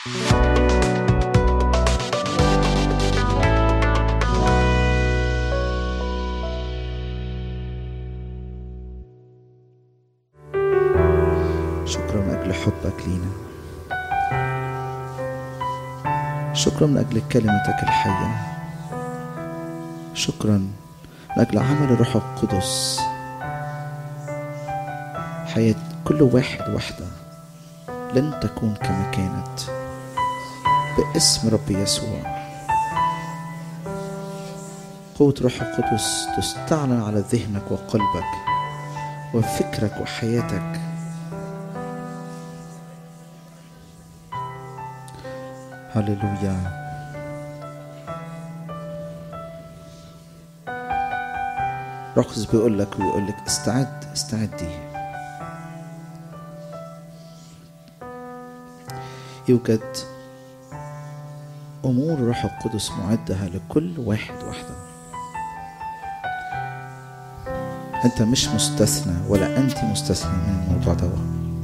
شكرا من أجل حبك لينا شكرا من أجل كلمتك الحية شكرا من أجل عمل الروح القدس حياة كل واحد واحدة لن تكون كما كانت باسم رب يسوع قوة روح القدس تستعلن على ذهنك وقلبك وفكرك وحياتك هللويا روح القدس بيقول لك ويقول لك استعد استعدي يوجد امور روح القدس معدها لكل واحد واحده انت مش مستثنى ولا انت مستثنى من الموضوع ده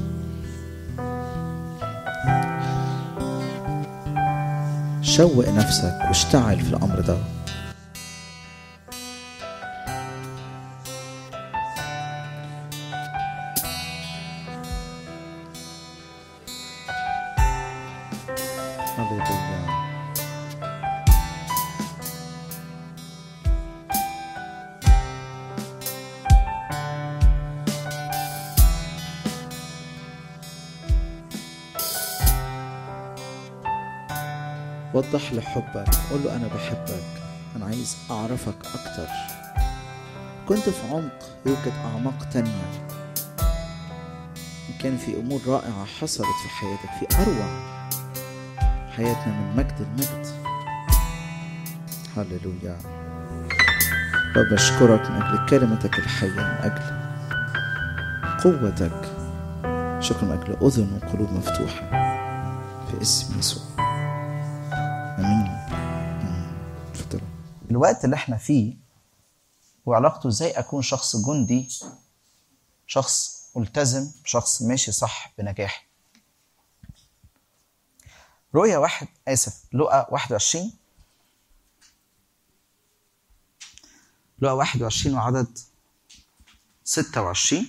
شوق نفسك واشتعل في الامر ده هللويا وضح له حبك قول له انا بحبك انا عايز اعرفك اكتر كنت في عمق يوجد اعماق تانية كان في امور رائعة حصلت في حياتك في اروع حياتنا من مجد لمجد هللويا رب اشكرك من اجل كلمتك الحية من اجل قوتك شكرا من اجل اذن وقلوب مفتوحة في اسم يسوع امين آمين. اتفضلوا الوقت اللي احنا فيه وعلاقته ازاي اكون شخص جندي شخص ملتزم شخص ماشي صح بنجاح رؤيا واحد اسف لقى 21 لقى 21 وعدد 26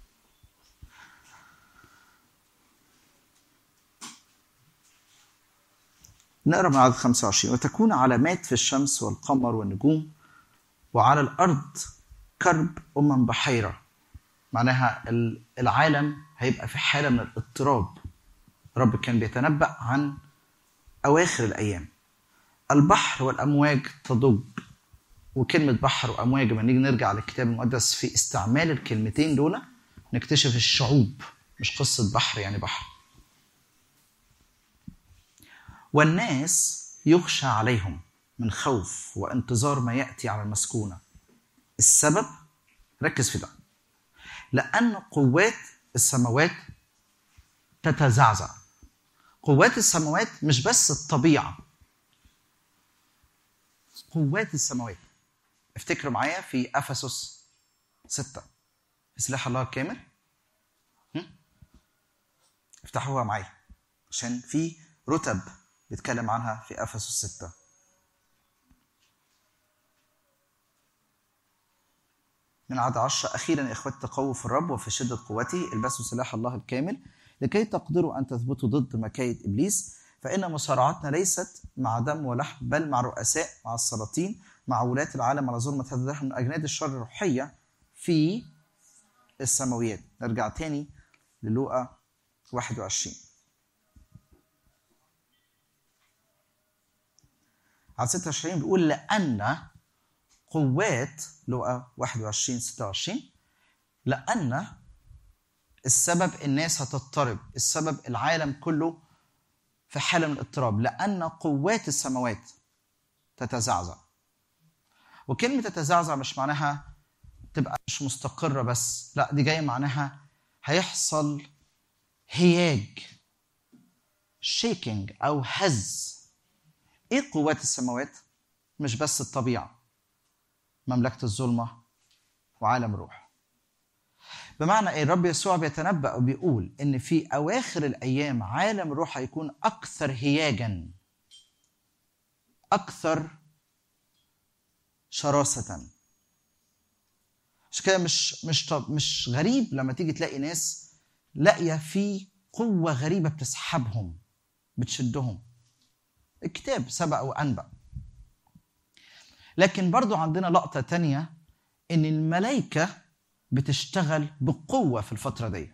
نقرا من عدد 25 وتكون علامات في الشمس والقمر والنجوم وعلى الارض كرب امم بحيره معناها ال- العالم هيبقى في حاله من الاضطراب رب كان بيتنبأ عن اواخر الايام البحر والامواج تضج وكلمه بحر وامواج لما نيجي نرجع للكتاب المقدس في استعمال الكلمتين دول نكتشف الشعوب مش قصه بحر يعني بحر والناس يخشى عليهم من خوف وانتظار ما ياتي على المسكونه السبب ركز في ده لان قوات السماوات تتزعزع قوات السماوات مش بس الطبيعه قوات السماوات افتكروا معايا في افسس ستة في سلاح الله الكامل هم؟ افتحوها معايا عشان في رتب بيتكلم عنها في افسس ستة من عدد عشرة أخيرا يا إخوتي تقووا في الرب وفي شدة قوته البسوا سلاح الله الكامل لكي تقدروا أن تثبتوا ضد مكايد إبليس فإن مصارعتنا ليست مع دم ولحم بل مع رؤساء مع السلاطين مع ولاة العالم على ظلمة هذا الدهر من أجناد الشر الروحية في السماويات نرجع تاني للوقا 21 على 26 بيقول لأن قوات لقى 21 26 لأن السبب الناس هتضطرب السبب العالم كله في حالة من الاضطراب لأن قوات السماوات تتزعزع وكلمة تتزعزع مش معناها تبقى مش مستقرة بس لا دي جاية معناها هيحصل هياج شيكينج أو هز إيه قوات السماوات؟ مش بس الطبيعة مملكة الظلمة وعالم الروح بمعنى ايه الرب يسوع بيتنبأ وبيقول ان في اواخر الايام عالم الروح هيكون اكثر هياجا اكثر شراسة عشان كده مش مش طب مش غريب لما تيجي تلاقي ناس لاقيه في قوه غريبه بتسحبهم بتشدهم الكتاب سبق وانبأ لكن برضو عندنا لقطه تانية ان الملائكه بتشتغل بقوه في الفتره دي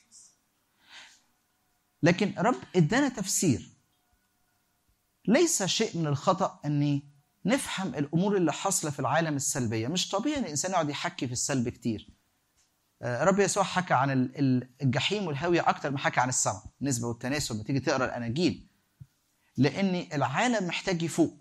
لكن رب ادانا تفسير ليس شيء من الخطا اني نفهم الامور اللي حاصله في العالم السلبيه مش طبيعي ان الانسان يقعد يحكي في السلب كتير آه، رب يسوع حكى عن ال- ال- الجحيم والهاويه اكتر ما حكى عن السماء النسبه والتناسب لما تيجي تقرا الاناجيل لان العالم محتاج يفوق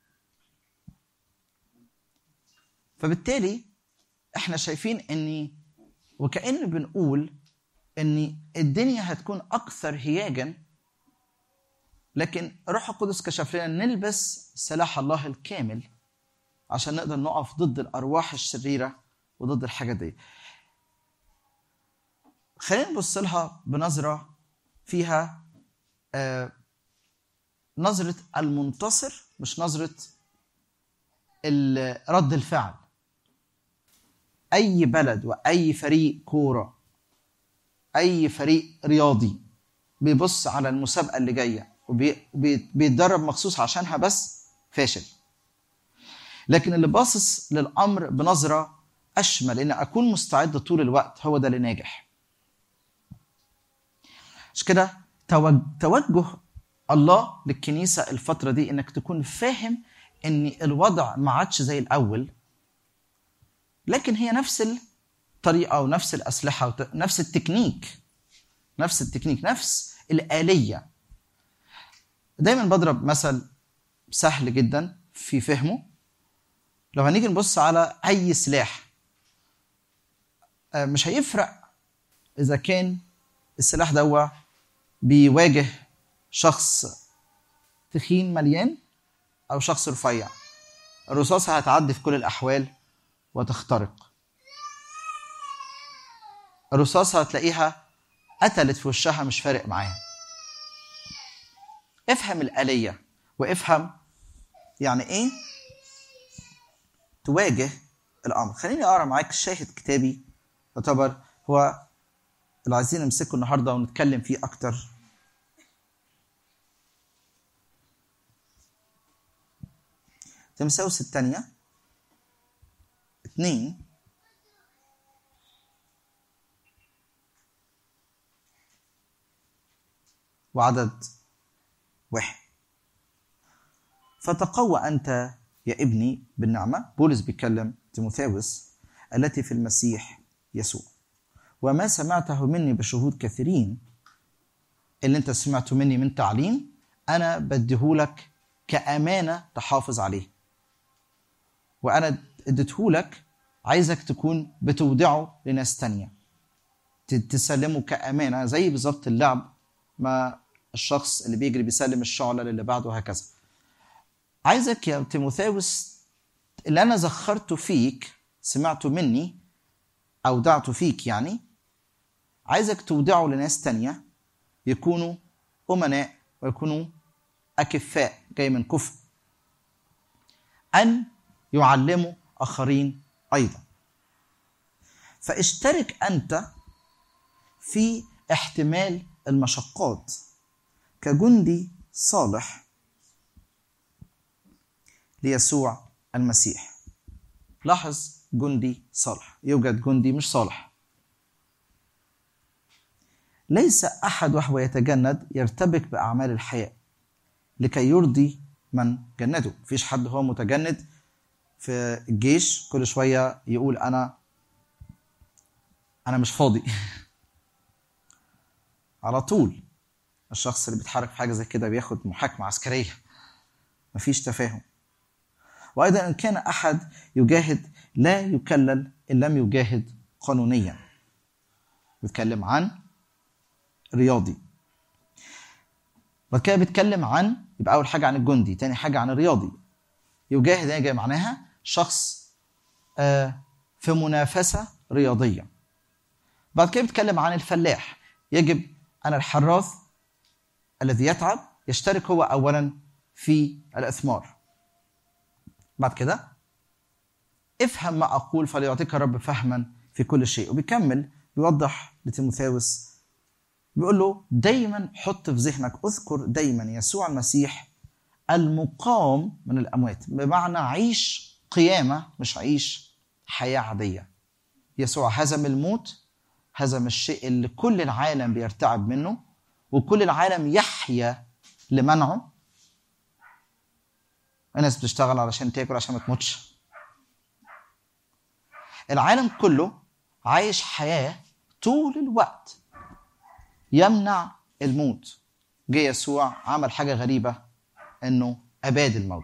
فبالتالي احنا شايفين ان وكأن بنقول ان الدنيا هتكون اكثر هياجا لكن روح القدس كشف لنا نلبس سلاح الله الكامل عشان نقدر نقف ضد الارواح الشريره وضد الحاجات دي خلينا نبص لها بنظره فيها آه نظره المنتصر مش نظره ال- رد الفعل اي بلد واي فريق كوره اي فريق رياضي بيبص على المسابقه اللي جايه وبيتدرب مخصوص عشانها بس فاشل لكن اللي باصص للامر بنظره اشمل ان اكون مستعد طول الوقت هو ده اللي ناجح عشان كده توج- توجه الله للكنيسه الفتره دي انك تكون فاهم ان الوضع ما عادش زي الاول لكن هي نفس الطريقه ونفس الاسلحه وت- نفس التكنيك نفس التكنيك نفس الاليه دايما بضرب مثل سهل جدا في فهمه لو هنيجي نبص على اي سلاح آه، مش هيفرق اذا كان السلاح دوا بيواجه شخص تخين مليان او شخص رفيع الرصاصه هتعدي في كل الاحوال وتخترق الرصاصه هتلاقيها قتلت في وشها مش فارق معاها افهم الآلية وافهم يعني ايه تواجه الأمر خليني أقرأ معاك شاهد كتابي يعتبر هو اللي عايزين نمسكه النهاردة ونتكلم فيه أكتر تمساوس الثانية اتنين وعدد واحد فتقوى أنت يا ابني بالنعمة بولس بيتكلم تيموثاوس التي في المسيح يسوع وما سمعته مني بشهود كثيرين اللي انت سمعته مني من تعليم انا بديهولك كامانه تحافظ عليه وانا اديتهولك عايزك تكون بتودعه لناس تانية ت- تسلمه كامانه زي بالظبط اللعب ما الشخص اللي بيجري بيسلم الشعله للي بعده وهكذا عايزك يا تيموثاوس اللي انا زخرته فيك سمعته مني اودعته فيك يعني عايزك تودعه لناس تانية يكونوا امناء ويكونوا اكفاء جاي من كفء ان يعلموا اخرين ايضا فاشترك انت في احتمال المشقات كجندي صالح ليسوع المسيح لاحظ جندي صالح يوجد جندي مش صالح ليس احد وهو يتجند يرتبك باعمال الحياه لكي يرضي من جنده مفيش حد هو متجند في الجيش كل شويه يقول انا انا مش فاضي على طول الشخص اللي بيتحرك في حاجه زي كده بياخد محاكمه عسكريه مفيش تفاهم وايضا ان كان احد يجاهد لا يكلل ان لم يجاهد قانونيا بيتكلم عن رياضي بعد كده بيتكلم عن يبقى اول حاجه عن الجندي تاني حاجه عن الرياضي يجاهد هنا جاي معناها شخص آه، في منافسه رياضيه بعد كده بيتكلم عن الفلاح يجب أن الحراث الذي يتعب يشترك هو أولا في الإثمار بعد كده افهم ما أقول فليعطيك الرب فهما في كل شيء وبيكمل بيوضح لتيموثاوس بيقول له دايما حط في ذهنك اذكر دايما يسوع المسيح المقام من الاموات بمعنى عيش قيامه مش عيش حياه عاديه يسوع هزم الموت هزم الشيء اللي كل العالم بيرتعب منه وكل العالم يحيا لمنعه الناس بتشتغل علشان تاكل عشان ما تموتش العالم كله عايش حياه طول الوقت يمنع الموت جه يسوع عمل حاجه غريبه انه اباد الموت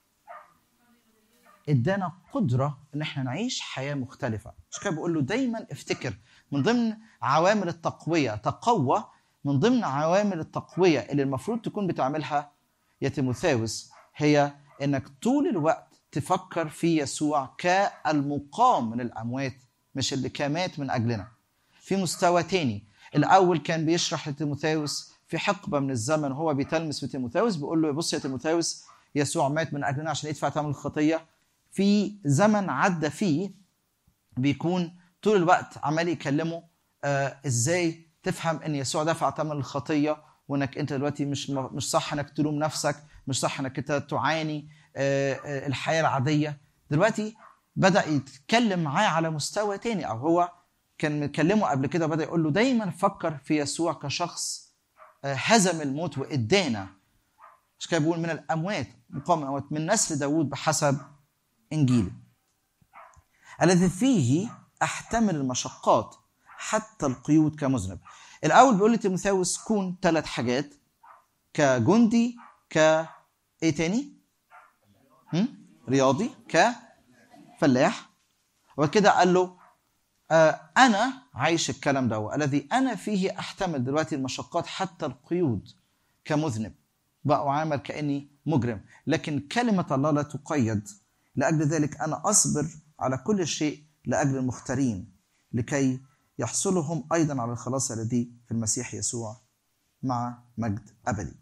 ادانا قدره ان احنا نعيش حياه مختلفه مش كده بقول له دايما افتكر من ضمن عوامل التقويه تقوى من ضمن عوامل التقويه اللي المفروض تكون بتعملها يا تيموثاوس هي انك طول الوقت تفكر في يسوع كالمقام من الاموات مش اللي كان من اجلنا في مستوى تاني الاول كان بيشرح لتيموثاوس في حقبه من الزمن هو بيتلمس في تيموثاوس بيقول له بص يا تيموثاوس يسوع مات من اجلنا عشان يدفع ثمن الخطيه في زمن عدى فيه بيكون طول الوقت عمال يكلمه آه ازاي تفهم ان يسوع دفع ثمن الخطيه وانك انت دلوقتي مش مش صح انك تلوم نفسك مش صح انك انت تعاني آه آه الحياه العاديه دلوقتي بدا يتكلم معاه على مستوى تاني او هو كان مكلمه قبل كده وبدا يقول له دايما فكر في يسوع كشخص هزم الموت وادانا مش كده بيقول من الاموات مقام من الاموات من نسل داوود بحسب انجيله الذي فيه احتمل المشقات حتى القيود كمذنب الاول بيقول لتيموثاوس كون ثلاث حاجات كجندي ك ايه تاني؟ هم؟ رياضي كفلاح وبعد كده قال له آه انا عايش الكلام ده الذي انا فيه احتمل دلوقتي المشقات حتى القيود كمذنب بقى اعامل كاني مجرم لكن كلمه الله لا تقيد لاجل ذلك انا اصبر على كل شيء لاجل المختارين لكي يحصلوا هم ايضا على الخلاص الذي في المسيح يسوع مع مجد ابدي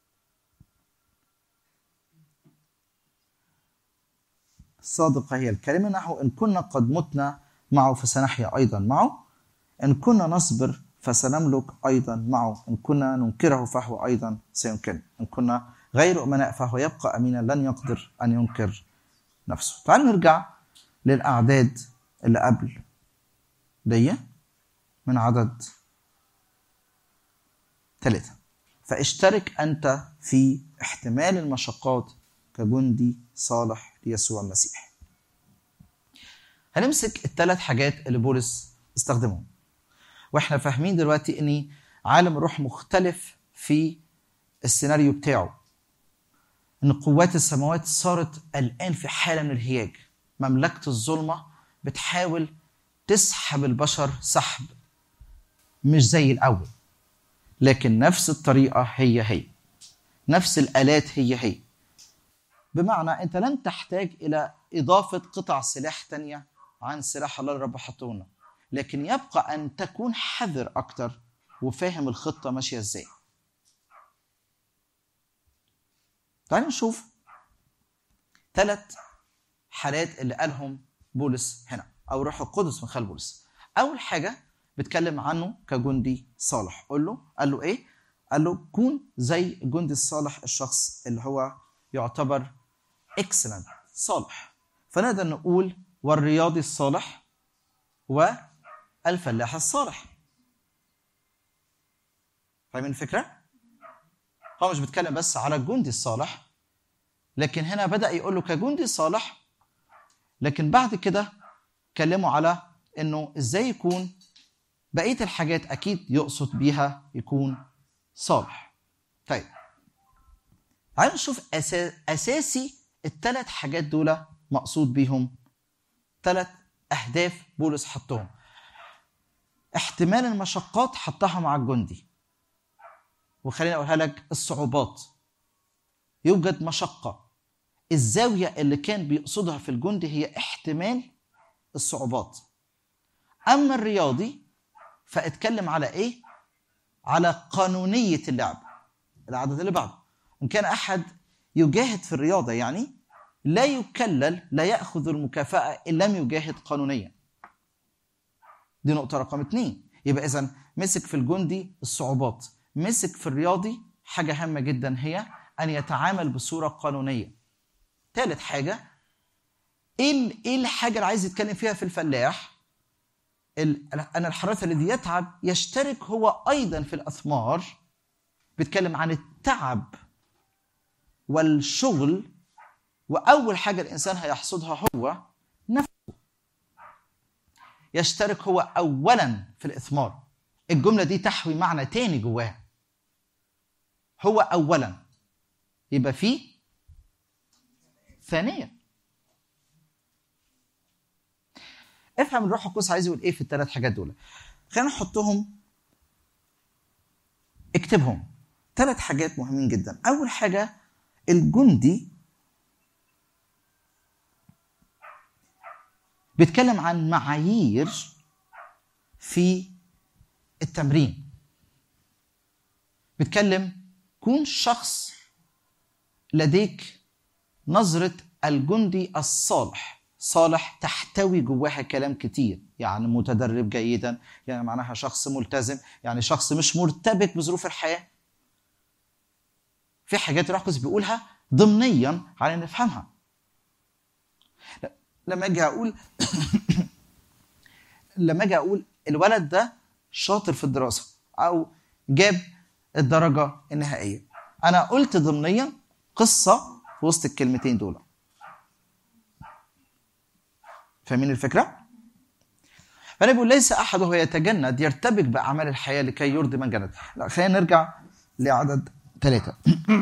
الصادقه هي الكلمه نحو ان كنا قد متنا معه فسنحيا أيضا معه إن كنا نصبر فسنملك أيضا معه إن كنا ننكره فهو أيضا سينكر إن كنا غير أمناء فهو يبقى أمينا لن يقدر أن ينكر نفسه تعالوا نرجع للأعداد اللي قبل دي من عدد ثلاثة فاشترك أنت في احتمال المشقات كجندي صالح ليسوع المسيح هنمسك الثلاث حاجات اللي بولس استخدمهم واحنا فاهمين دلوقتي ان عالم الروح مختلف في السيناريو بتاعه ان قوات السماوات صارت الان في حاله من الهياج مملكه الظلمه بتحاول تسحب البشر سحب مش زي الاول لكن نفس الطريقه هي هي نفس الالات هي هي بمعنى انت لن تحتاج الى اضافه قطع سلاح تانيه عن سلاح الله اللي رب حطه لنا لكن يبقى ان تكون حذر اكتر وفاهم الخطه ماشيه ازاي تعالوا نشوف ثلاث حالات اللي قالهم بولس هنا او روح القدس من خلال بولس اول حاجه بيتكلم عنه كجندي صالح قول له قال له ايه قال له كون زي الجندي الصالح الشخص اللي هو يعتبر اكسلنت صالح فنقدر نقول والرياضي الصالح والفلاح الصالح فاهمين الفكرة؟ هو مش بيتكلم بس على الجندي الصالح لكن هنا بدأ يقول له كجندي صالح لكن بعد كده كلمه على انه ازاي يكون بقية الحاجات اكيد يقصد بيها يكون صالح طيب تعالوا نشوف اساسي الثلاث حاجات دول مقصود بيهم ثلاث اهداف بولس حطهم احتمال المشقات حطها مع الجندي وخليني اقولها لك الصعوبات يوجد مشقه الزاويه اللي كان بيقصدها في الجندي هي احتمال الصعوبات اما الرياضي فاتكلم على ايه على قانونيه اللعب العدد اللي بعده ان كان احد يجاهد في الرياضه يعني لا يكلل لا ياخذ المكافاه ان لم يجاهد قانونيا دي نقطه رقم اثنين يبقى اذا مسك في الجندي الصعوبات مسك في الرياضي حاجه هامه جدا هي ان يتعامل بصوره قانونيه ثالث حاجه ايه ايه الحاجه اللي عايز يتكلم فيها في الفلاح ان الحراث الذي يتعب يشترك هو ايضا في الاثمار بيتكلم عن التعب والشغل واول حاجه الانسان هيحصدها هو نفسه يشترك هو اولا في الاثمار الجمله دي تحوي معنى تاني جواها هو اولا يبقى في ثانيا افهم الروح القدس عايز يقول ايه في الثلاث حاجات دول خلينا نحطهم اكتبهم ثلاث حاجات مهمين جدا اول حاجه الجندي بيتكلم عن معايير في التمرين بيتكلم كون شخص لديك نظرة الجندي الصالح صالح تحتوي جواها كلام كتير يعني متدرب جيدا يعني معناها شخص ملتزم يعني شخص مش مرتبك بظروف الحياة في حاجات الروح القدس بيقولها ضمنيا على نفهمها لما اجي اقول لما اجي اقول الولد ده شاطر في الدراسه او جاب الدرجه النهائيه انا قلت ضمنيا قصه في وسط الكلمتين دول فاهمين الفكره فانا بقول ليس احد وهو يتجند يرتبك باعمال الحياه لكي يرضي من جند لا خلينا نرجع لعدد ثلاثة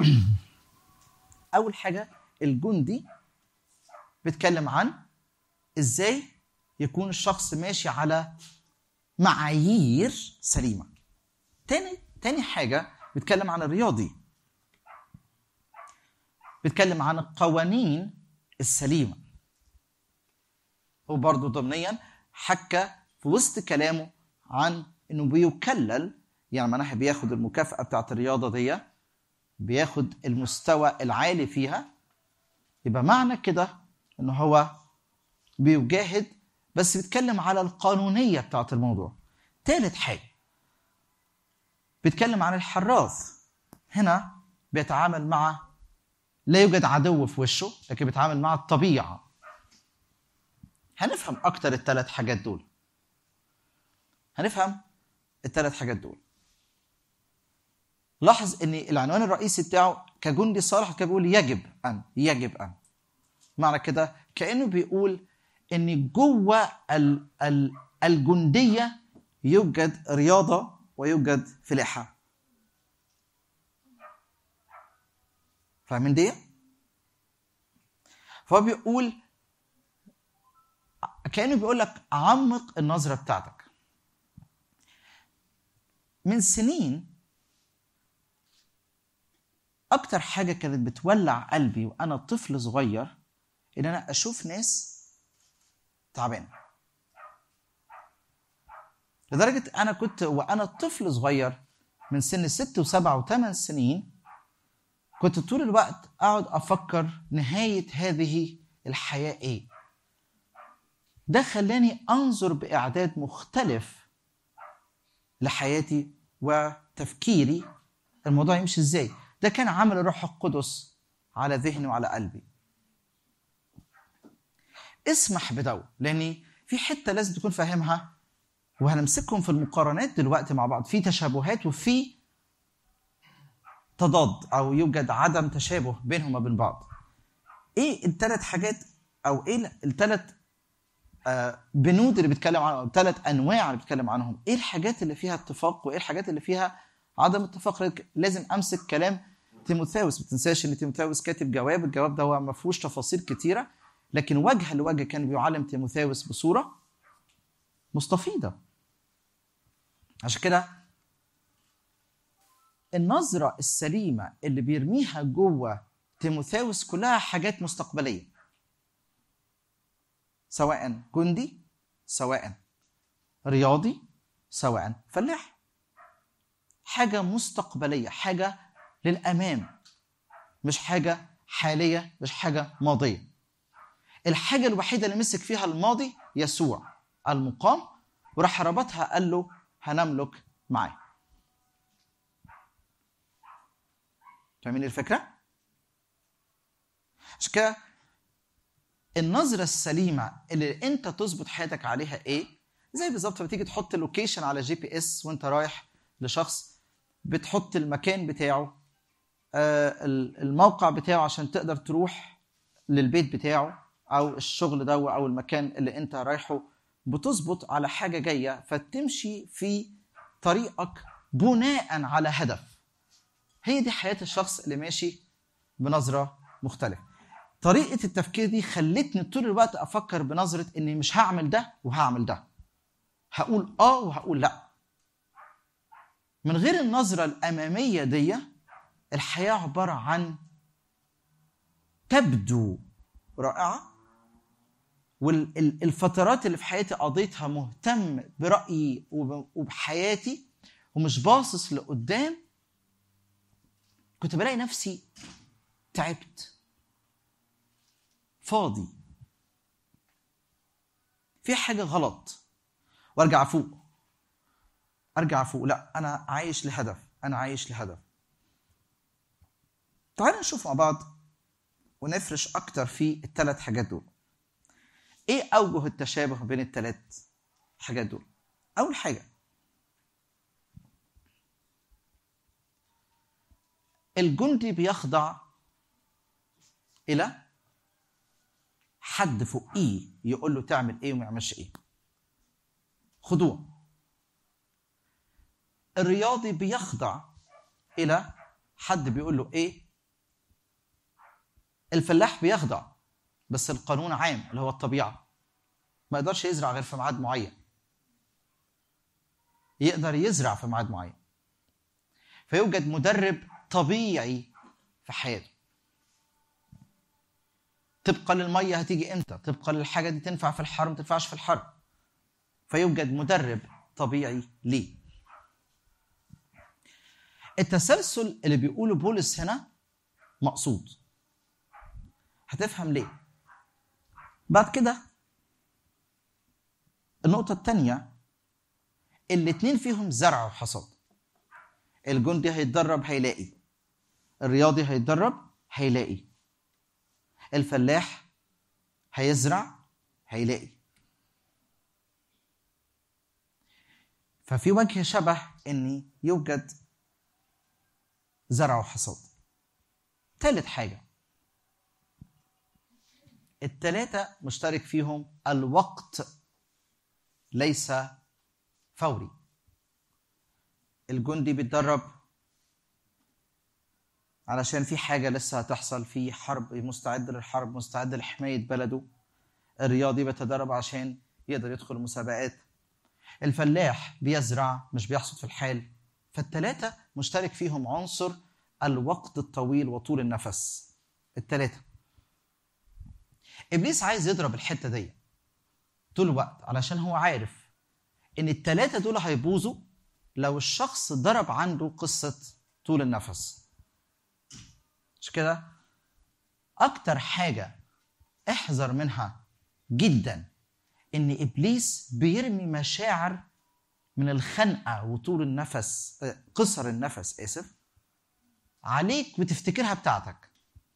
أول حاجة الجندي بيتكلم عن إزاي يكون الشخص ماشي على معايير سليمة تاني تاني حاجة بيتكلم عن الرياضي بيتكلم عن القوانين السليمة هو برضه ضمنيا حكى في وسط كلامه عن انه بيكلل يعني معناها بياخد المكافأة بتاعت الرياضة دي بياخد المستوى العالي فيها يبقى معنى كده ان هو بيجاهد بس بيتكلم على القانونية بتاعت الموضوع تالت حاجة بيتكلم عن الحراث هنا بيتعامل مع لا يوجد عدو في وشه لكن بيتعامل مع الطبيعة هنفهم أكتر الثلاث حاجات دول هنفهم الثلاث حاجات دول لاحظ ان العنوان الرئيسي بتاعه كجندي صالح كان بيقول يجب ان يجب ان معنى كده كانه بيقول ان جوه ال ال الجنديه يوجد رياضه ويوجد فلاحه فاهمين دي فهو بيقول كانه بيقول لك عمق النظره بتاعتك من سنين اكتر حاجه كانت بتولع قلبي وانا طفل صغير ان انا اشوف ناس تعبانه لدرجه انا كنت وانا طفل صغير من سن ست وسبع وثمان سنين كنت طول الوقت اقعد افكر نهايه هذه الحياه ايه ده خلاني انظر باعداد مختلف لحياتي وتفكيري الموضوع يمشي ازاي ده كان عمل الروح القدس على ذهني وعلى قلبي اسمح بدو لاني في حته لازم تكون فاهمها وهنمسكهم في المقارنات دلوقتي مع بعض في تشابهات وفي تضاد او يوجد عدم تشابه بينهم وبين بعض ايه الثلاث حاجات او ايه الثلاث آه بنود اللي بيتكلم عنهم الثلاث انواع اللي بيتكلم عنهم ايه الحاجات اللي فيها اتفاق وايه الحاجات اللي فيها عدم اتفاق لازم امسك كلام تيموثاوس ما تنساش ان تيموثاوس كاتب جواب الجواب ده هو ما فيهوش تفاصيل كتيره لكن وجها لوجه كان بيعلم تيموثاوس بصوره مستفيضه عشان كده النظرة السليمة اللي بيرميها جوه تيموثاوس كلها حاجات مستقبلية سواء جندي سواء رياضي سواء فلاح حاجة مستقبلية حاجة للأمام مش حاجة حالية مش حاجة ماضية الحاجة الوحيدة اللي مسك فيها الماضي يسوع المقام وراح ربطها قال له هنملك معاه فاهمين الفكرة؟ عشان كده النظرة السليمة اللي انت تظبط حياتك عليها ايه؟ زي بالظبط لما تيجي تحط لوكيشن على جي بي اس وانت رايح لشخص بتحط المكان بتاعه آه، الموقع بتاعه عشان تقدر تروح للبيت بتاعه او الشغل ده او المكان اللي انت رايحه بتظبط على حاجه جايه فتمشي في طريقك بناء على هدف هي دي حياه الشخص اللي ماشي بنظره مختلفه طريقه التفكير دي خلتني طول الوقت افكر بنظره اني مش هعمل ده وهعمل ده هقول اه وهقول لا من غير النظره الاماميه دي الحياه عباره عن تبدو رائعه والفترات اللي في حياتي قضيتها مهتم برايي وب- وبحياتي ومش باصص لقدام كنت بلاقي نفسي تعبت فاضي في حاجه غلط وارجع افوق ارجع افوق لا انا عايش لهدف انا عايش لهدف تعالوا نشوف مع بعض ونفرش اكتر في الثلاث حاجات دول ايه اوجه التشابه بين الثلاث حاجات دول اول حاجه الجندي بيخضع الى حد فوقيه يقول له تعمل ايه وما يعملش ايه خضوع الرياضي بيخضع الى حد بيقول له ايه الفلاح بيخضع بس القانون عام اللي هو الطبيعه ما يقدرش يزرع غير في ميعاد معين يقدر يزرع في ميعاد معين فيوجد مدرب طبيعي في حياته طبقا للميه هتيجي امتى طبقا للحاجه دي تنفع في الحر ما تنفعش في الحر فيوجد مدرب طبيعي ليه التسلسل اللي بيقوله بولس هنا مقصود هتفهم ليه بعد كده النقطة الثانية الاتنين فيهم زرع وحصاد الجندي هيتدرب هيلاقي الرياضي هيتدرب هيلاقي الفلاح هيزرع هيلاقي ففي وجه شبه ان يوجد زرع وحصاد ثالث حاجه التلاتة مشترك فيهم الوقت ليس فوري الجندي بيتدرب علشان في حاجة لسه هتحصل في حرب مستعد للحرب مستعد لحماية بلده الرياضي بيتدرب عشان يقدر يدخل مسابقات الفلاح بيزرع مش بيحصد في الحال فالتلاتة مشترك فيهم عنصر الوقت الطويل وطول النفس التلاتة ابليس عايز يضرب الحته دي طول الوقت علشان هو عارف ان التلاته دول هيبوظوا لو الشخص ضرب عنده قصه طول النفس مش كده اكتر حاجه احذر منها جدا ان ابليس بيرمي مشاعر من الخنقه وطول النفس آه، قصر النفس اسف عليك وتفتكرها بتاعتك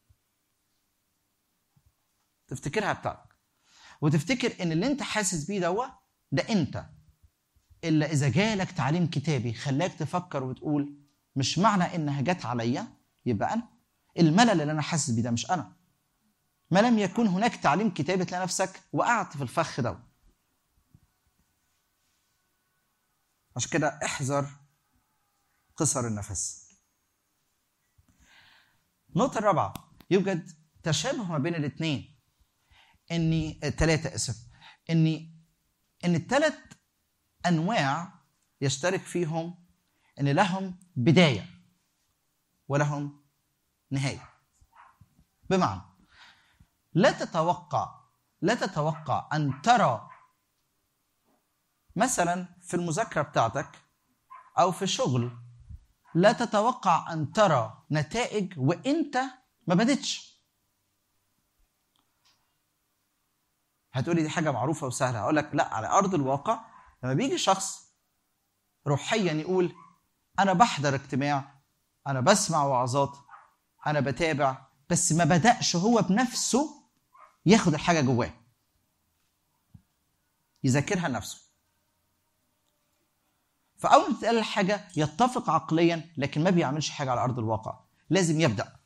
تفتكرها بتاعتك وتفتكر ان اللي انت حاسس بيه دوا ده انت الا اذا جالك تعليم كتابي خلاك تفكر وتقول مش معنى انها جت عليا يبقى انا الملل اللي انا حاسس بيه ده مش انا ما لم يكن هناك تعليم كتابي تلاقي نفسك وقعت في الفخ ده عشان كده احذر قصر النفس النقطة الرابعة يوجد تشابه ما بين الاثنين اني ثلاثة اسف اني ان الثلاث انواع يشترك فيهم ان لهم بداية ولهم نهاية بمعنى لا تتوقع لا تتوقع ان ترى مثلا في المذاكره بتاعتك او في شغل لا تتوقع ان ترى نتائج وانت ما بدتش هتقولي دي حاجه معروفه وسهله هقول لك لا على ارض الواقع لما بيجي شخص روحيا يقول انا بحضر اجتماع انا بسمع وعظات انا بتابع بس ما بداش هو بنفسه ياخد الحاجه جواه يذاكرها لنفسه فاول ما تتقال الحاجه يتفق عقليا لكن ما بيعملش حاجه على ارض الواقع لازم يبدا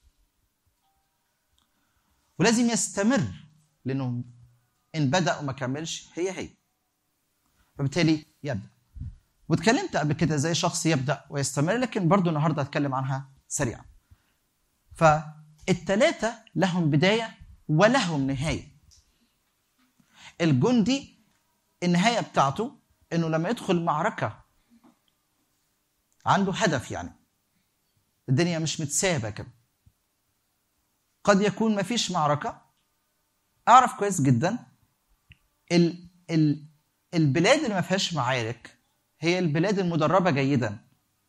ولازم يستمر لانه ان بدا وما كملش هي هي فبالتالي يبدا واتكلمت قبل كده ازاي شخص يبدا ويستمر لكن برضو النهارده هتكلم عنها سريعا فالتلاتة لهم بداية ولهم نهاية الجندي النهاية بتاعته انه لما يدخل معركة عنده هدف يعني الدنيا مش متسابة كده قد يكون مفيش معركة اعرف كويس جدا ال ال البلاد اللي ما فيهاش معارك هي البلاد المدربة جيدا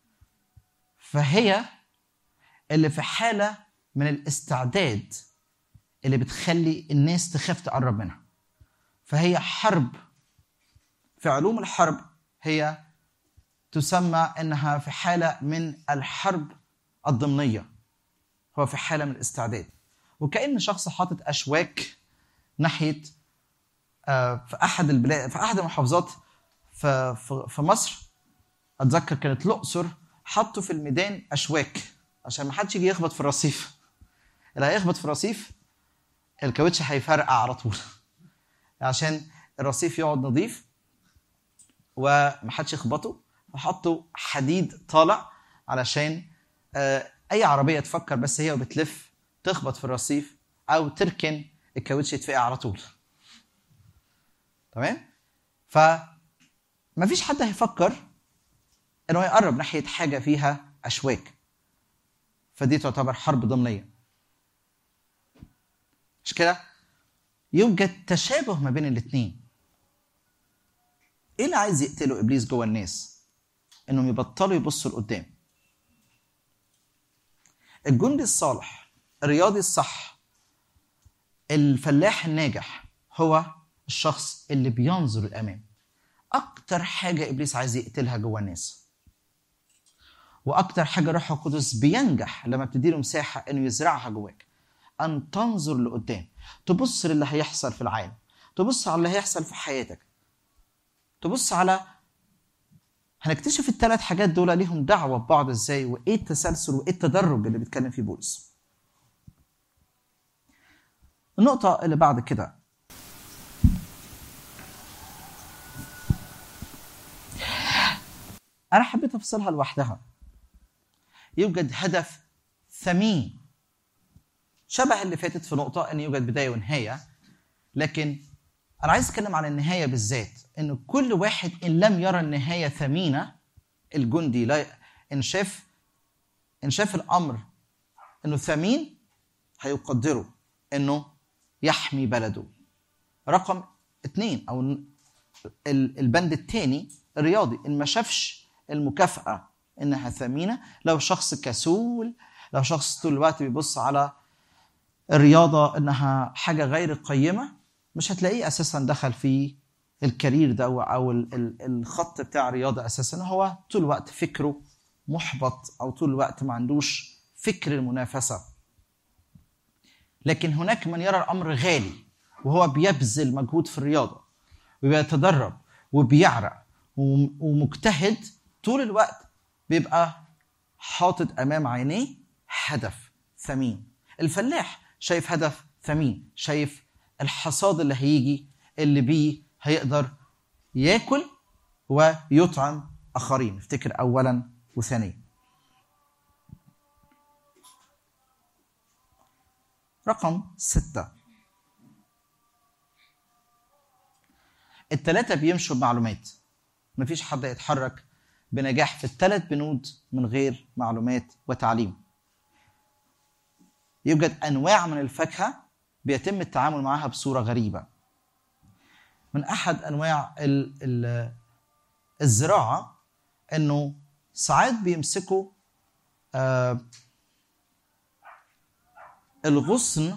فهي اللي في حالة من الاستعداد اللي بتخلي الناس تخاف تقرب منها فهي حرب في علوم الحرب هي تسمى انها في حاله من الحرب الضمنيه هو في حاله من الاستعداد وكان شخص حاطط اشواك ناحيه آه، في احد البلاد في احد المحافظات في في- في مصر اتذكر كانت الاقصر حطوا في الميدان اشواك عشان ما حدش يجي يخبط في الرصيف اللي هيخبط في الرصيف الكاوتش هيفرقع على طول عشان الرصيف يقعد نظيف ومحدش يخبطه فحطوا حديد طالع علشان آه، اي عربيه تفكر بس هي وبتلف تخبط في الرصيف او تركن الكاوتش يتفقع على طول تمام ف مفيش حد هيفكر انه يقرب ناحيه حاجه فيها اشواك فدي تعتبر حرب ضمنيه مش كده يوجد تشابه ما بين الاثنين ايه اللي عايز يقتله ابليس جوه الناس انهم يبطلوا يبصوا لقدام الجندي الصالح الرياضي الصح الفلاح الناجح هو الشخص اللي بينظر للامام اكتر حاجه ابليس عايز يقتلها جوه الناس واكتر حاجه روح القدس بينجح لما بتديله مساحه انه يزرعها جواك ان تنظر لقدام تبص للي هيحصل في العالم تبص على اللي هيحصل في حياتك تبص على هنكتشف الثلاث حاجات دول ليهم دعوه ببعض ازاي وايه التسلسل وايه التدرج اللي بيتكلم فيه بولس النقطه اللي بعد كده انا حبيت افصلها لوحدها يوجد هدف ثمين شبه اللي فاتت في نقطة أن يوجد بداية ونهاية لكن أنا عايز أتكلم عن النهاية بالذات أن كل واحد إن لم يرى النهاية ثمينة الجندي لا إن شاف إن شاف الأمر أنه ثمين هيقدره أنه يحمي بلده رقم اثنين أو ال- البند الثاني الرياضي إن ما شافش المكافأة إنها ثمينة لو شخص كسول لو شخص طول الوقت بيبص على الرياضه انها حاجه غير قيمه مش هتلاقيه اساسا دخل في الكارير ده او ال- ال- الخط بتاع الرياضه اساسا هو طول الوقت فكره محبط او طول الوقت ما عندوش فكر المنافسه لكن هناك من يرى الامر غالي وهو بيبذل مجهود في الرياضه وبيتدرب وبيعرق وم- ومجتهد طول الوقت بيبقى حاطط امام عينيه هدف ثمين الفلاح شايف هدف ثمين شايف الحصاد اللي هيجي اللي بيه هيقدر ياكل ويطعم اخرين افتكر اولا وثانيا رقم ستة التلاتة بيمشوا بمعلومات مفيش حد يتحرك بنجاح في الثلاث بنود من غير معلومات وتعليم يوجد انواع من الفاكهه بيتم التعامل معها بصوره غريبه من احد انواع ال ال الزراعه انه ساعات بيمسكوا آه الغصن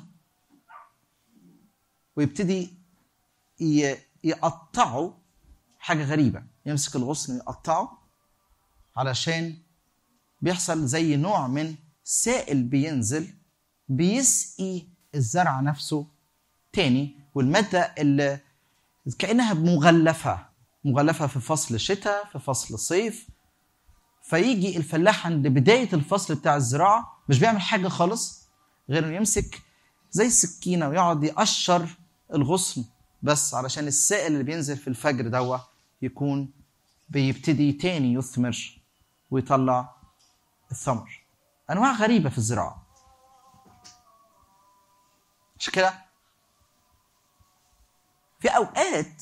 ويبتدي ي- يقطعه حاجه غريبه يمسك الغصن يقطعه علشان بيحصل زي نوع من سائل بينزل بيسقي الزرع نفسه تاني والماده اللي كانها مغلفه مغلفه في فصل شتاء في فصل صيف فيجي الفلاح عند بدايه الفصل بتاع الزراعه مش بيعمل حاجه خالص غير انه يمسك زي السكينه ويقعد يقشر الغصن بس علشان السائل اللي بينزل في الفجر دوا يكون بيبتدي تاني يثمر ويطلع الثمر انواع غريبه في الزراعه مش كده في اوقات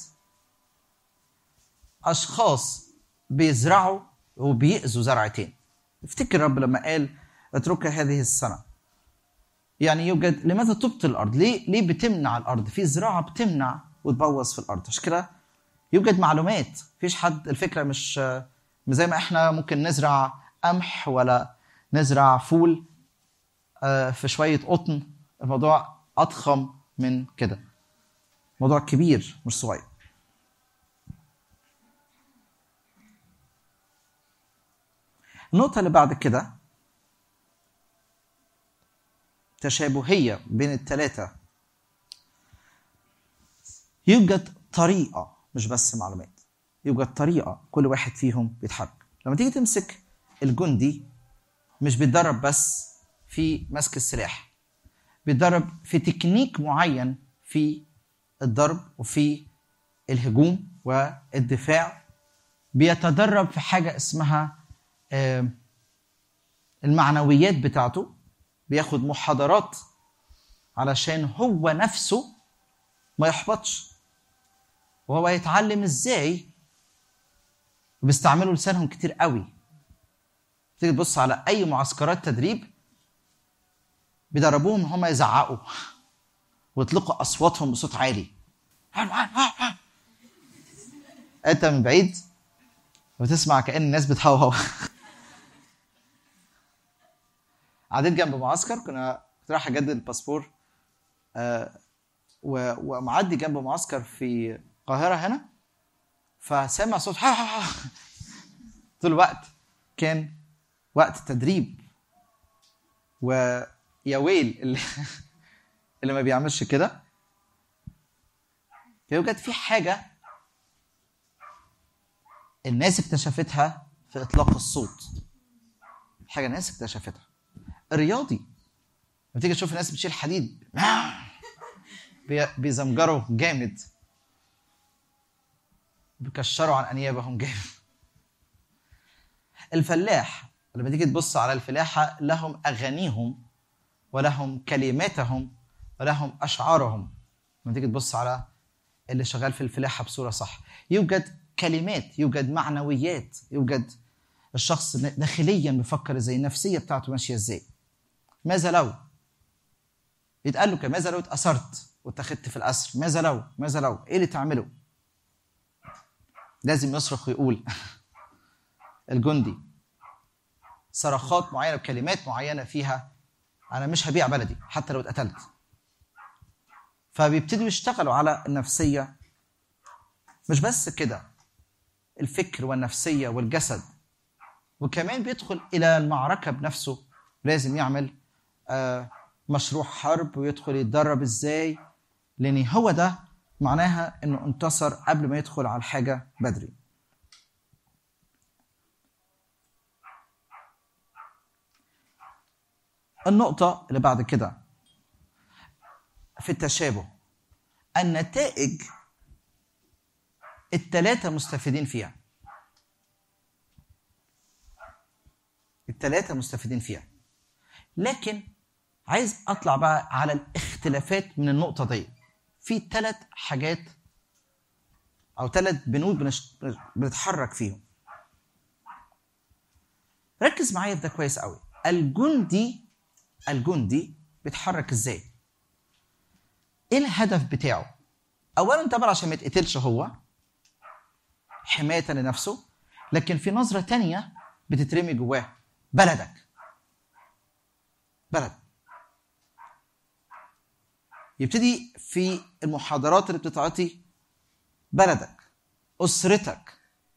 اشخاص بيزرعوا وبيأذوا زرع تاني افتكر رب لما قال اتركها هذه السنه يعني يوجد لماذا تبطل الارض؟ ليه ليه بتمنع الارض؟ في زراعه بتمنع وتبوظ في الارض عشان كده يوجد معلومات مفيش حد الفكره مش مش زي ما احنا ممكن نزرع قمح ولا نزرع فول آه، في شويه قطن الموضوع اضخم من كده موضوع كبير مش صغير النقطة اللي بعد كده تشابهية بين الثلاثة يوجد طريقة مش بس معلومات يوجد طريقة كل واحد فيهم بيتحرك لما تيجي تمسك الجندي مش بيتدرب بس في مسك السلاح بيتدرب في تكنيك معين في الضرب وفي الهجوم والدفاع بيتدرب في حاجة اسمها آه، المعنويات بتاعته بياخد محاضرات علشان هو نفسه ما يحبطش وهو يتعلم ازاي وبيستعملوا لسانهم كتير قوي تيجي تبص على اي معسكرات تدريب بيدربوهم ان هم يزعقوا ويطلقوا اصواتهم بصوت عالي انت من بعيد وتسمع كأن الناس بتهوهو عديت جنب معسكر كنا كنت رايح اجدد الباسبور آه و- ومعدي جنب معسكر في القاهره هنا فسامع صوت ها ها ها طول الوقت كان وقت تدريب ويا ويل اللي, اللي ما بيعملش كده يوجد في حاجه الناس اكتشفتها في اطلاق الصوت حاجه الناس اكتشفتها الرياضي لما تيجي تشوف الناس بتشيل حديد بي- بيزمجروا جامد بيكشروا عن انيابهم جامد الفلاح لما تيجي تبص على الفلاحه لهم اغانيهم ولهم كلماتهم ولهم اشعارهم لما تيجي تبص على اللي شغال في الفلاحه بصوره صح يوجد كلمات يوجد معنويات يوجد الشخص داخليا بيفكر ازاي النفسيه بتاعته ماشيه ازاي ماذا لو يتقال له كده ماذا لو اتأثرت واتخذت في الأسر ماذا لو ماذا لو ايه اللي تعمله لازم يصرخ ويقول الجندي صرخات معينه بكلمات معينه فيها انا مش هبيع بلدي حتى لو اتقتلت فبيبتدوا يشتغلوا على النفسيه مش بس كده الفكر والنفسيه والجسد وكمان بيدخل الى المعركه بنفسه لازم يعمل آه، مشروع حرب ويدخل يتدرب ازاي لان هو ده معناها انه انتصر قبل ما يدخل على الحاجه بدري النقطة اللي بعد كده في التشابه النتائج التلاتة مستفيدين فيها التلاتة مستفيدين فيها لكن عايز اطلع بقى على الاختلافات من النقطة دي في ثلاث حاجات او ثلاث بنود بنش... بنتحرك فيهم ركز معايا في ده كويس قوي الجندي الجندي بيتحرك ازاي ايه الهدف بتاعه اولا طبعا عشان ما يتقتلش هو حمايه لنفسه لكن في نظره تانية بتترمي جواه بلدك بلد يبتدي في المحاضرات اللي بتتعطي بلدك اسرتك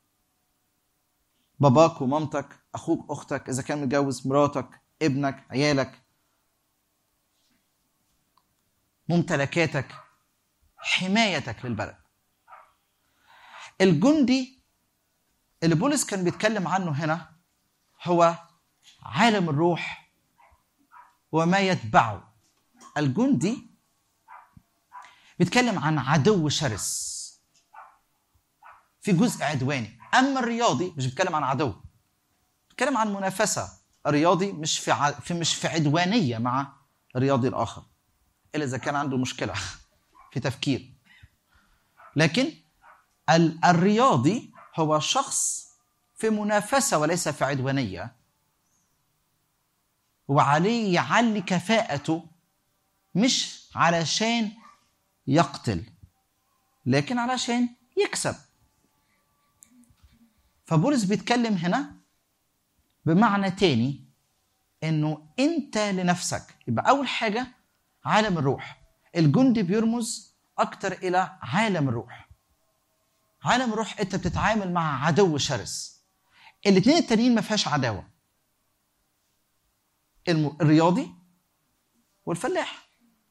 باباك ومامتك اخوك اختك اذا كان متجوز مراتك ابنك عيالك ممتلكاتك حمايتك للبلد الجندي اللي بولس كان بيتكلم عنه هنا هو عالم الروح وما يتبعه الجندي بيتكلم عن عدو شرس في جزء عدواني اما الرياضي مش بيتكلم عن عدو بيتكلم عن منافسه الرياضي مش في, ع... في مش في عدوانيه مع الرياضي الاخر الا اذا كان عنده مشكله في تفكير لكن ال... الرياضي هو شخص في منافسه وليس في عدوانيه وعليه يعلي كفاءته مش علشان يقتل لكن علشان يكسب فبولس بيتكلم هنا بمعنى تاني انه انت لنفسك يبقى اول حاجه عالم الروح الجندي بيرمز اكتر الى عالم الروح عالم الروح انت بتتعامل مع عدو شرس الاثنين التانيين ما فيهاش عداوه الم- الرياضي والفلاح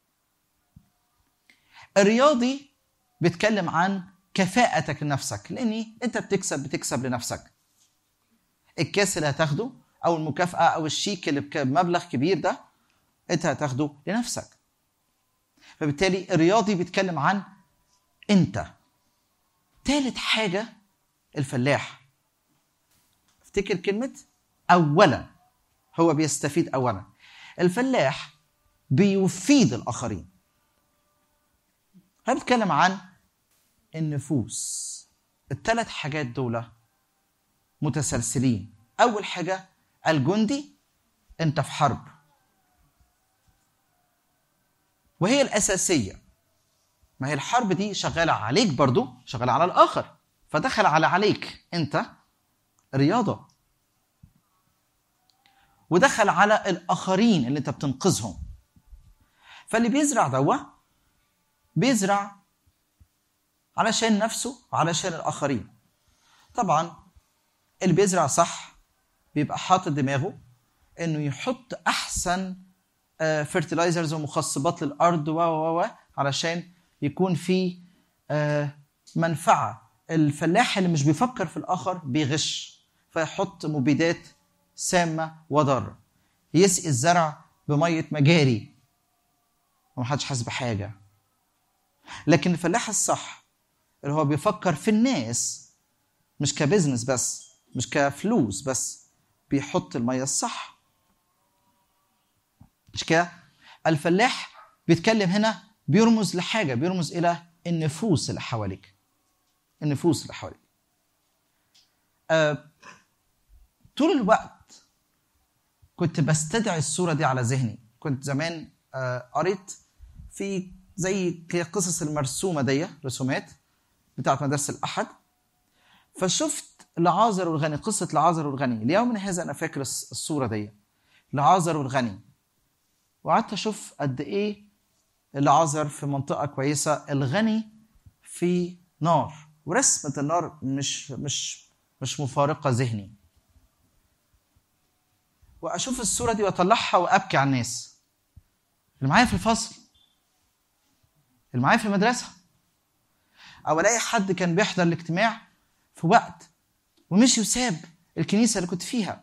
الرياضي بيتكلم عن كفاءتك لنفسك لاني انت بتكسب بتكسب لنفسك الكاس اللي هتاخده او المكافاه او الشيك اللي بك- بمبلغ كبير ده انت هتاخده لنفسك فبالتالي الرياضي بيتكلم عن انت تالت حاجه الفلاح افتكر كلمه اولا هو بيستفيد اولا الفلاح بيفيد الاخرين هنتكلم عن النفوس الثلاث حاجات دول متسلسلين اول حاجه الجندي انت في حرب وهي الاساسيه ما هي الحرب دي شغاله عليك برضو شغاله على الاخر فدخل على عليك انت رياضه ودخل على الاخرين اللي انت بتنقذهم فاللي بيزرع دوا بيزرع علشان نفسه وعلشان الاخرين طبعا اللي بيزرع صح بيبقى حاطط دماغه انه يحط احسن فيرتلايزرز ومخصبات للارض و و و علشان يكون في آه، منفعه الفلاح اللي مش بيفكر في الاخر بيغش فيحط مبيدات سامه وضاره يسقي الزرع بميه مجاري ومحدش حاسس بحاجه لكن الفلاح الصح اللي هو بيفكر في الناس مش كبزنس بس مش كفلوس بس بيحط المية الصح مش كده الفلاح بيتكلم هنا بيرمز لحاجة بيرمز إلى النفوس اللي حواليك النفوس اللي حواليك آه طول الوقت كنت بستدعي الصورة دي على ذهني كنت زمان آه قريت في زي قصص المرسومة دي رسومات بتاعت مدرسة الأحد فشفت لعازر والغني قصة لعازر والغني اليوم هذا أنا فاكر الص- الصورة دي لعازر والغني وقعدت أشوف قد إيه لعازر في منطقة كويسة الغني في نار ورسمة النار مش مش مش مفارقة ذهني وأشوف الصورة دي وأطلعها وأبكي على الناس اللي معايا في الفصل اللي معايا في المدرسة او الاقي حد كان بيحضر الاجتماع في وقت ومشي وساب الكنيسه اللي كنت فيها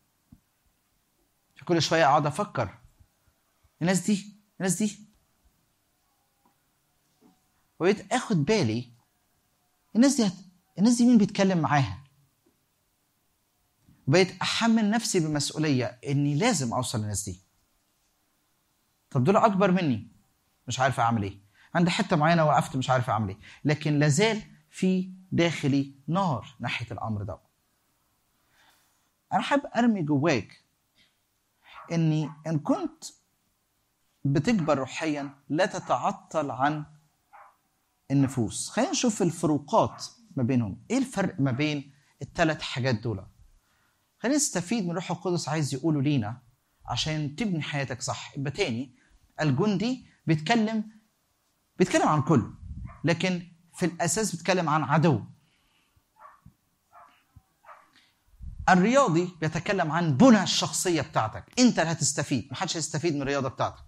فكل شويه اقعد افكر الناس دي الناس دي وبقيت اخد بالي الناس دي هت... الناس دي مين بيتكلم معاها بقيت احمل نفسي بمسؤوليه اني لازم اوصل للناس دي طب دول اكبر مني مش عارف اعمل ايه عند حته معينه وقفت مش عارف اعمل ايه لكن لازال في داخلي نار ناحيه الامر ده انا حابب ارمي جواك اني ان كنت بتكبر روحيا لا تتعطل عن النفوس خلينا نشوف الفروقات ما بينهم ايه الفرق ما بين الثلاث حاجات دول خلينا نستفيد من روح القدس عايز يقوله لينا عشان تبني حياتك صح يبقى تاني الجندي بيتكلم بيتكلم عن كله لكن في الاساس بيتكلم عن عدو الرياضي بيتكلم عن بنى الشخصيه بتاعتك انت اللي هتستفيد محدش هيستفيد من الرياضه بتاعتك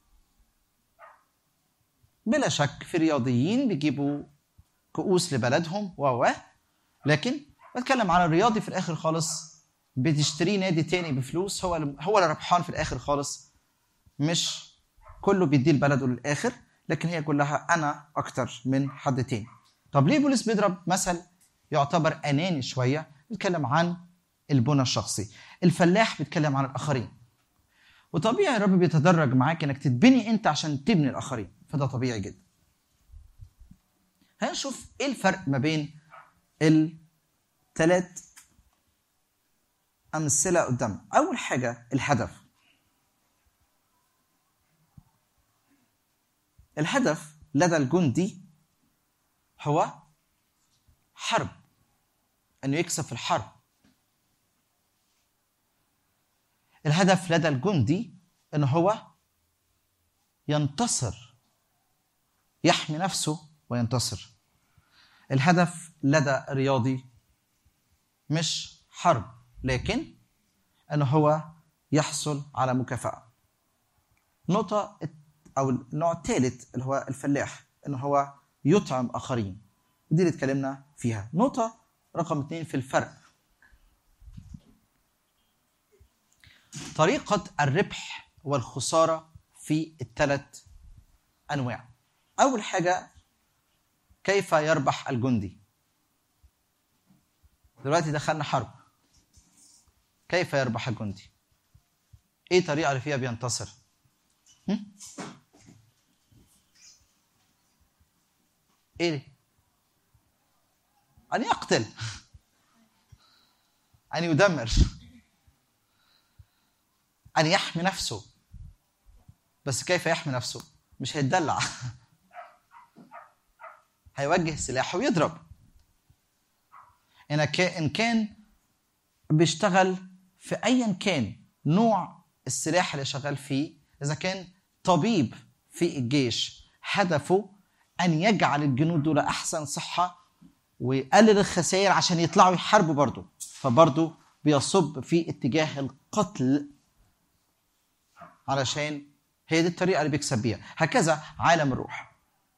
بلا شك في رياضيين بيجيبوا كؤوس لبلدهم و و لكن بتكلم على الرياضي في الاخر خالص بتشتريه نادي تاني بفلوس هو هو اللي ربحان في الاخر خالص مش كله بيديه لبلده للاخر لكن هي كلها انا اكتر من حد تاني طب ليه بولس بيضرب مثل يعتبر اناني شويه بيتكلم عن البنى الشخصي الفلاح بيتكلم عن الاخرين وطبيعي الرب بيتدرج معاك انك تتبني انت عشان تبني الاخرين فده طبيعي جدا هنشوف ايه الفرق ما بين الثلاث امثله قدامنا اول حاجه الهدف الهدف لدى الجندي هو حرب انه يكسب في الحرب الهدف لدى الجندي انه هو ينتصر يحمي نفسه وينتصر الهدف لدى الرياضي مش حرب لكن انه هو يحصل على مكافأة نقطة أو النوع الثالث اللي هو الفلاح انه هو يطعم آخرين ودي اللي اتكلمنا فيها نقطة رقم اثنين في الفرق طريقة الربح والخسارة في الثلاث أنواع أول حاجة كيف يربح الجندي دلوقتي دخلنا حرب كيف يربح الجندي ايه الطريقه اللي فيها بينتصر هم؟ ايه ان يقتل ان يدمر ان يحمي نفسه بس كيف يحمي نفسه مش هيتدلع هيوجه سلاحه ويضرب إن كان بيشتغل في أيا كان نوع السلاح اللي شغال فيه إذا كان طبيب في الجيش هدفه أن يجعل الجنود دول أحسن صحة ويقلل الخسائر عشان يطلعوا يحاربوا برضه فبرضه بيصب في اتجاه القتل علشان هي دي الطريقة اللي بيكسب بيها هكذا عالم الروح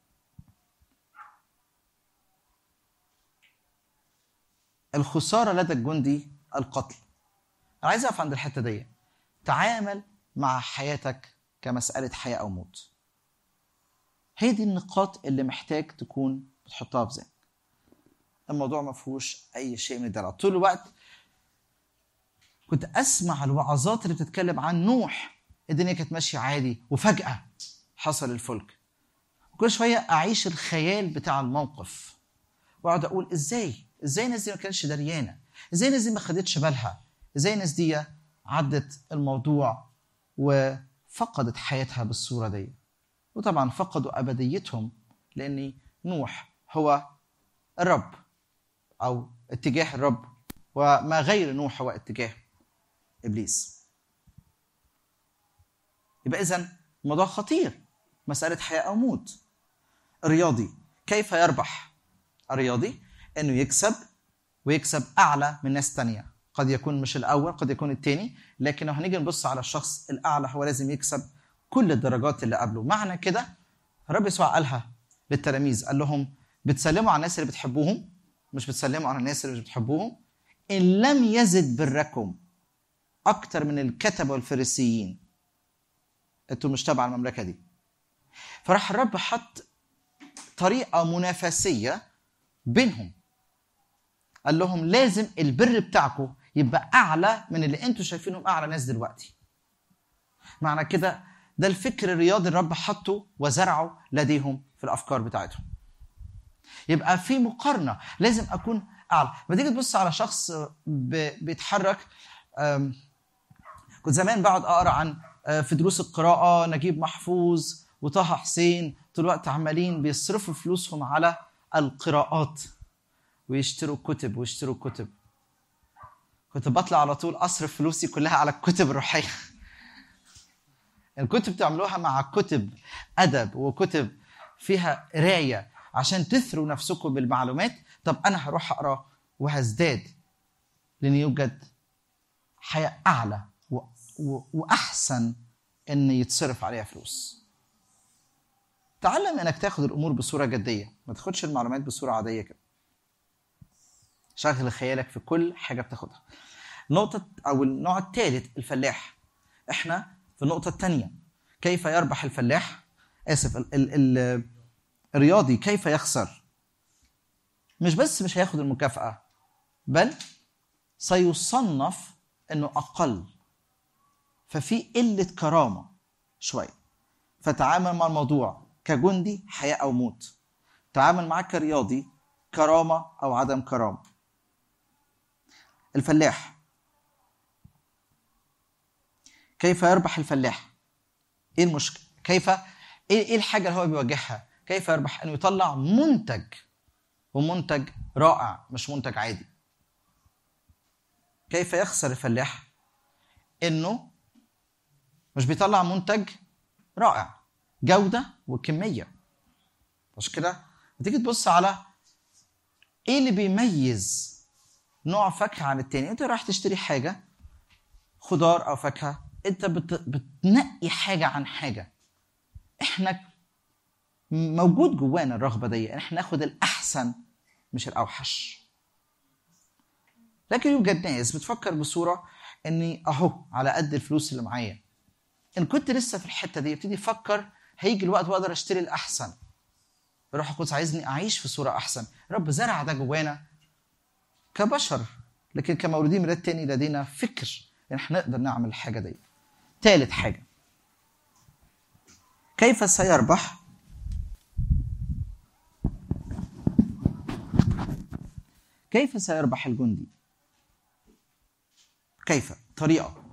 الخسارة لدى الجندي القتل أنا عايز أقف عند الحتة دي تعامل مع حياتك كمسألة حياة أو موت هي دي النقاط اللي محتاج تكون بتحطها في ذهنك الموضوع ما فيهوش أي شيء من الدلع طول الوقت كنت أسمع الوعظات اللي بتتكلم عن نوح الدنيا كانت ماشية عادي وفجأة حصل الفلك كل شوية أعيش الخيال بتاع الموقف وأقعد أقول إزاي ازاي الناس دي ما كانتش دريانه ازاي الناس دي ما خدتش بالها ازاي الناس دي عدت الموضوع وفقدت حياتها بالصوره دي وطبعا فقدوا ابديتهم لان نوح هو الرب او اتجاه الرب وما غير نوح هو اتجاه ابليس يبقى اذا الموضوع خطير مساله حياه او موت الرياضي كيف يربح الرياضي انه يكسب ويكسب اعلى من ناس تانية قد يكون مش الاول قد يكون التاني لكن لو هنيجي نبص على الشخص الاعلى هو لازم يكسب كل الدرجات اللي قبله معنى كده الرب يسوع قالها للتلاميذ قال لهم بتسلموا على الناس اللي بتحبوهم مش بتسلموا على الناس اللي مش بتحبوهم ان لم يزد بركم اكتر من الكتبه والفريسيين انتوا مش تبع المملكه دي فراح الرب حط طريقه منافسيه بينهم قال لهم لازم البر بتاعكم يبقى اعلى من اللي انتوا شايفينهم اعلى ناس دلوقتي معنى كده ده الفكر الرياضي الرب حطه وزرعه لديهم في الافكار بتاعتهم يبقى في مقارنه لازم اكون اعلى ما تيجي تبص على شخص بيتحرك كنت زمان بقعد اقرا عن في دروس القراءه نجيب محفوظ وطه حسين طول الوقت عمالين بيصرفوا فلوسهم على القراءات ويشتروا كتب ويشتروا كتب كنت بطلع على طول اصرف فلوسي كلها على الكتب الروحيه الكتب تعملوها مع كتب ادب وكتب فيها قرايه عشان تثروا نفسكم بالمعلومات طب انا هروح اقرا وهزداد لان يوجد حياه اعلى و... و... واحسن ان يتصرف عليها فلوس تعلم انك تاخد الامور بصوره جديه ما تاخدش المعلومات بصوره عاديه كده شغل خيالك في كل حاجه بتاخدها نقطه او النوع الثالث الفلاح احنا في النقطه الثانيه كيف يربح الفلاح اسف ال ال ال الرياضي كيف يخسر مش بس مش هياخد المكافاه بل سيصنف انه اقل ففي قله كرامه شويه فتعامل مع الموضوع كجندي حياه او موت تعامل معاه كرياضي كرامه او عدم كرامه الفلاح كيف يربح الفلاح ايه المشكله كيف ايه ايه الحاجه اللي هو بيواجهها كيف يربح انه يطلع منتج ومنتج رائع مش منتج عادي كيف يخسر الفلاح انه مش بيطلع منتج رائع جوده وكميه مش كده تيجي تبص على ايه اللي بيميز نوع فاكهه عن التاني انت رايح تشتري حاجه خضار او فاكهه انت بت... بتنقي حاجه عن حاجه احنا موجود جوانا الرغبه دي ان احنا ناخد الاحسن مش الاوحش لكن يوجد ناس بتفكر بصوره اني اهو على قد الفلوس اللي معايا ان كنت لسه في الحته دي ابتدي افكر هيجي الوقت واقدر اشتري الاحسن الروح القدس عايزني اعيش في صوره احسن رب زرع ده جوانا كبشر لكن كمولودين ميلاد تاني لدينا فكر ان احنا نقدر نعمل الحاجه دي ثالث حاجه كيف سيربح كيف سيربح الجندي كيف طريقه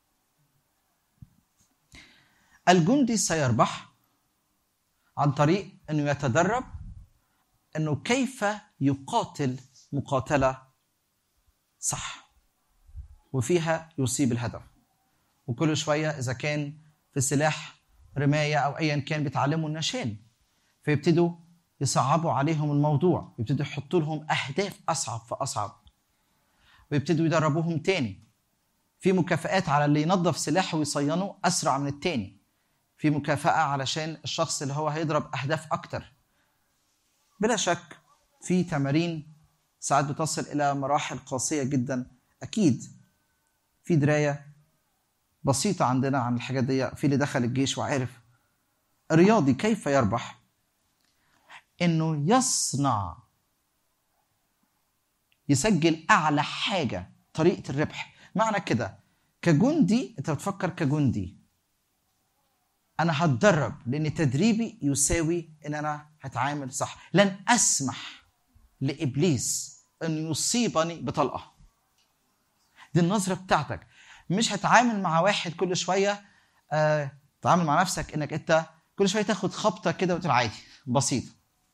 الجندي سيربح عن طريق انه يتدرب انه كيف يقاتل مقاتله صح وفيها يصيب الهدف وكل شويه اذا كان في سلاح رمايه او ايا كان بيتعلموا النشان فيبتدوا يصعبوا عليهم الموضوع يبتدوا يحطوا لهم اهداف اصعب فاصعب ويبتدوا يدربوهم تاني في مكافآت على اللي ينظف سلاحه ويصينه اسرع من التاني في مكافأة علشان الشخص اللي هو هيضرب أهداف أكتر بلا شك في تمارين ساعات بتصل إلى مراحل قاسية جدا أكيد في دراية بسيطة عندنا عن الحاجات دي في اللي دخل الجيش وعارف الرياضي كيف يربح إنه يصنع يسجل أعلى حاجة طريقة الربح معنى كده كجندي أنت بتفكر كجندي انا هتدرب لان تدريبي يساوي ان انا هتعامل صح لن اسمح لابليس ان يصيبني بطلقه دي النظره بتاعتك مش هتعامل مع واحد كل شويه آه تعامل مع نفسك انك انت كل شويه تاخد خبطه كده وتقول عادي بسيطه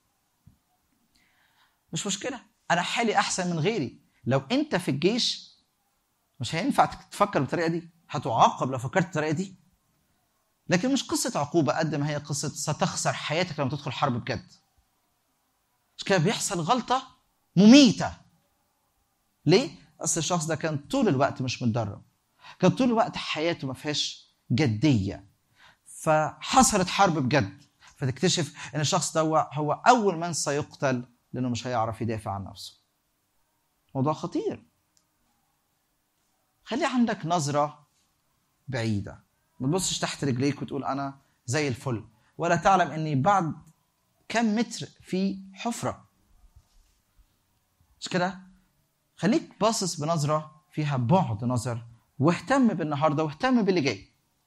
مش مشكله انا حالي احسن من غيري لو انت في الجيش مش هينفع تفكر بالطريقه دي هتعاقب لو فكرت بالطريقه دي لكن مش قصة عقوبة قد ما هي قصة ستخسر حياتك لما تدخل حرب بجد. مش كده بيحصل غلطة مميتة. ليه؟ أصل الشخص ده كان طول الوقت مش متدرب. كان طول الوقت حياته ما فيهاش جدية. فحصلت حرب بجد. فتكتشف ان الشخص ده هو اول من سيقتل لانه مش هيعرف يدافع عن نفسه. موضوع خطير. خلي عندك نظرة بعيدة. ما تبصش تحت رجليك وتقول انا زي الفل ولا تعلم اني بعد كم متر في حفره مش كده خليك باصص بنظره فيها بعد نظر واهتم بالنهارده واهتم باللي جاي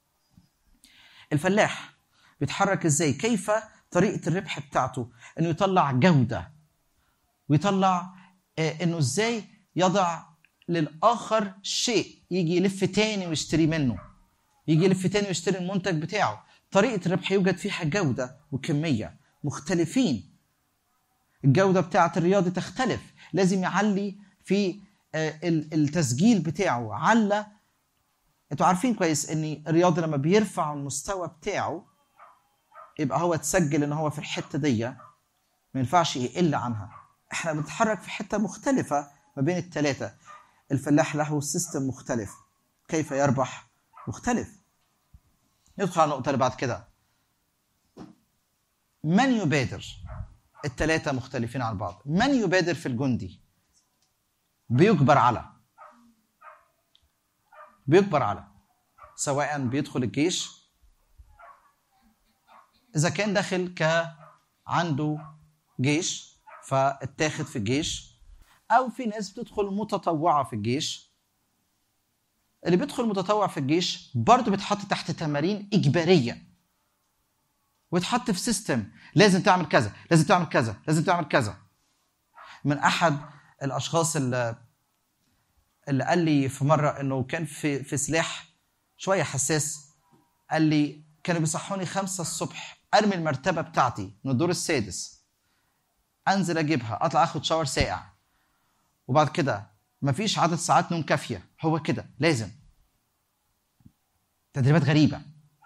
الفلاح بيتحرك ازاي كيف طريقه الربح بتاعته انه يطلع جوده ويطلع انه ازاي يضع للاخر شيء يجي يلف تاني ويشتري منه يجي يلف تاني ويشتري المنتج بتاعه طريقه الربح يوجد فيها جوده وكميه مختلفين الجوده بتاعه الرياضي تختلف لازم يعلي في آه، ال- التسجيل بتاعه على انتوا عارفين كويس ان الرياضي لما بيرفع المستوى بتاعه يبقى هو تسجل ان هو في الحته دي ما ينفعش يقل عنها احنا بنتحرك في حته مختلفه ما بين الثلاثه الفلاح له سيستم مختلف كيف يربح مختلف ندخل على النقطه اللي بعد كده من يبادر الثلاثه مختلفين عن بعض من يبادر في الجندي بيجبر على بيجبر على سواء بيدخل الجيش اذا كان داخل ك عنده جيش فاتاخد في الجيش او في ناس بتدخل متطوعه في الجيش اللي بيدخل متطوع في الجيش برضه بيتحط تحت تمارين اجباريه ويتحط في سيستم لازم تعمل كذا لازم تعمل كذا لازم تعمل كذا من احد الاشخاص اللي اللي قال لي في مره انه كان في في سلاح شويه حساس قال لي كانوا بيصحوني خمسة الصبح ارمي المرتبه بتاعتي من الدور السادس انزل اجيبها اطلع اخد شاور ساقع وبعد كده مفيش عدد ساعات نوم كافيه هو كده لازم تدريبات غريبه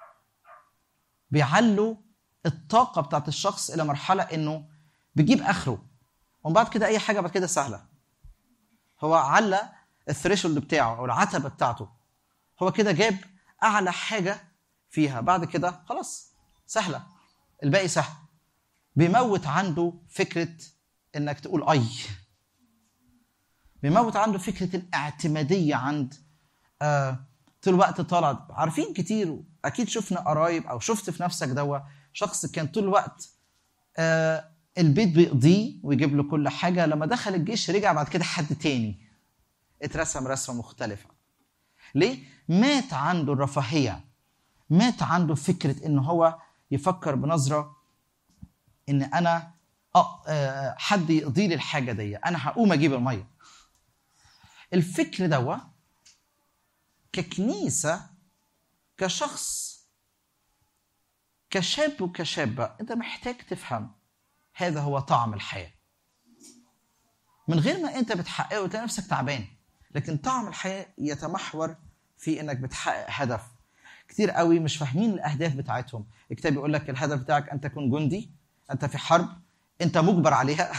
بيعلوا الطاقه بتاعت الشخص الى مرحله انه بيجيب اخره ومن بعد كده اي حاجه بعد كده سهله هو على الثريشولد بتاعه او العتبه بتاعته هو كده جاب اعلى حاجه فيها بعد كده خلاص سهله الباقي سهل بيموت عنده فكره انك تقول اي بيموت عنده فكره الاعتماديه عند آه طول الوقت طالع عارفين كتير اكيد شفنا قرايب او شفت في نفسك دوا شخص كان طول الوقت آه البيت بيقضيه ويجيب له كل حاجه لما دخل الجيش رجع بعد كده حد تاني اترسم رسمه مختلفه ليه مات عنده الرفاهيه مات عنده فكره ان هو يفكر بنظره ان انا اه آه، حد يقضي لي الحاجه دي انا هقوم اجيب الميه الفكر دوا ككنيسه كشخص كشاب وكشابه انت محتاج تفهم هذا هو طعم الحياه من غير ما انت بتحققه تلاقي نفسك تعبان لكن طعم الحياه يتمحور في انك بتحقق هدف كتير قوي مش فاهمين الاهداف بتاعتهم الكتاب يقول لك الهدف بتاعك ان تكون جندي انت في حرب انت مجبر عليها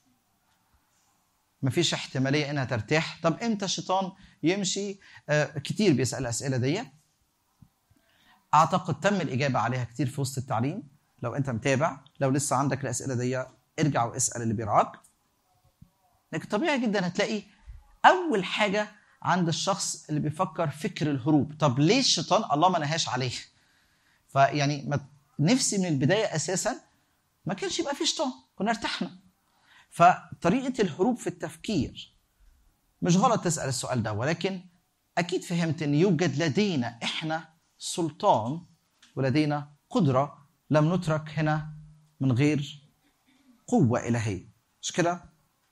مفيش احتماليه انها ترتاح طب امتى الشيطان يمشي آه كتير بيسال الاسئله دي اعتقد تم الاجابه عليها كتير في وسط التعليم لو انت متابع لو لسه عندك الاسئله دي ارجع واسال اللي بيرعاك لكن طبيعي جدا هتلاقي اول حاجه عند الشخص اللي بيفكر فكر الهروب طب ليه الشيطان الله ما نهاش عليه فيعني ما نفسي من البدايه اساسا ما كانش يبقى في شيطان كنا ارتحنا فطريقه الهروب في التفكير مش غلط تسال السؤال ده ولكن اكيد فهمت ان يوجد لدينا احنا سلطان ولدينا قدره لم نترك هنا من غير قوه الهيه مش كده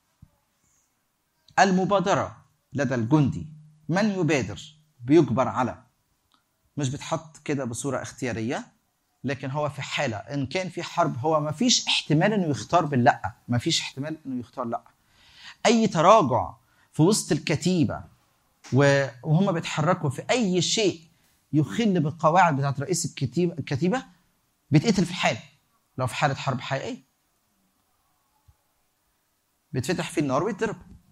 المبادره لدى الجندي من يبادر بيجبر على مش بتحط كده بصوره اختياريه لكن هو في حاله ان كان في حرب هو ما فيش احتمال انه يختار باللا ما فيش احتمال انه يختار لا اي تراجع في وسط الكتيبه و- وهم بيتحركوا في اي شيء يخل بالقواعد بتاعت رئيس الكتيبه الكتيبه بيتقتل في الحال لو في حاله حرب حقيقيه بيتفتح فيه النار ويتضرب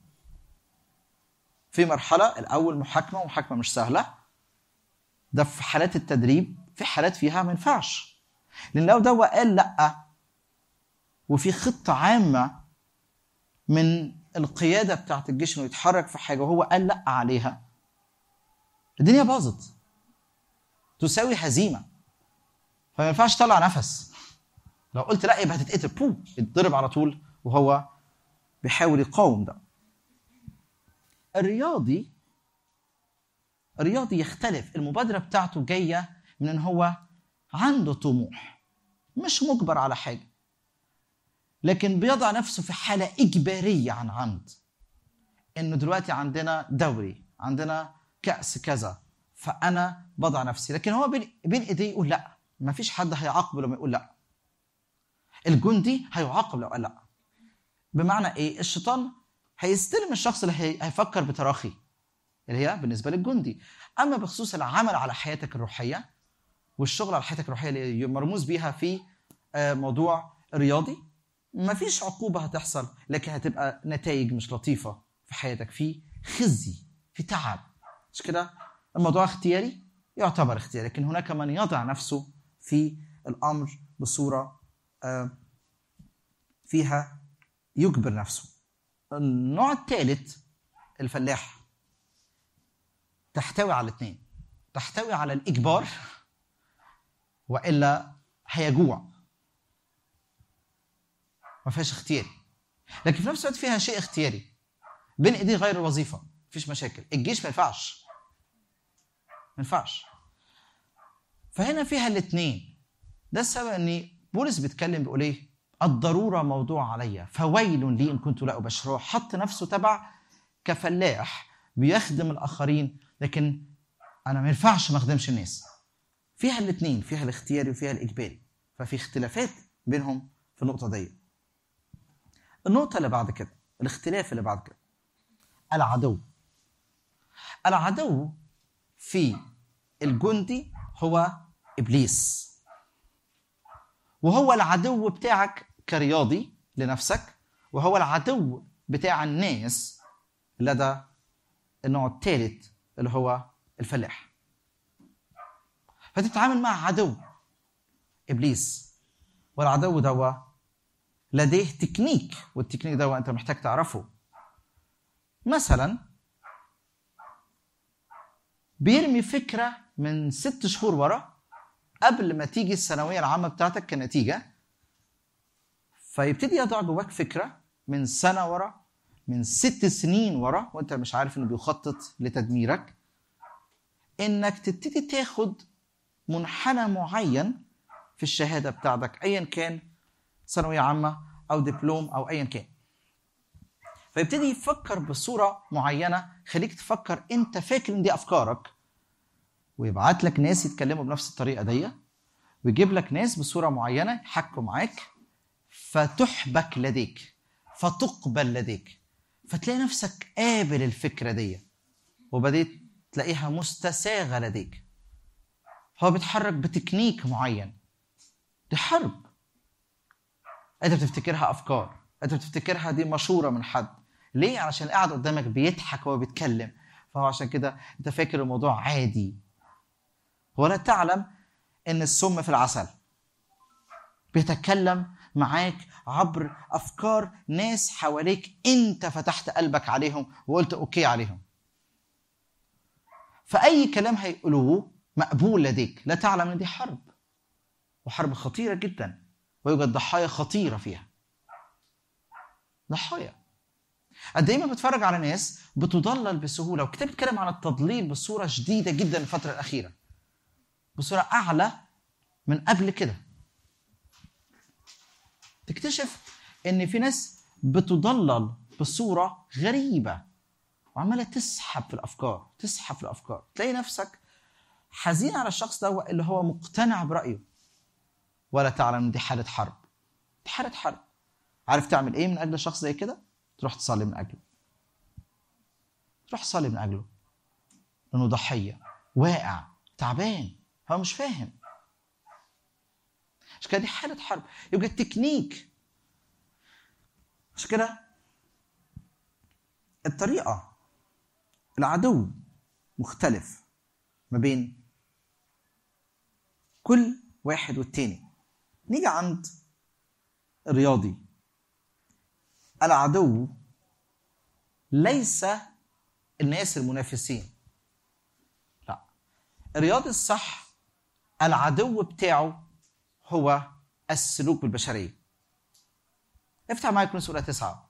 في مرحله الاول محاكمه ومحاكمه مش سهله ده في حالات التدريب في حالات فيها ما ينفعش لان لو ده قال لا وفي خطه عامه من القياده بتاعت الجيش انه يتحرك في حاجه وهو قال لا عليها الدنيا باظت تساوي هزيمه فما ينفعش تطلع نفس لو قلت لا يبقى هتتقتل بوم يتضرب على طول وهو بيحاول يقاوم ده الرياضي الرياضي يختلف المبادرة بتاعته جاية من ان هو عنده طموح مش مجبر على حاجة لكن بيضع نفسه في حالة إجبارية عن عمد إنه دلوقتي عندنا دوري عندنا كأس كذا فأنا بضع نفسي لكن هو بين, بين إيديه يقول لا ما فيش حد هيعاقبه لما يقول لا الجندي هيعاقب لو قال لا بمعنى ايه الشيطان هيستلم الشخص اللي هي- هيفكر بتراخي اللي هي بالنسبه للجندي اما بخصوص العمل على حياتك الروحيه والشغل على حياتك الروحيه اللي مرموز بيها في آه، موضوع رياضي مفيش عقوبه هتحصل لكن هتبقى نتائج مش لطيفه في حياتك في خزي في تعب مش كده الموضوع اختياري يعتبر اختياري لكن هناك من يضع نفسه في الامر بصوره آه، فيها يجبر نفسه النوع الثالث الفلاح تحتوي على الاثنين تحتوي على الاجبار والا هيجوع ما فيهاش اختياري لكن في نفس الوقت فيها شيء اختياري بين ايديه غير الوظيفه مفيش مشاكل الجيش ما ينفعش ما ينفعش فهنا فيها الاثنين ده السبب ان بولس بيتكلم بيقول ايه الضروره موضوع عليا فويل لي ان كنت لا ابشره حط نفسه تبع كفلاح بيخدم الاخرين لكن انا ما ينفعش ما اخدمش الناس فيها الاثنين فيها الاختياري وفيها الاجباري ففي اختلافات بينهم في النقطه دي النقطه اللي بعد كده الاختلاف اللي بعد كده العدو العدو في الجندي هو ابليس وهو العدو بتاعك كرياضي لنفسك وهو العدو بتاع الناس لدى النوع الثالث اللي هو الفلاح فتتعامل مع عدو ابليس والعدو دوا لديه تكنيك والتكنيك دوا انت محتاج تعرفه مثلا بيرمي فكره من ست شهور ورا قبل ما تيجي الثانويه العامه بتاعتك كنتيجه فيبتدي يضع جواك فكره من سنه ورا من ست سنين ورا وانت مش عارف انه بيخطط لتدميرك انك تبتدي تاخد منحنى معين في الشهاده بتاعتك ايا كان ثانويه عامه او دبلوم او ايا كان فيبتدي يفكر بصوره معينه خليك تفكر انت فاكر ان دي افكارك ويبعت لك ناس يتكلموا بنفس الطريقه دي ويجيب لك ناس بصوره معينه يحكوا معاك فتحبك لديك فتقبل لديك فتلاقي نفسك قابل الفكره دي وبديت تلاقيها مستساغه لديك هو بيتحرك بتكنيك معين دي حرب انت بتفتكرها افكار انت بتفتكرها دي مشوره من حد ليه علشان قاعد قدامك بيضحك وهو بيتكلم فهو عشان كده انت فاكر الموضوع عادي ولا تعلم ان السم في العسل بيتكلم معاك عبر افكار ناس حواليك انت فتحت قلبك عليهم وقلت اوكي عليهم فاي كلام هيقولوه مقبول لديك لا تعلم ان دي حرب وحرب خطيره جدا ويوجد ضحايا خطيره فيها ضحايا قد ايه ما بتفرج على ناس بتضلل بسهوله والكتاب بيتكلم عن التضليل بصوره شديده جدا الفتره الاخيره بصوره اعلى من قبل كده تكتشف ان في ناس بتضلل بصوره غريبه وعماله تسحب في الافكار تسحب في الافكار تلاقي نفسك حزين على الشخص ده اللي هو مقتنع برايه ولا تعلم ان دي حاله حرب دي حاله حرب عارف تعمل ايه من اجل شخص زي كده تروح تصلي من اجله تروح تصلي من اجله لانه ضحيه واقع تعبان هو مش فاهم عشان كده دي حاله حرب يوجد تكنيك عشان كده الطريقه العدو مختلف ما بين كل واحد والتاني نيجي عند الرياضي العدو ليس الناس المنافسين لا الرياضي الصح العدو بتاعه هو السلوك بالبشرية افتح معايا كنوس أولى تسعة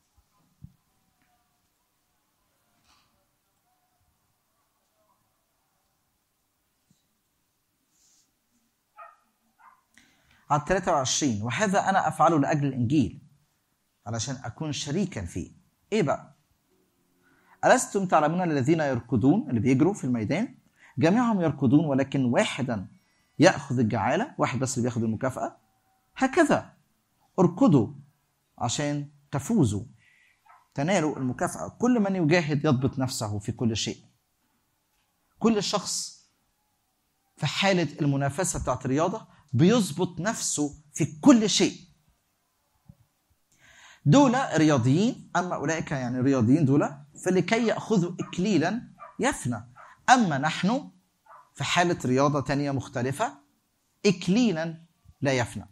على 23 وهذا أنا أفعله لأجل الإنجيل علشان أكون شريكا فيه إيه بقى؟ ألستم تعلمون الذين يركضون اللي بيجروا في الميدان جميعهم يركضون ولكن واحدا ياخذ الجعاله واحد بس اللي بياخذ المكافاه هكذا اركضوا عشان تفوزوا تنالوا المكافاه كل من يجاهد يضبط نفسه في كل شيء كل شخص في حاله المنافسه بتاعت الرياضه بيظبط نفسه في كل شيء دول رياضيين اما اولئك يعني الرياضيين دول فلكي ياخذوا اكليلا يفنى اما نحن في حاله رياضه تانية مختلفه اكليلا لا يفنى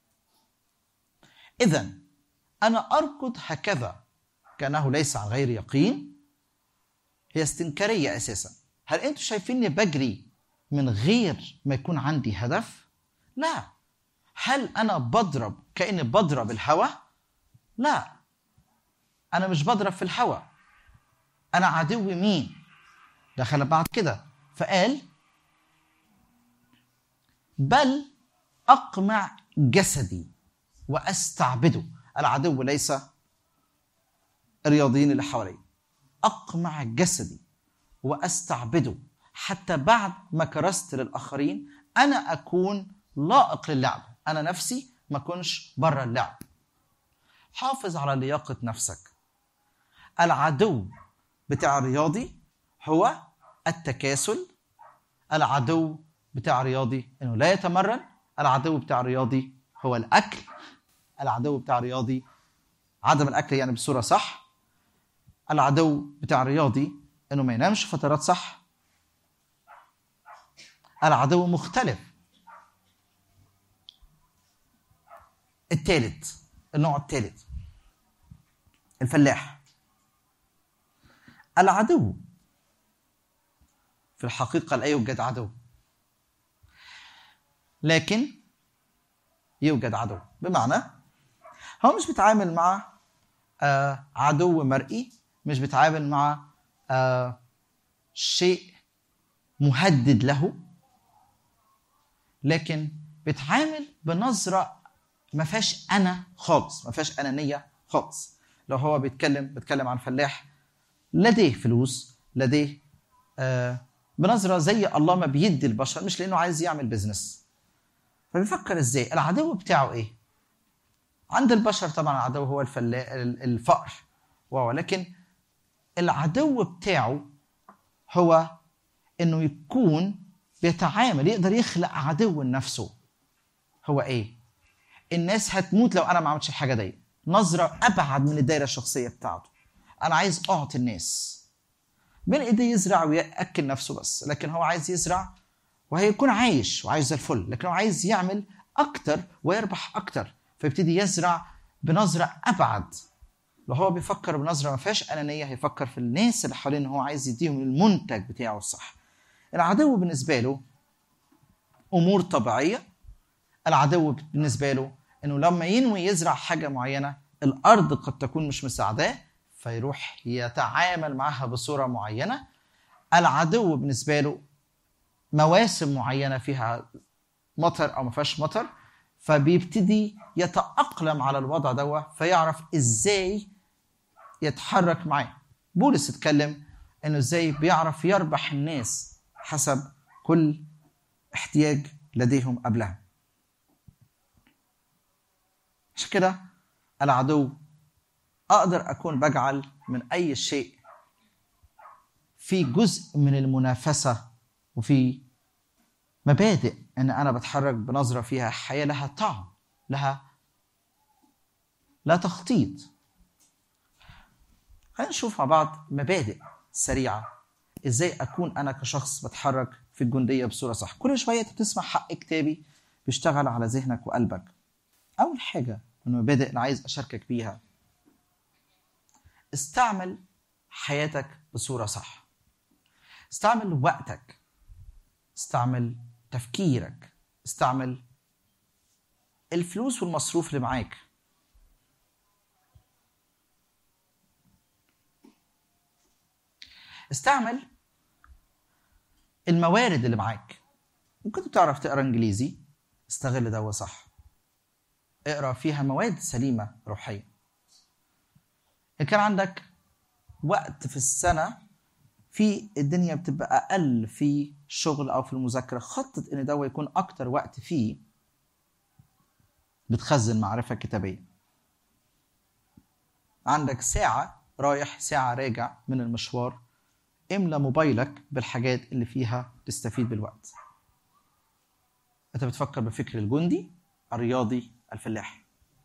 اذا انا اركض هكذا كانه ليس عن غير يقين هي استنكاريه اساسا هل انتم شايفيني بجري من غير ما يكون عندي هدف لا هل انا بضرب كاني بضرب الهواء لا انا مش بضرب في الهواء انا عدوي مين دخل بعد كده فقال بل اقمع جسدي واستعبده العدو ليس الرياضيين اللي حواليا اقمع جسدي واستعبده حتى بعد ما كرست للاخرين انا اكون لائق للعب انا نفسي ما اكونش بره اللعب حافظ على لياقه نفسك العدو بتاع الرياضي هو التكاسل العدو بتاع الرياضي انه لا يتمرن العدو بتاع الرياضي هو الاكل العدو بتاع الرياضي عدم الاكل يعني بصوره صح العدو بتاع الرياضي انه ما ينامش فترات صح العدو مختلف الثالث النوع الثالث الفلاح العدو في الحقيقة لا يوجد عدو لكن يوجد عدو بمعنى هو مش بيتعامل مع آه عدو مرئي مش بيتعامل مع آه شيء مهدد له لكن بيتعامل بنظرة ما فيهاش أنا خالص ما فيهاش أنانية خالص لو هو بيتكلم بيتكلم عن فلاح لديه فلوس لديه آه بنظرة زي الله ما بيدي البشر مش لأنه عايز يعمل بزنس فبيفكر ازاي العدو بتاعه ايه عند البشر طبعا العدو هو الفلا... الفقر ولكن العدو بتاعه هو انه يكون بيتعامل يقدر يخلق عدو لنفسه هو ايه الناس هتموت لو انا ما عملتش الحاجه دي نظره ابعد من الدايره الشخصيه بتاعته انا عايز اعطي الناس بين ايديه يزرع وياكل نفسه بس لكن هو عايز يزرع وهيكون عايش وعايش زي الفل لكن هو عايز يعمل اكتر ويربح اكتر فيبتدي يزرع بنظره ابعد لو هو بيفكر بنظره ما فيهاش انانيه هيفكر في الناس اللي حواليه ان هو عايز يديهم المنتج بتاعه الصح العدو بالنسبه له امور طبيعيه العدو بالنسبه له انه لما ينوي يزرع حاجه معينه الارض قد تكون مش مساعداه فيروح يتعامل معها بصوره معينه العدو بالنسبه له مواسم معينه فيها مطر او ما فيهاش مطر فبيبتدي يتاقلم على الوضع ده فيعرف ازاي يتحرك معاه بولس اتكلم انه ازاي بيعرف يربح الناس حسب كل احتياج لديهم قبلها عشان كده العدو اقدر اكون بجعل من اي شيء في جزء من المنافسه وفي مبادئ ان انا بتحرك بنظره فيها حياه لها طعم لها لا تخطيط خلينا نشوف مع بعض مبادئ سريعه ازاي اكون انا كشخص بتحرك في الجنديه بصوره صح كل شويه انت بتسمع حق كتابي بيشتغل على ذهنك وقلبك اول حاجه من المبادئ اللي عايز اشاركك بيها استعمل حياتك بصوره صح استعمل وقتك استعمل تفكيرك استعمل الفلوس والمصروف اللي معاك استعمل الموارد اللي معاك ممكن بتعرف تقرا انجليزي استغل ده صح اقرا فيها مواد سليمه روحيه ان كان عندك وقت في السنه في الدنيا بتبقى اقل في الشغل او في المذاكره خطط ان ده يكون اكتر وقت فيه بتخزن معرفه كتابيه عندك ساعه رايح ساعه راجع من المشوار املى موبايلك بالحاجات اللي فيها تستفيد بالوقت انت بتفكر بفكر الجندي الرياضي الفلاح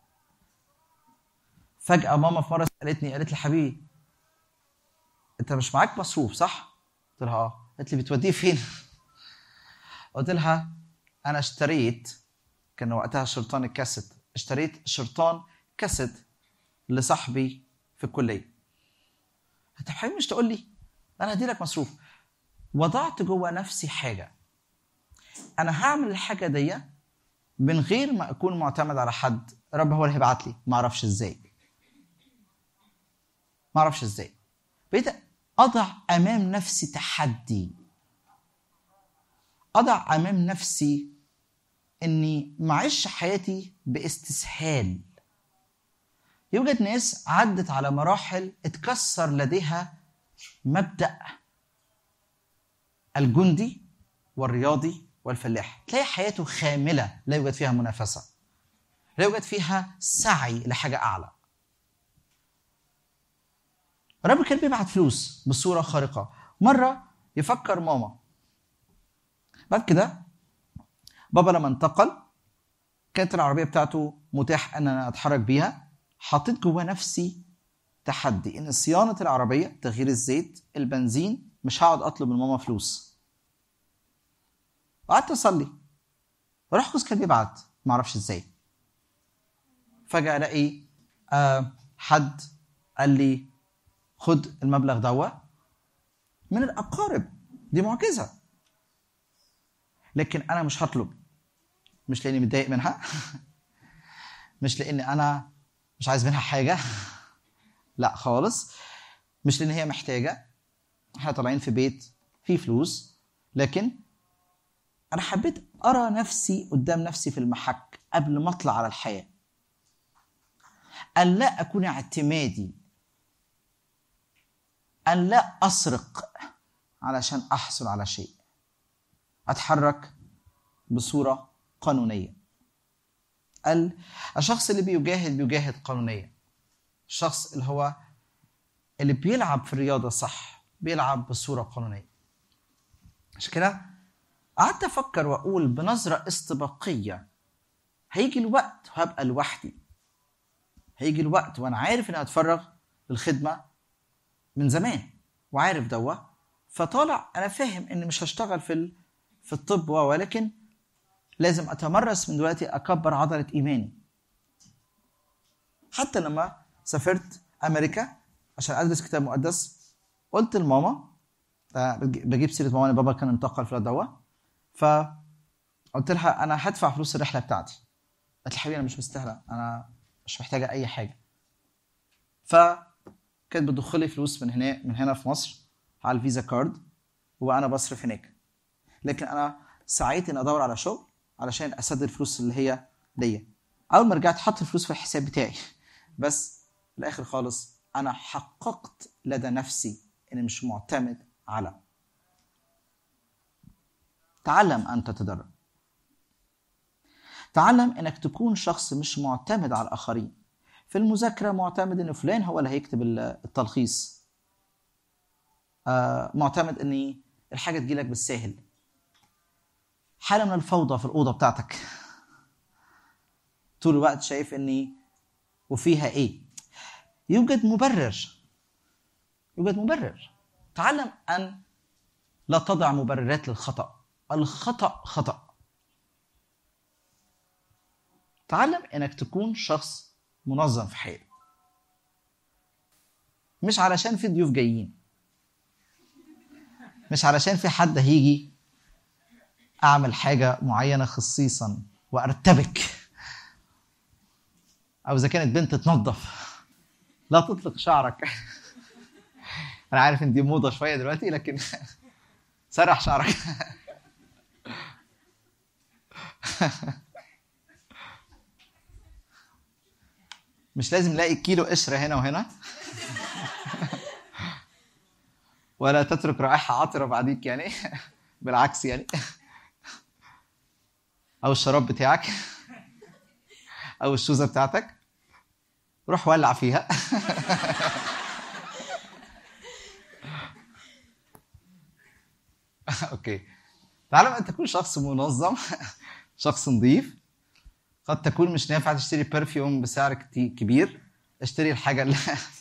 فجاه ماما في مره سالتني قالت لي حبيبي انت مش معاك مصروف صح قلت لها اه قالت لي بتوديه فين قلت لها انا اشتريت كان وقتها شرطان الكاسيت اشتريت شرطان كاسيت لصاحبي في الكليه انت حبيبي مش تقول لي انا هدي لك مصروف وضعت جوه نفسي حاجه انا هعمل الحاجه دي من غير ما اكون معتمد على حد رب هو اللي هيبعت لي ما اعرفش ازاي ما اعرفش ازاي بقيت اضع امام نفسي تحدي اضع امام نفسي اني معيش حياتي باستسهال يوجد ناس عدت على مراحل اتكسر لديها مبدا الجندي والرياضي والفلاح تلاقي حياته خامله لا يوجد فيها منافسه لا يوجد فيها سعي لحاجه اعلى الرب كان بيبعت فلوس بصوره خارقه مره يفكر ماما بعد كده بابا لما انتقل كانت العربيه بتاعته متاح ان انا اتحرك بيها حطيت جوه نفسي تحدي ان صيانه العربيه تغيير الزيت البنزين مش هقعد اطلب من ماما فلوس قعدت اصلي روح قدس كان بيبعت معرفش ازاي فجاه الاقي آه حد قال لي خد المبلغ دوا من الاقارب دي معجزه لكن انا مش هطلب مش لاني متضايق منها مش لاني انا مش عايز منها حاجه لا خالص مش لان هي محتاجه احنا طالعين في بيت فيه فلوس لكن انا حبيت ارى نفسي قدام نفسي في المحك قبل ما اطلع على الحياه ان لا اكون اعتمادي ان لا اسرق علشان احصل على شيء اتحرك بصوره قانونيه ال- الشخص اللي بيجاهد بيجاهد قانونيا الشخص اللي هو اللي بيلعب في الرياضه صح بيلعب بصوره قانونيه عشان كده قعدت افكر واقول بنظره استباقيه هيجي الوقت وهبقى لوحدي هيجي الوقت وانا عارف اني هتفرغ للخدمه من زمان وعارف دوا فطالع انا فاهم اني مش هشتغل في ال- في الطب و- ولكن لازم اتمرس من دلوقتي اكبر عضله ايماني حتى لما سافرت امريكا عشان ادرس كتاب مقدس قلت لماما آه، بج- بجيب سيره ماما إن بابا كان انتقل في دوا فقلت لها انا هدفع فلوس الرحله بتاعتي قالت لي حبيبي انا مش مستاهله انا مش محتاجه اي حاجه فكانت بتدخل لي فلوس من هنا من هنا في مصر على الفيزا كارد وانا بصرف هناك لكن انا سعيت اني ادور على شغل علشان اسدد الفلوس اللي هي ليا اول ما رجعت حط الفلوس في الحساب بتاعي بس في الاخر خالص انا حققت لدى نفسي اني مش معتمد على تعلم ان تتدرب تعلم انك تكون شخص مش معتمد على الاخرين في المذاكره معتمد ان فلان هو اللي هيكتب ال- التلخيص آه، معتمد ان الحاجه تجيلك بالساهل حاله من الفوضى في الاوضه بتاعتك طول الوقت شايف اني وفيها ايه يوجد مبرر يوجد مبرر تعلم ان لا تضع مبررات للخطا الخطا خطا تعلم انك تكون شخص منظم في حياتك مش علشان في ضيوف جايين مش علشان في حد هيجي اعمل حاجه معينه خصيصا وارتبك او اذا كانت بنت تنظف لا تطلق شعرك انا عارف ان دي موضه شويه دلوقتي لكن سرح شعرك مش لازم نلاقي كيلو قشره هنا وهنا ولا تترك رائحه عطره بعديك يعني بالعكس يعني او الشراب بتاعك او الشوزه بتاعتك روح ولع فيها اوكي تعلم ان تكون شخص منظم شخص نظيف قد تكون مش نافع تشتري برفيوم بسعر كتي- كبير اشتري الحاجه اللي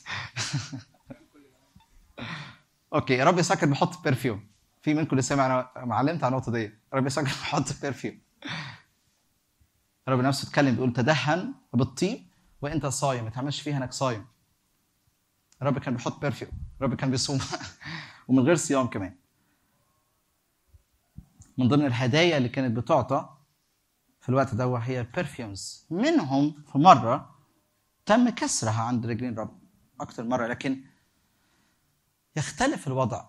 اوكي ربي يسعدك بيحط برفيوم في منكم اللي سمع انا معلمت على النقطه دي ربي يسعدك بيحط برفيوم ربي نفسه اتكلم بيقول تدهن بالطيب وانت صايم ما تعملش فيها انك صايم ربي كان بيحط برفيوم ربي كان بيصوم ومن غير صيام كمان من ضمن الهدايا اللي كانت بتعطى في الوقت ده هي برفيومز منهم في مره تم كسرها عند رجلين رب اكتر مره لكن يختلف الوضع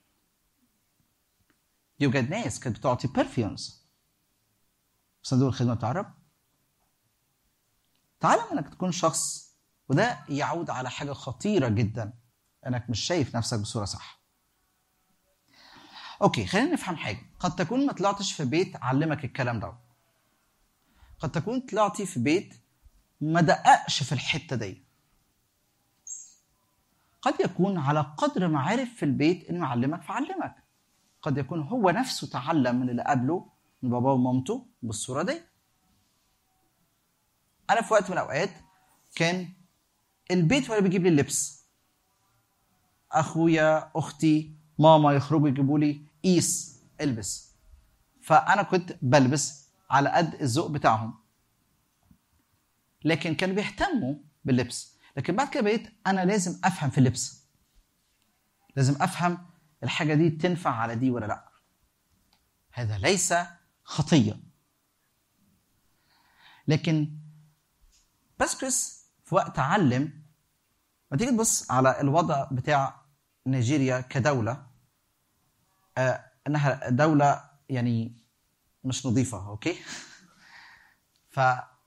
يوجد ناس كانت بتعطي برفيومز في صندوق الخدمه بتاع الرب تعلم انك تكون شخص وده يعود على حاجه خطيره جدا انك مش شايف نفسك بصوره صح اوكي خلينا نفهم حاجه قد تكون ما طلعتش في بيت علمك الكلام ده قد تكون طلعتي في بيت ما دققش في الحته دي قد يكون على قدر ما عرف في البيت انه يعلمك فعلمك قد يكون هو نفسه تعلم من اللي قبله من باباه ومامته بالصوره دي انا في وقت من الاوقات كان البيت ولا بيجيب لي اللبس اخويا اختي ماما يخرجوا يجيبوا لي قيس البس فانا كنت بلبس على قد الذوق بتاعهم لكن كانوا بيهتموا باللبس لكن بعد كده بقيت انا لازم افهم في اللبس لازم افهم الحاجه دي تنفع على دي ولا لا هذا ليس خطيه لكن باسكريس في وقت علم ما تيجي تبص على الوضع بتاع نيجيريا كدوله آه انها دوله يعني مش نظيفه اوكي ف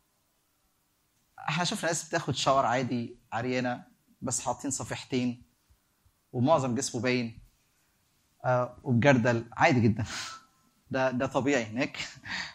احنا شفنا ناس بتاخد شاور عادي عريانه بس حاطين صفيحتين ومعظم جسمه باين آه وبجردل عادي جدا ده ده طبيعي هناك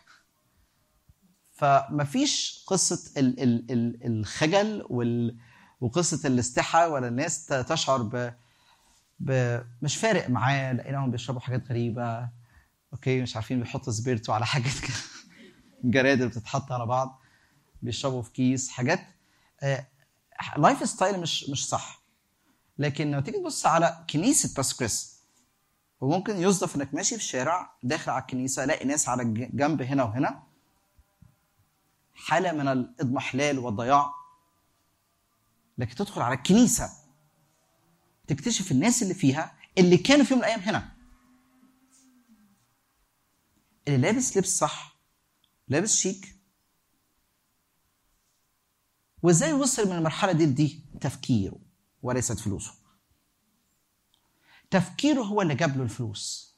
فمفيش قصه ال ال ال الخجل وال وقصه الاستحى ولا الناس ت- تشعر ب ب مش فارق معاه لقيناهم بيشربوا حاجات غريبه اوكي مش عارفين بيحطوا سبيرتو على حاجات كده جرادل بتتحط على بعض بيشربوا في كيس حاجات لايف ستايل مش مش صح لكن لما تيجي تبص على كنيسه باسكريس وممكن يصدف انك ماشي في الشارع داخل على الكنيسه الاقي ناس على الج- جنب هنا وهنا حاله من الاضمحلال والضياع لكن تدخل على الكنيسه تكتشف الناس اللي فيها اللي كانوا في يوم من الايام هنا اللي لابس لبس صح لابس شيك وازاي وصل من المرحله دي لدي تفكيره وليست فلوسه تفكيره هو اللي جاب له الفلوس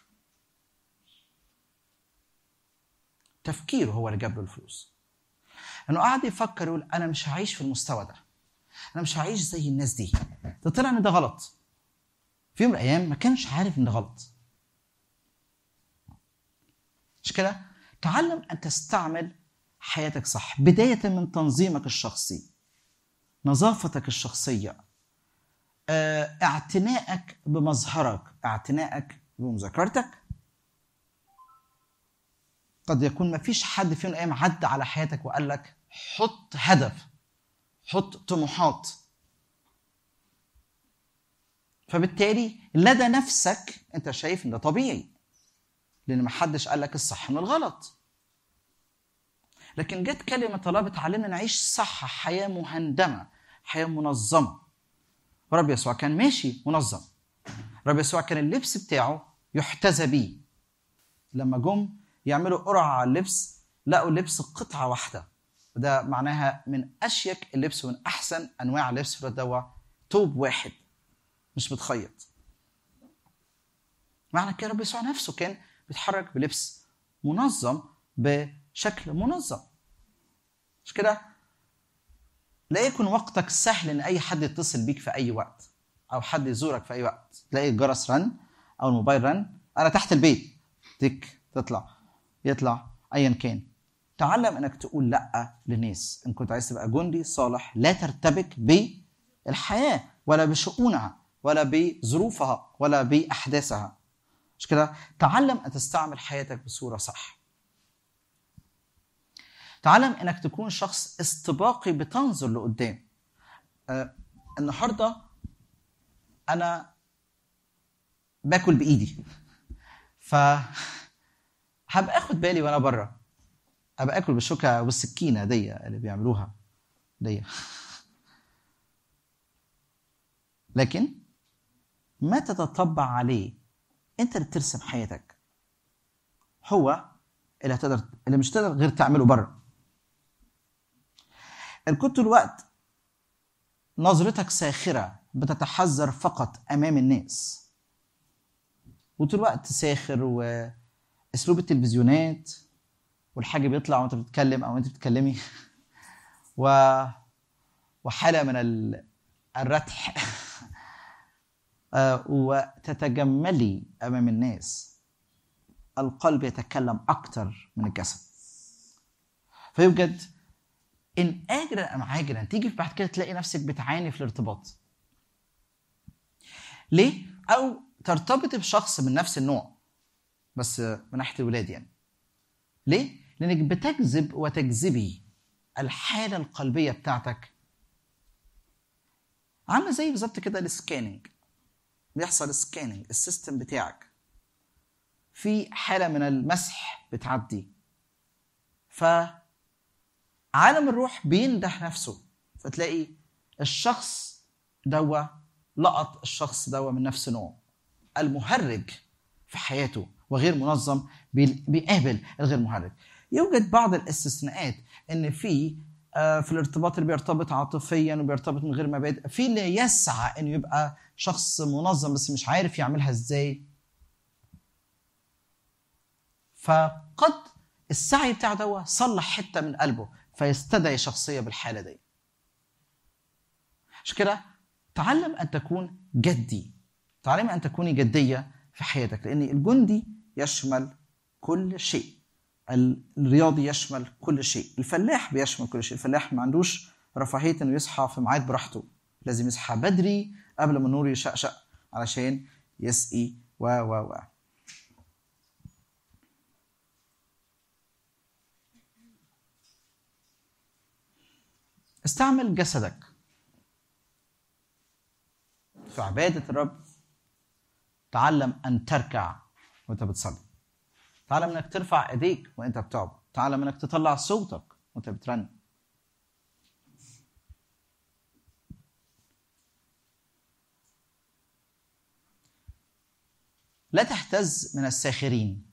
تفكيره هو اللي جاب له الفلوس انه قعد يفكر يقول انا مش هعيش في المستوى ده انا مش هعيش زي الناس دي ده طلع ان ده غلط في يوم من الايام ما كانش عارف ان ده غلط مش كده تعلم ان تستعمل حياتك صح بدايه من تنظيمك الشخصي نظافتك الشخصيه آه، اعتنائك بمظهرك اعتنائك بمذاكرتك قد يكون ما فيش حد في يوم من الايام عدى على حياتك وقال لك حط هدف حط طموحات فبالتالي لدى نفسك انت شايف ان ده طبيعي لان ما حدش قال لك الصح من الغلط لكن جت كلمه الله بتعلمنا نعيش صح حياه مهندمه حياه منظمه رب يسوع كان ماشي منظم رب يسوع كان اللبس بتاعه يحتذى بيه لما جم يعملوا قرعه على اللبس لقوا اللبس قطعه واحده وده معناها من اشيك اللبس ومن احسن انواع اللبس في الدوا توب واحد مش متخيط معنى كده رب يسوع نفسه كان بيتحرك بلبس منظم بشكل منظم مش كده لا يكن وقتك سهل ان اي حد يتصل بيك في اي وقت او حد يزورك في اي وقت تلاقي الجرس رن او الموبايل رن انا تحت البيت تك تطلع يطلع ايا كان تعلم انك تقول لا للناس ان كنت عايز تبقى جندي صالح لا ترتبك بالحياه ولا بشؤونها ولا بظروفها ولا باحداثها مش كده تعلم ان تستعمل حياتك بصوره صح تعلم انك تكون شخص استباقي بتنظر لقدام آه النهارده انا باكل بايدي ف هبقى اخد بالي وانا بره ابقى اكل بالشوكه والسكينه دي اللي بيعملوها دي لكن ما تتطبع عليه انت اللي بترسم حياتك هو اللي هتقدر اللي مش تقدر غير تعمله بره ان كنت طول الوقت نظرتك ساخره بتتحذر فقط امام الناس وطول الوقت ساخر واسلوب التلفزيونات والحاجه بيطلع وانت بتتكلم او انت بتتكلمي و وحاله من ال... الرتح آه، وتتجملي امام الناس القلب يتكلم اكثر من الجسد فيوجد ان اجلا ام عاجلا تيجي بعد كده تلاقي نفسك بتعاني في الارتباط ليه او ترتبط بشخص من نفس النوع بس من ناحيه الولاد يعني ليه لانك بتجذب وتجذبي الحاله القلبيه بتاعتك عامله زي بالظبط كده السكاننج بيحصل سكاننج السيستم بتاعك في حاله من المسح بتعدي ف عالم الروح بينده نفسه فتلاقي الشخص دوا لقط الشخص دوا من نفس نوعه المهرج في حياته وغير منظم بي- بيقابل الغير مهرج يوجد بعض الاستثناءات ان في آه، في الارتباط اللي بيرتبط عاطفيا وبيرتبط من غير مبادئ في اللي يسعى انه يبقى شخص منظم بس مش عارف يعملها ازاي فقد السعي بتاعه ده صلح حته من قلبه فيستدعي شخصيه بالحاله دي عشان كده تعلم ان تكون جدي تعلم ان تكوني جديه في حياتك لان الجندي يشمل كل شيء الرياضي يشمل كل شيء الفلاح بيشمل كل شيء الفلاح ما عندوش رفاهيه انه يصحى في ميعاد براحته لازم يصحى بدري قبل ما النور يشقشق علشان يسقي و و و استعمل جسدك في عبادة الرب تعلم أن تركع وأنت بتصلي تعلم أنك ترفع إيديك وأنت بتعبد تعلم أنك تطلع صوتك وأنت بترنم لا تهتز من الساخرين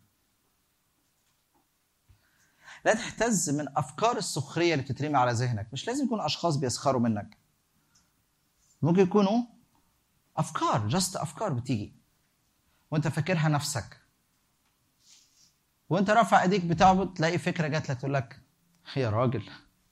لا تهتز من افكار السخريه اللي بتترمي على ذهنك مش لازم يكون اشخاص بيسخروا منك ممكن يكونوا افكار جست افكار بتيجي وانت فاكرها نفسك وانت رافع ايديك بتعبد تلاقي فكره جات لك تقول لك يا راجل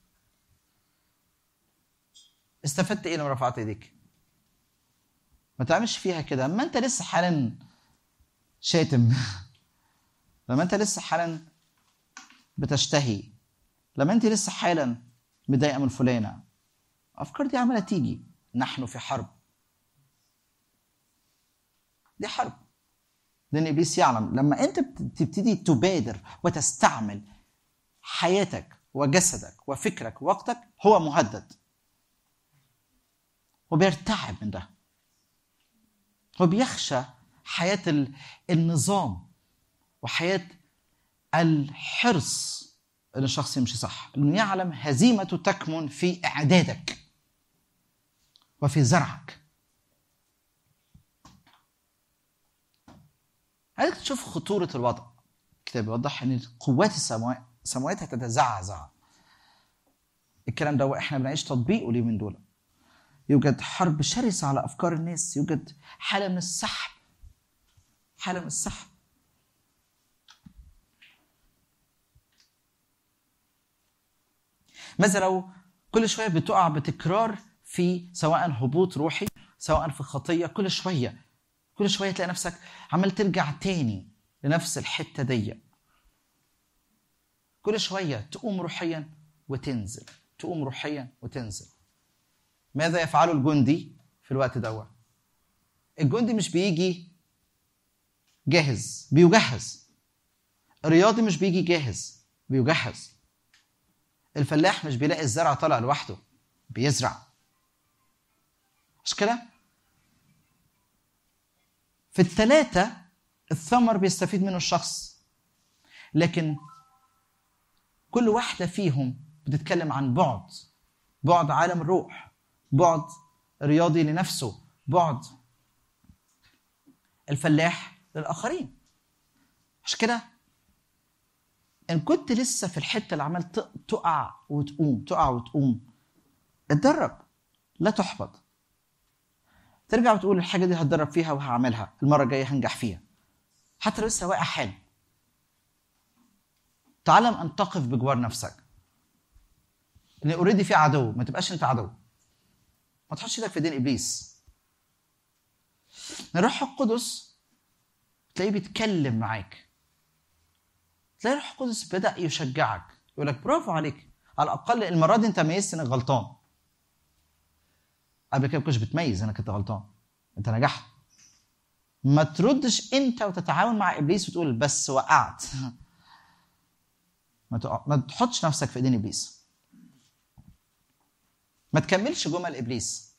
استفدت ايه لما رفعت ايديك ما تعملش فيها كده اما انت لسه حالا شاتم لما انت لسه حالا بتشتهي لما انت لسه حالا متضايقه من فلانه الافكار دي عماله تيجي نحن في حرب دي حرب لان ابليس يعلم لما انت تبتدي تبادر وتستعمل حياتك وجسدك وفكرك ووقتك هو مهدد وبيرتعب من ده هو بيخشى حياه النظام وحياه الحرص ان الشخص يمشي صح انه يعلم هزيمته تكمن في اعدادك وفي زرعك عايزك تشوف خطورة الوضع الكتاب يوضح ان قوات السماوات السماوات هتتزعزع الكلام ده احنا بنعيش تطبيقه ليه من دول يوجد حرب شرسة على أفكار الناس يوجد حالة من السحب حالة من السحب ماذا لو كل شويه بتقع بتكرار في سواء هبوط روحي سواء في خطيه كل شويه كل شويه تلاقي نفسك عمال ترجع تاني لنفس الحته دي كل شويه تقوم روحيا وتنزل تقوم روحيا وتنزل ماذا يفعل الجندي في الوقت دوت الجندي مش بيجي جاهز بيجهز الرياضي مش بيجي جاهز بيجهز الفلاح مش بيلاقي الزرع طالع لوحده بيزرع مش كده في الثلاثة الثمر بيستفيد منه الشخص لكن كل واحدة فيهم بتتكلم عن بعد بعد عالم الروح بعد رياضي لنفسه بعد الفلاح للآخرين مش كده إن كنت لسه في الحتة اللي عمال تقع وتقوم تقع وتقوم اتدرب لا تحبط ترجع وتقول الحاجة دي هتدرب فيها وهعملها المرة الجاية هنجح فيها حتى لو لسه واقع حال تعلم أن تقف بجوار نفسك ان اوريدي في عدو ما تبقاش انت عدو ما تحطش ايدك في دين ابليس الروح القدس تلاقيه بيتكلم معاك تلاقي الروح القدس بدا يشجعك يقول لك برافو عليك على الاقل المره دي انت ميزت انك غلطان قبل كده ما كنتش بتميز انك انت غلطان انت نجحت ما تردش انت وتتعاون مع ابليس وتقول بس وقعت ما تقع- ما تحطش نفسك في ايدين ابليس ما تكملش جمل ابليس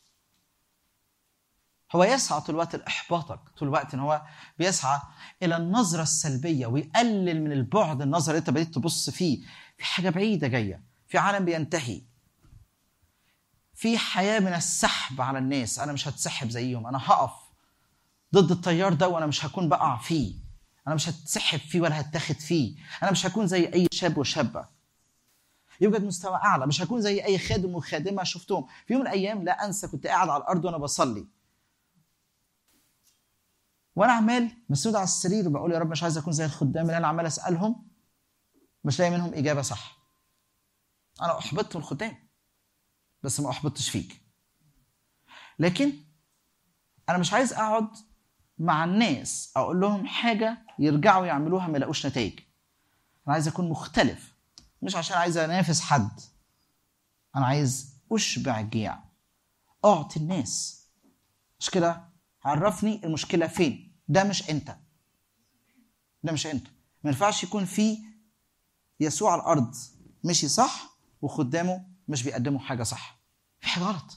هو يسعى طول الوقت لاحباطك طول الوقت ان هو بيسعى الى النظره السلبيه ويقلل من البعد النظر اللي انت بديت تبص فيه في حاجه بعيده جايه في عالم بينتهي في حياه من السحب على الناس انا مش هتسحب زيهم انا هقف ضد التيار ده وانا مش هكون بقع فيه انا مش هتسحب فيه ولا هتاخد فيه انا مش هكون زي اي شاب وشابه يوجد مستوى اعلى مش هكون زي اي خادم وخادمه شفتهم في يوم من الايام لا انسى كنت قاعد على الارض وانا بصلي وانا عمال مسنود على السرير وبقول يا رب مش عايز اكون زي الخدام اللي انا عمال اسالهم مش لاقي منهم اجابه صح انا احبطت من الخدام بس ما احبطتش فيك لكن انا مش عايز اقعد مع الناس اقول لهم حاجه يرجعوا يعملوها ما يلاقوش نتائج انا عايز اكون مختلف مش عشان عايز انافس حد انا عايز اشبع الجيع اعطي الناس مش كده عرفني المشكله فين ده مش انت ده مش انت ما ينفعش يكون في يسوع على الارض مشي صح وخدامه مش بيقدموا حاجه صح في حاجه غلط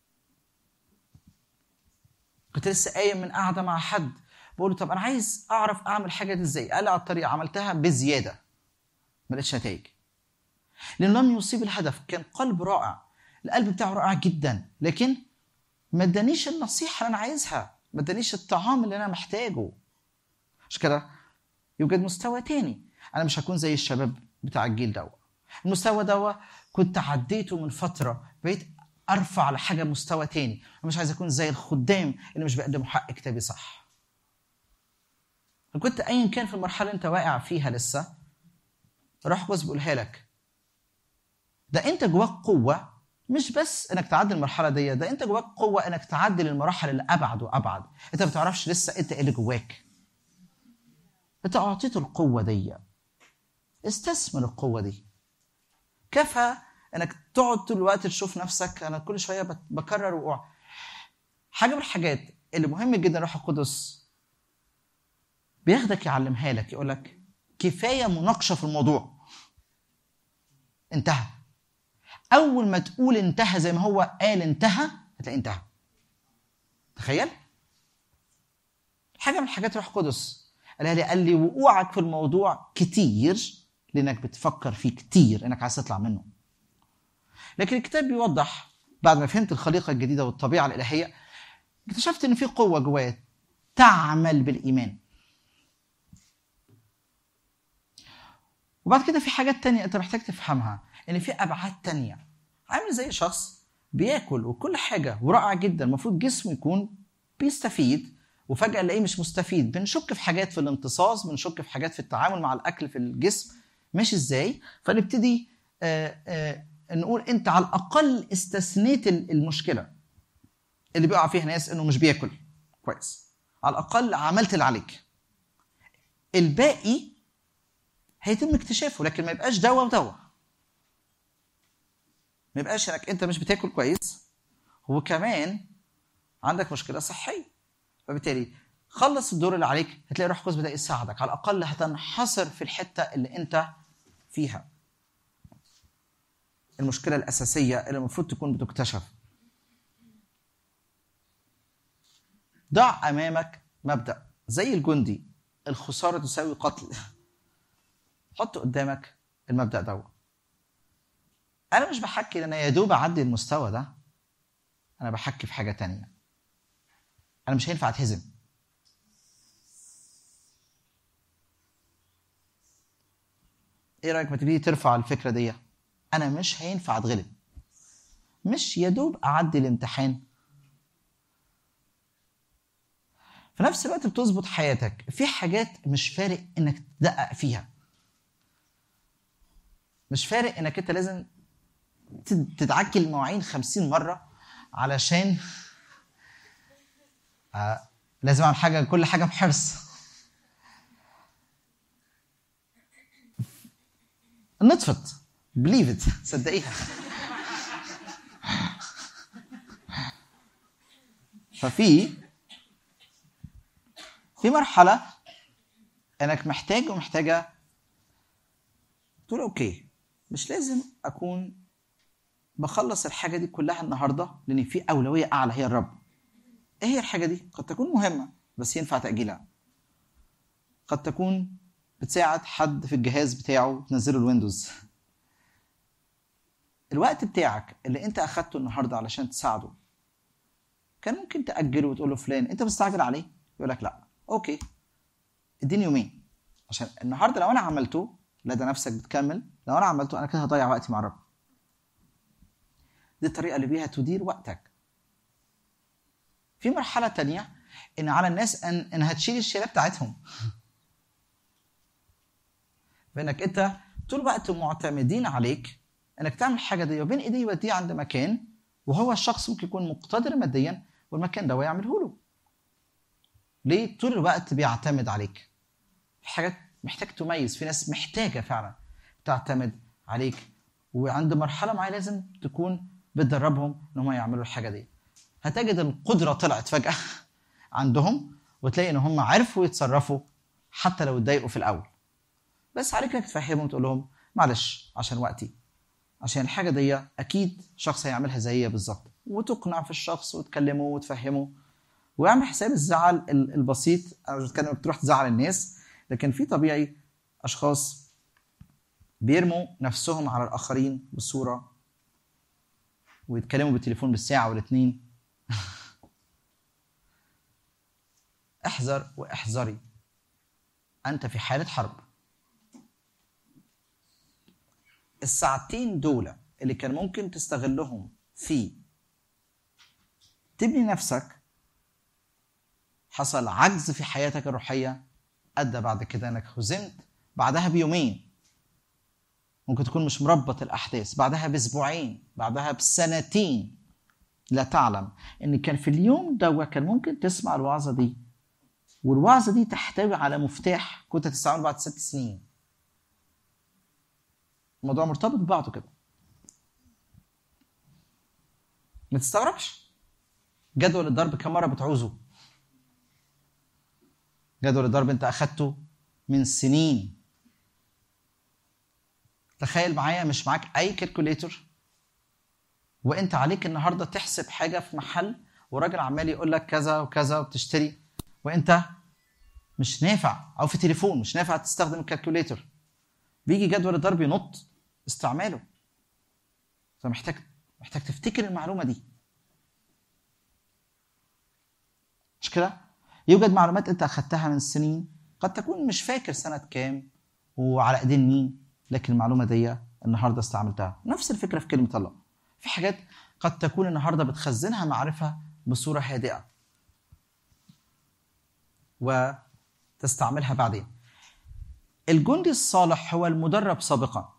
كنت لسه قايم من قاعده مع حد بقول له طب انا عايز اعرف اعمل حاجه دي ازاي قال لي على الطريقه عملتها بزياده ما لقيتش نتائج لانه لم يصيب الهدف كان قلب رائع القلب بتاعه رائع جدا لكن ما ادانيش النصيحه اللي انا عايزها ما ادانيش الطعام اللي انا محتاجه مش كده يوجد مستوى تاني انا مش هكون زي الشباب بتاع الجيل ده المستوى ده كنت عديته من فتره بقيت ارفع لحاجه مستوى تاني انا مش عايز اكون زي الخدام اللي مش بيقدموا حق كتابي صح كنت ايا كان في المرحله اللي انت واقع فيها لسه روح القدس بيقولها لك ده انت جواك قوه مش بس انك تعدي المرحله دي ده انت جواك قوه انك تعدي للمراحل اللي ابعد وابعد انت ما بتعرفش لسه انت ايه اللي جواك انت اعطيته القوه دي استثمر القوه دي كفى انك تقعد طول الوقت تشوف نفسك انا كل شويه بت- بكرر وقوع حاجه من الحاجات اللي مهم جدا روح القدس بياخدك يعلمها لك يقول لك كفايه مناقشه في الموضوع انتهى اول ما تقول انتهى زي ما هو قال انتهى هتلاقي انتهى تخيل حاجه من الحاجات روح القدس قالها لي قال لي وقوعك في الموضوع كتير لانك بتفكر فيه كتير انك عايز تطلع منه لكن الكتاب بيوضح بعد ما فهمت الخليقه الجديده والطبيعه الالهيه اكتشفت ان في قوه جوايا تعمل بالايمان وبعد كده في حاجات تانية انت محتاج تفهمها ان في ابعاد تانية عامل زي شخص بياكل وكل حاجه ورائع جدا المفروض جسمه يكون بيستفيد وفجاه نلاقيه مش مستفيد بنشك في حاجات في الامتصاص بنشك في حاجات في التعامل مع الاكل في الجسم ماشي ازاي فنبتدي آه آه نقول انت على الاقل استثنيت ال- المشكله اللي بيقع فيها ناس انه مش بياكل كويس على الاقل عملت اللي عليك الباقي هيتم اكتشافه لكن ما يبقاش دواء ودواء ما يبقاش انك انت مش بتاكل كويس وكمان عندك مشكله صحيه فبالتالي خلص الدور اللي عليك هتلاقي روح القدس بدا يساعدك على الاقل هتنحصر في الحته اللي انت فيها المشكله الاساسيه اللي المفروض تكون بتكتشف ضع امامك مبدا زي الجندي الخساره تساوي قتل حط قدامك المبدا ده انا مش بحكي ان انا يا دوب اعدي المستوى ده انا بحكي في حاجه تانية انا مش هينفع اتهزم ايه رايك ما تبتدي ترفع الفكره دي انا مش هينفع اتغلب مش يا دوب اعدي الامتحان في نفس الوقت بتظبط حياتك في حاجات مش فارق انك تدقق فيها مش فارق انك انت لازم تد- تتعكي المواعين خمسين مرة علشان آه لازم اعمل حاجة كل حاجة بحرص نطفت بليف ات صدقيها ففي في مرحلة انك محتاج ومحتاجة تقول اوكي مش لازم اكون بخلص الحاجة دي كلها النهاردة لان في اولوية اعلى هي الرب ايه هي الحاجة دي؟ قد تكون مهمة بس ينفع تأجيلها قد تكون بتساعد حد في الجهاز بتاعه تنزله الويندوز الوقت بتاعك اللي انت اخدته النهارده علشان تساعده كان ممكن تأجله وتقول له فلان انت مستعجل عليه يقول لك لا اوكي اديني يومين عشان النهارده لو انا عملته لا ده نفسك بتكمل لو انا عملته انا كده هضيع وقتي مع الرب دي الطريقه اللي بيها تدير وقتك في مرحله تانية ان على الناس ان انها تشيل الشيله بتاعتهم فانك انت طول الوقت معتمدين عليك انك تعمل الحاجه دي وبين ايديه يوديه عند مكان وهو الشخص ممكن يكون مقتدر ماديا والمكان ده هو يعمله له ليه طول الوقت بيعتمد عليك في حاجات محتاج تميز في ناس محتاجه فعلا تعتمد عليك وعند مرحله معينه لازم تكون بتدربهم ان هم يعملوا الحاجه دي هتجد القدره طلعت فجاه عندهم وتلاقي ان هم عرفوا يتصرفوا حتى لو اتضايقوا في الاول بس عليك انك تفهمهم تقول لهم معلش عشان وقتي عشان الحاجه دي اكيد شخص هيعملها زيي بالظبط وتقنع في الشخص وتكلمه وتفهمه واعمل حساب الزعل ال- البسيط انا مش بتكلم انك تروح تزعل الناس لكن في طبيعي اشخاص بيرموا نفسهم على الاخرين بصوره ويتكلموا بالتليفون بالساعه والاتنين احذر واحذري انت في حاله حرب الساعتين دول اللي كان ممكن تستغلهم في تبني نفسك حصل عجز في حياتك الروحية أدى بعد كده إنك هزمت بعدها بيومين ممكن تكون مش مربط الأحداث بعدها بأسبوعين بعدها بسنتين لا تعلم إن كان في اليوم ده كان ممكن تسمع الوعظة دي والوعظة دي تحتوي على مفتاح كنت هتستعمله بعد ست سنين الموضوع مرتبط ببعضه كده ما تستغربش جدول الضرب كم مره بتعوزه جدول الضرب انت اخدته من سنين تخيل معايا مش معاك اي كالكوليتر وانت عليك النهارده تحسب حاجه في محل وراجل عمال يقول لك كذا وكذا وبتشتري وانت مش نافع او في تليفون مش نافع تستخدم الكالكوليتر بيجي جدول الضرب ينط استعماله فمحتاج محتاج تفتكر المعلومه دي مش كده يوجد معلومات انت اخدتها من سنين قد تكون مش فاكر سنه كام وعلى ايدين مين لكن المعلومه دي النهارده استعملتها نفس الفكره في كلمه الله في حاجات قد تكون النهارده بتخزنها معرفه بصوره هادئه وتستعملها بعدين الجندي الصالح هو المدرب سابقا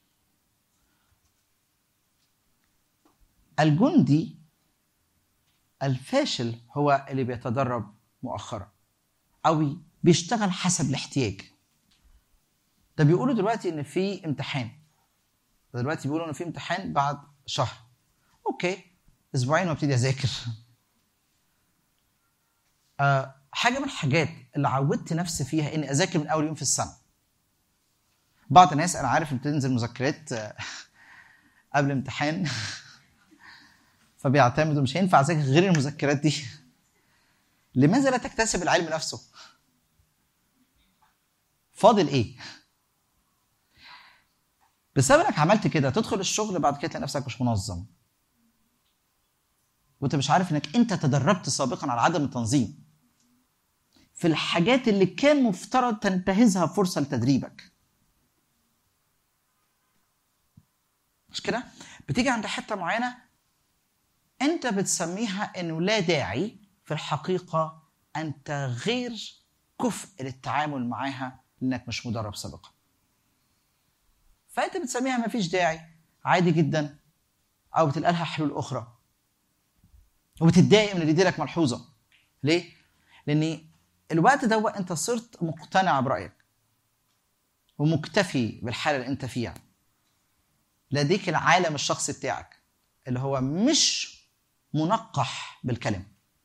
الجندي الفاشل هو اللي بيتدرب مؤخرا او بيشتغل حسب الاحتياج ده بيقولوا دلوقتي ان في امتحان دلوقتي بيقولوا ان في امتحان بعد شهر اوكي اسبوعين وابتدي اذاكر آه حاجه من الحاجات اللي عودت نفسي فيها اني اذاكر من اول يوم في السنه بعض الناس انا عارف ان بتنزل مذكرات آه، قبل امتحان فبيعتمدوا مش هينفع اذاكر غير المذكرات دي لماذا لا تكتسب العلم نفسه فاضل ايه بسبب انك عملت كده تدخل الشغل بعد كده تلاقي نفسك مش منظم وانت مش عارف انك انت تدربت سابقا على عدم التنظيم في الحاجات اللي كان مفترض تنتهزها فرصه لتدريبك مش كده بتيجي عند حته معينه انت بتسميها انه لا داعي في الحقيقه انت غير كفء للتعامل معاها لانك مش مدرب سابقا فانت بتسميها ما فيش داعي عادي جدا او بتلقى لها حلول اخرى وبتتضايق من اللي يديلك ملحوظه ليه لان الوقت ده انت صرت مقتنع برايك ومكتفي بالحاله اللي انت فيها لديك العالم الشخصي بتاعك اللي هو مش منقح بالكلمه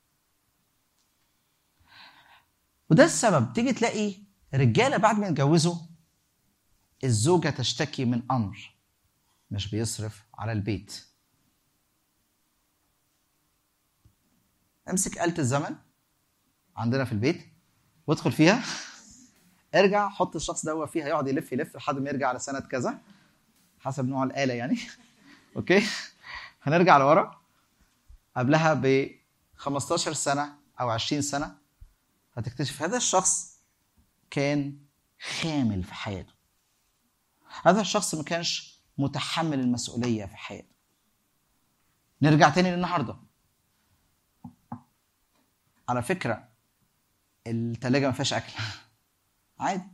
وده السبب تيجي تلاقي رجاله بعد ما يتجوزوا الزوجه تشتكي من امر مش بيصرف على البيت امسك آلة الزمن عندنا في البيت وادخل فيها ارجع حط الشخص ده هو فيها يقعد يلف يلف لحد ما يرجع على سنه كذا حسب نوع الآلة يعني اوكي هنرجع لورا قبلها ب 15 سنه او 20 سنه هتكتشف هذا الشخص كان خامل في حياته هذا الشخص ما كانش متحمل المسؤوليه في حياته نرجع تاني للنهارده على فكره التلاجة ما فيهاش اكل عادي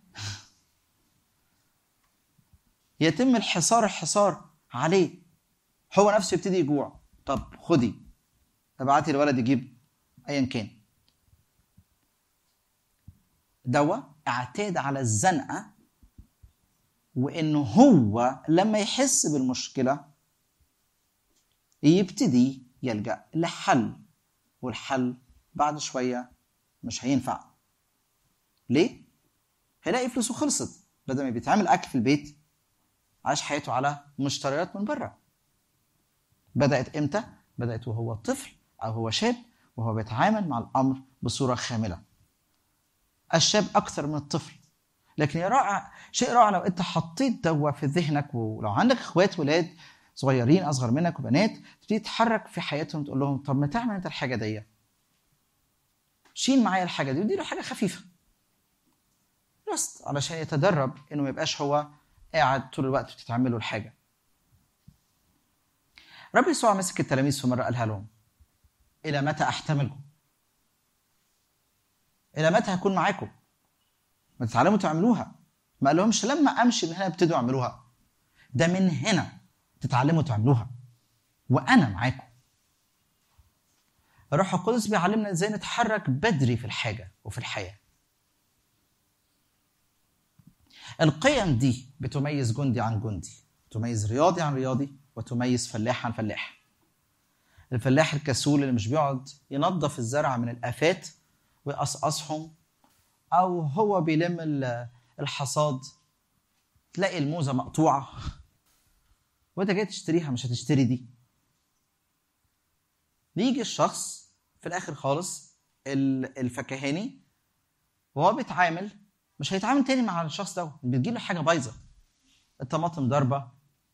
يتم الحصار الحصار عليه هو نفسه يبتدي يجوع طب خدي ابعتي الولد يجيب ايا كان دوا اعتاد على الزنقه وانه هو لما يحس بالمشكله يبتدي يلجا لحل والحل بعد شويه مش هينفع ليه هيلاقي فلوسه خلصت بدل ما بيتعمل اكل في البيت عاش حياته على مشتريات من بره بدات امتى بدات وهو طفل او هو شاب وهو بيتعامل مع الامر بصوره خامله الشاب اكثر من الطفل لكن يا رائع شيء رائع لو انت حطيت دوا في ذهنك ولو عندك اخوات ولاد صغيرين اصغر منك وبنات تبتدي تتحرك في حياتهم تقول لهم طب ما تعمل انت الحاجه دي شيل معايا الحاجه دي ودي له حاجه خفيفه بس علشان يتدرب انه ما يبقاش هو قاعد طول الوقت بتتعمل له الحاجه رب يسوع مسك التلاميذ في مره قالها لهم الى متى احتملكم الى متى هكون معاكم ما تتعلموا تعملوها ما قالهمش لما امشي من هنا ابتدوا اعملوها ده من هنا تتعلموا تعملوها وانا معاكم الروح القدس بيعلمنا ازاي نتحرك بدري في الحاجه وفي الحياه القيم دي بتميز جندي عن جندي تميز رياضي عن رياضي وتميز فلاح عن فلاح الفلاح الكسول اللي مش بيقعد ينظف الزرع من الافات ويقصقصهم او هو بيلم الحصاد تلاقي الموزه مقطوعه وانت جاي تشتريها مش هتشتري دي يجي الشخص في الاخر خالص الفكهاني وهو بيتعامل مش هيتعامل تاني مع الشخص ده بتجيب له حاجه بايظه الطماطم ضربه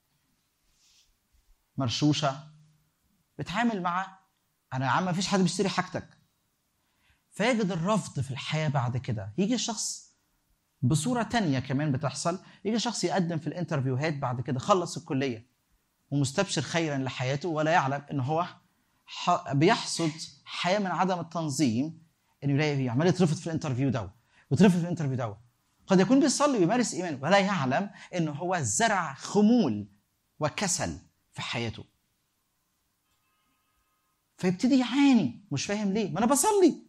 مرشوشه بتعامل مع انا يا عم مفيش حد بيشتري حاجتك فيجد الرفض في الحياه بعد كده يجي الشخص بصوره تانية كمان بتحصل يجي شخص يقدم في الانترفيوهات بعد كده خلص الكليه ومستبشر خيرا لحياته ولا يعلم ان هو بيحصد حياه من عدم التنظيم انه يلاقي عمال يترفض في الانترفيو ده ويترفض في الانترفيو ده قد يكون بيصلي ويمارس ايمانه ولا يعلم انه هو زرع خمول وكسل في حياته فيبتدي يعاني مش فاهم ليه ما انا بصلي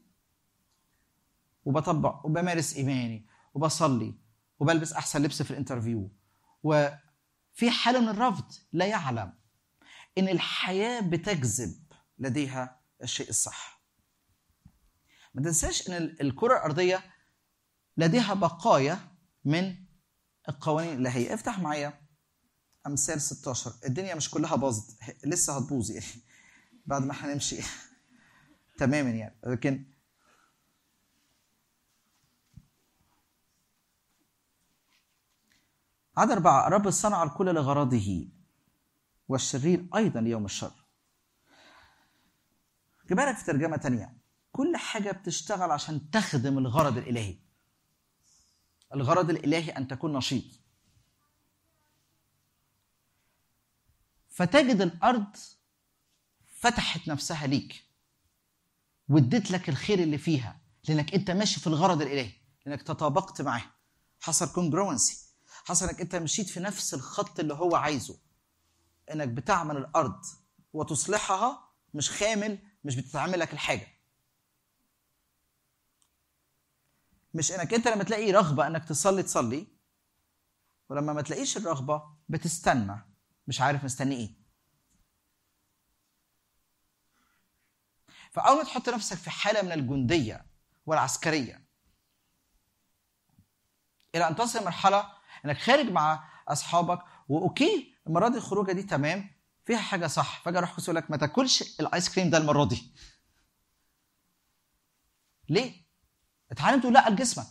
وبطبق وبمارس ايماني وبصلي وبلبس احسن لبس في الانترفيو وفي حاله من الرفض لا يعلم ان الحياه بتجذب لديها الشيء الصح ما تنساش ان الكره الارضيه لديها بقايا من القوانين الالهيه افتح معايا امثال 16 الدنيا مش كلها باظت لسه هتبوظ يعني بعد ما هنمشي تماما يعني لكن عدد أربعة الرب صنع الكل لغرضه والشرير أيضا ليوم الشر جبالك في ترجمة تانية كل حاجة بتشتغل عشان تخدم الغرض الإلهي الغرض الإلهي أن تكون نشيط فتجد الأرض فتحت نفسها ليك واديت لك الخير اللي فيها لأنك أنت ماشي في الغرض الإلهي لأنك تطابقت معاه حصل كونجروانسي حصل انك انت مشيت في نفس الخط اللي هو عايزه انك بتعمل الارض وتصلحها مش خامل مش بتتعمل لك الحاجه مش انك انت لما تلاقي رغبه انك تصلي تصلي ولما ما تلاقيش الرغبه بتستنى مش عارف مستني ايه فاول ما تحط نفسك في حاله من الجنديه والعسكريه الى ان تصل مرحله انك خارج مع اصحابك واوكي المره دي الخروجه دي تمام فيها حاجه صح فجاه اروح يقول لك ما تاكلش الايس كريم ده المره دي ليه اتعلم تقول لا لجسمك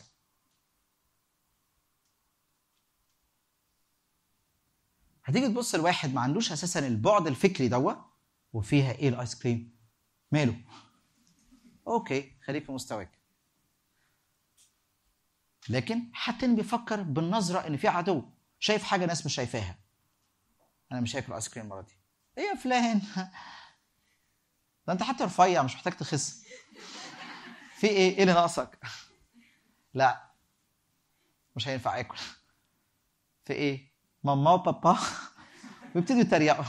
هتيجي تبص لواحد ما عندوش اساسا البعد الفكري دوا وفيها ايه الايس كريم ماله اوكي خليك في مستواك لكن حتى اللي بيفكر بالنظره ان في عدو شايف حاجه ناس مش شايفاها انا مش هاكل ايس كريم المره دي ايه يا فلان ده انت حتى رفيع مش محتاج تخس في ايه ايه اللي ناقصك لا مش هينفع اكل في ايه ماما وبابا ويبتدوا يتريقوا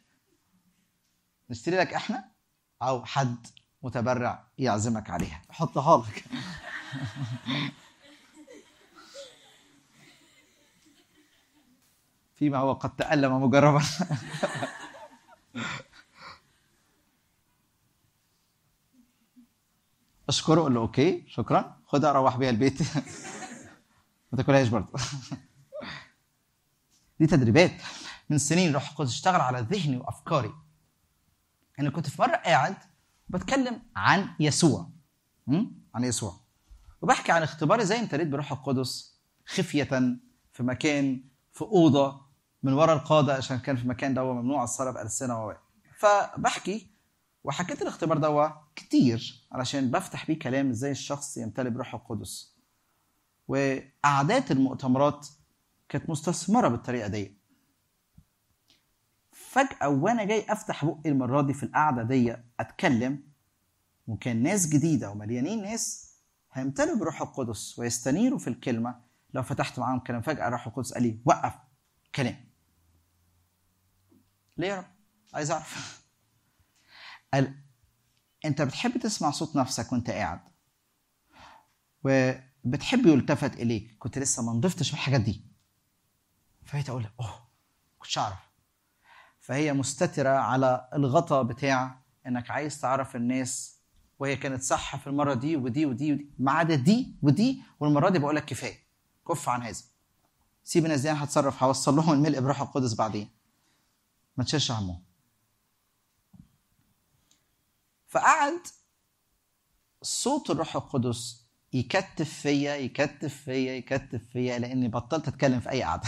نشتري لك احنا او حد متبرع يعزمك عليها حطها لك فيما هو قد تألم مجربا اشكره قول له اوكي شكرا خدها روح بيها البيت ما تاكلهاش برضه دي تدريبات من سنين روح القدس اشتغل على ذهني وافكاري انا كنت في مره قاعد بتكلم عن يسوع م? عن يسوع وبحكي عن اختباري زي امتليت بروح القدس خفيه في مكان في اوضه من ورا القاده عشان كان في المكان ده ممنوع الصلاه بالسنه و فبحكي وحكيت الاختبار ده كتير علشان بفتح بيه كلام ازاي الشخص يمتلئ بروح القدس وقعدات المؤتمرات كانت مستثمره بالطريقه دي فجاه وانا جاي افتح بقي المره دي في القعده دي اتكلم وكان ناس جديده ومليانين ناس هيمتلئوا بروح القدس ويستنيروا في الكلمه لو فتحت معاهم كلام فجاه روح القدس قال لي وقف كلام ليه يا رب عايز اعرف قال انت بتحب تسمع صوت نفسك وانت قاعد وبتحب يلتفت اليك كنت لسه ما نضفتش في الحاجات دي فبقيت اقول اوه كنتش اعرف فهي مستتره على الغطا بتاع انك عايز تعرف الناس وهي كانت صح في المره دي ودي ودي ودي ما عدا دي ودي والمره دي بقول لك كفايه كف عن هذا سيب الناس دي انا هتصرف هوصل لهم الملء بروح القدس بعدين ما تشيلش همهم فقعد صوت الروح القدس يكتف فيا يكتف فيا يكتف فيا لاني بطلت اتكلم في اي قعده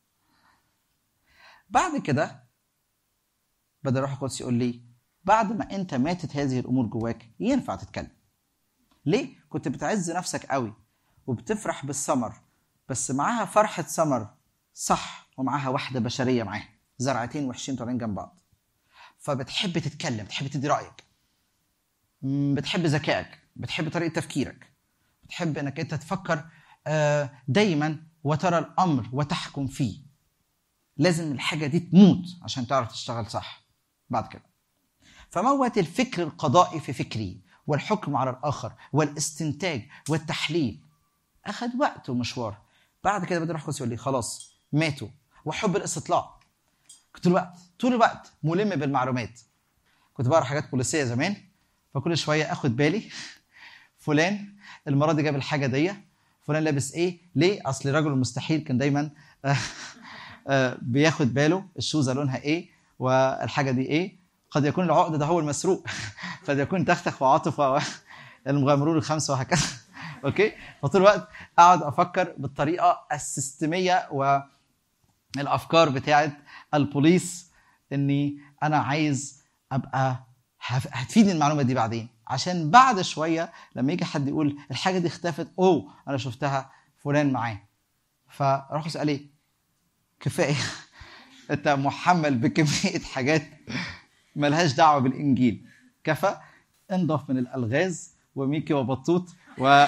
بعد كده بدا الروح القدس يقول لي بعد ما انت ماتت هذه الامور جواك ينفع تتكلم ليه كنت بتعز نفسك قوي وبتفرح بالثمر بس معاها فرحه ثمر صح ومعاها واحده بشريه معاها زرعتين وحشين طالعين جنب بعض فبتحب تتكلم بتحب تدي رايك بتحب ذكائك بتحب طريقه تفكيرك بتحب انك انت تفكر دايما وترى الامر وتحكم فيه لازم الحاجه دي تموت عشان تعرف تشتغل صح بعد كده فموت الفكر القضائي في فكري والحكم على الآخر والاستنتاج والتحليل أخذ وقت ومشوار بعد كده بدأ الروح القدس يقول لي خلاص ماتوا وحب الاستطلاع كنت طول الوقت طول الوقت ملم بالمعلومات كنت بقرا حاجات بوليسيه زمان فكل شويه اخد بالي فلان المره دي جاب الحاجه دي فلان لابس ايه ليه اصل الرجل المستحيل كان دايما آه، آه، بياخد باله الشوزه لونها ايه والحاجه دي ايه قد يكون العقد ده هو المسروق قد يكون تختخ وعاطف و- المغامرون الخمسه وهكذا اوكي فطول الوقت اقعد افكر بالطريقه السيستميه والافكار بتاعت البوليس اني انا عايز ابقى هف- هتفيدني المعلومه دي بعدين عشان بعد شويه لما يجي حد يقول الحاجه دي اختفت اوه انا شفتها فلان معاه فراح اسال ايه كفايه انت محمل بكميه حاجات ملهاش دعوه بالانجيل كفى انضف من الالغاز وميكي وبطوط و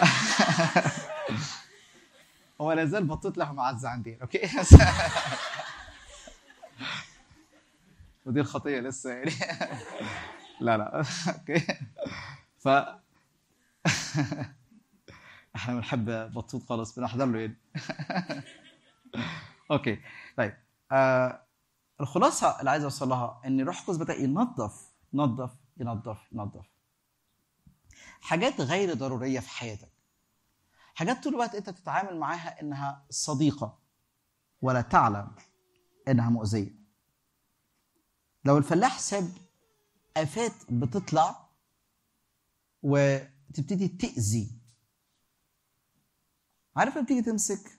هو لا زال بطوط له معزه عندي اوكي ودي الخطيه لسه يعني لا لا اوكي ف احنا بنحب بطوط خالص بنحضر له يعني اوكي طيب آه الخلاصه اللي عايز اوصل لها ان الروح القدس بدا ينظف ينظف ينظف ينظف حاجات غير ضروريه في حياتك حاجات طول الوقت انت تتعامل معاها انها صديقه ولا تعلم انها مؤذيه لو الفلاح ساب افات بتطلع وتبتدي تاذي عارف لما تيجي تمسك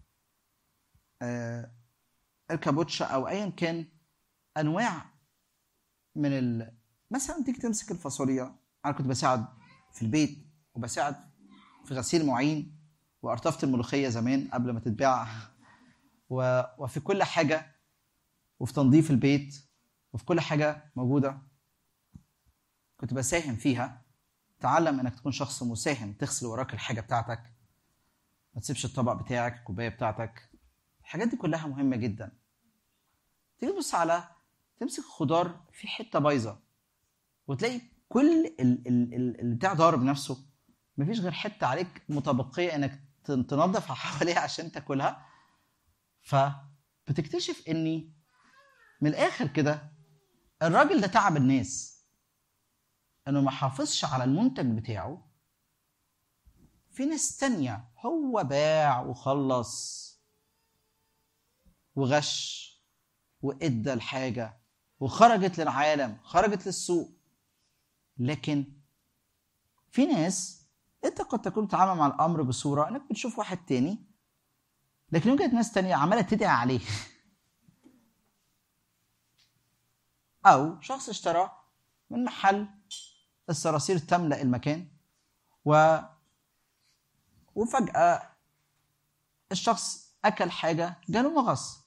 آه، الكابوتشا او ايا كان انواع من ال... مثلا تيجي تمسك الفاصوليا انا كنت بساعد في البيت وبساعد في غسيل مواعين وارطفت الملوخيه زمان قبل ما تتباع و... وفي كل حاجه وفي تنظيف البيت وفي كل حاجه موجوده كنت بساهم فيها تعلم انك تكون شخص مساهم تغسل وراك الحاجه بتاعتك ما تسيبش الطبق بتاعك الكوبايه بتاعتك الحاجات دي كلها مهمه جدا تيجي تبص على تمسك خضار في حته بايظه وتلاقي كل ال- ال- ال- البتاع ضارب نفسه مفيش غير حته عليك متبقيه انك تن- تنظف حواليها عشان تاكلها فبتكتشف اني من الاخر كده الراجل ده تعب الناس انه ما حافظش على المنتج بتاعه في ناس تانية هو باع وخلص وغش وادى الحاجة وخرجت للعالم خرجت للسوق لكن في ناس انت قد تكون تتعامل مع الامر بصورة انك بتشوف واحد تاني لكن يوجد ناس تانية عمالة تدعي عليه او شخص اشترى من محل الصراصير تملأ المكان و وفجأة الشخص أكل حاجة جاله مغص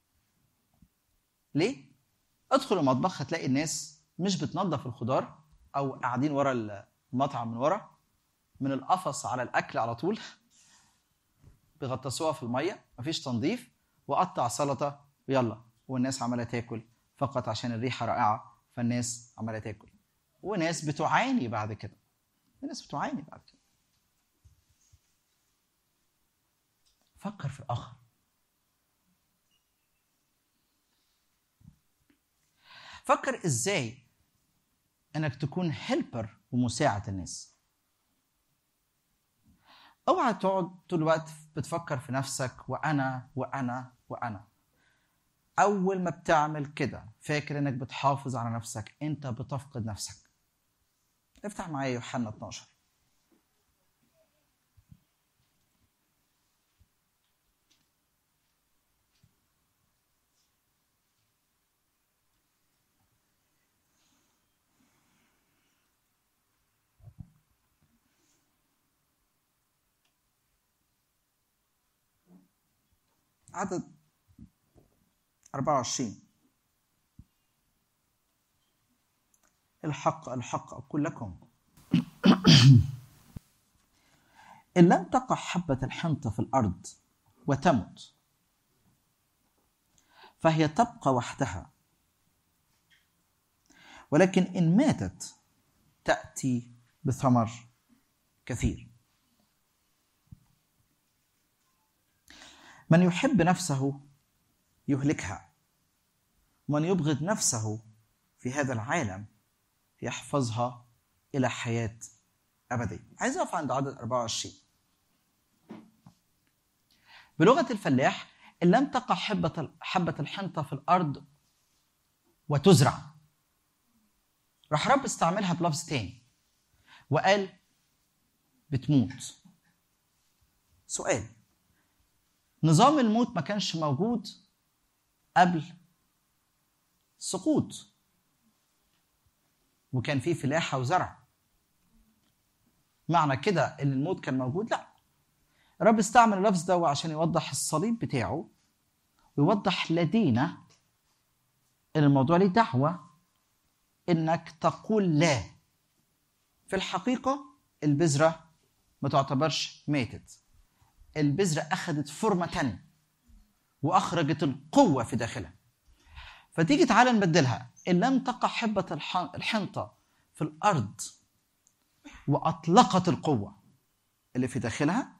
ليه؟ ادخل المطبخ هتلاقي الناس مش بتنظف الخضار أو قاعدين ورا المطعم من ورا من القفص على الأكل على طول بيغطسوها في المية مفيش تنظيف وقطع سلطة ويلا والناس عمالة تاكل فقط عشان الريحة رائعة فالناس عمالة تاكل وناس بتعاني بعد كده في ناس بتعاني بعد كده فكر في الآخر فكر ازاي انك تكون هيلبر ومساعد الناس اوعى تقعد طول الوقت بتفكر في نفسك وانا وانا وانا اول ما بتعمل كده فاكر انك بتحافظ على نفسك انت بتفقد نفسك افتح معايا يوحنا 12 عدد 24 الحق الحق أقول لكم إن لم تقع حبة الحنطة في الأرض وتمت فهي تبقى وحدها ولكن إن ماتت تأتي بثمر كثير من يحب نفسه يهلكها ومن يبغض نفسه في هذا العالم يحفظها إلى حياة أبدية عايز أقف عند عدد 24 بلغة الفلاح إن لم تقع حبة حبة الحنطة في الأرض وتزرع راح رب استعملها بلفظ تاني وقال بتموت سؤال نظام الموت ما كانش موجود قبل السقوط وكان فيه فلاحة وزرع معنى كده ان الموت كان موجود لا الرب استعمل اللفظ ده عشان يوضح الصليب بتاعه ويوضح لدينا ان الموضوع ليه دعوه انك تقول لا في الحقيقه البذره ما تعتبرش ماتت البذره اخذت فورمه تانية واخرجت القوه في داخلها فتيجي تعالى نبدلها ان لم تقع حبه الحنطه في الارض واطلقت القوه اللي في داخلها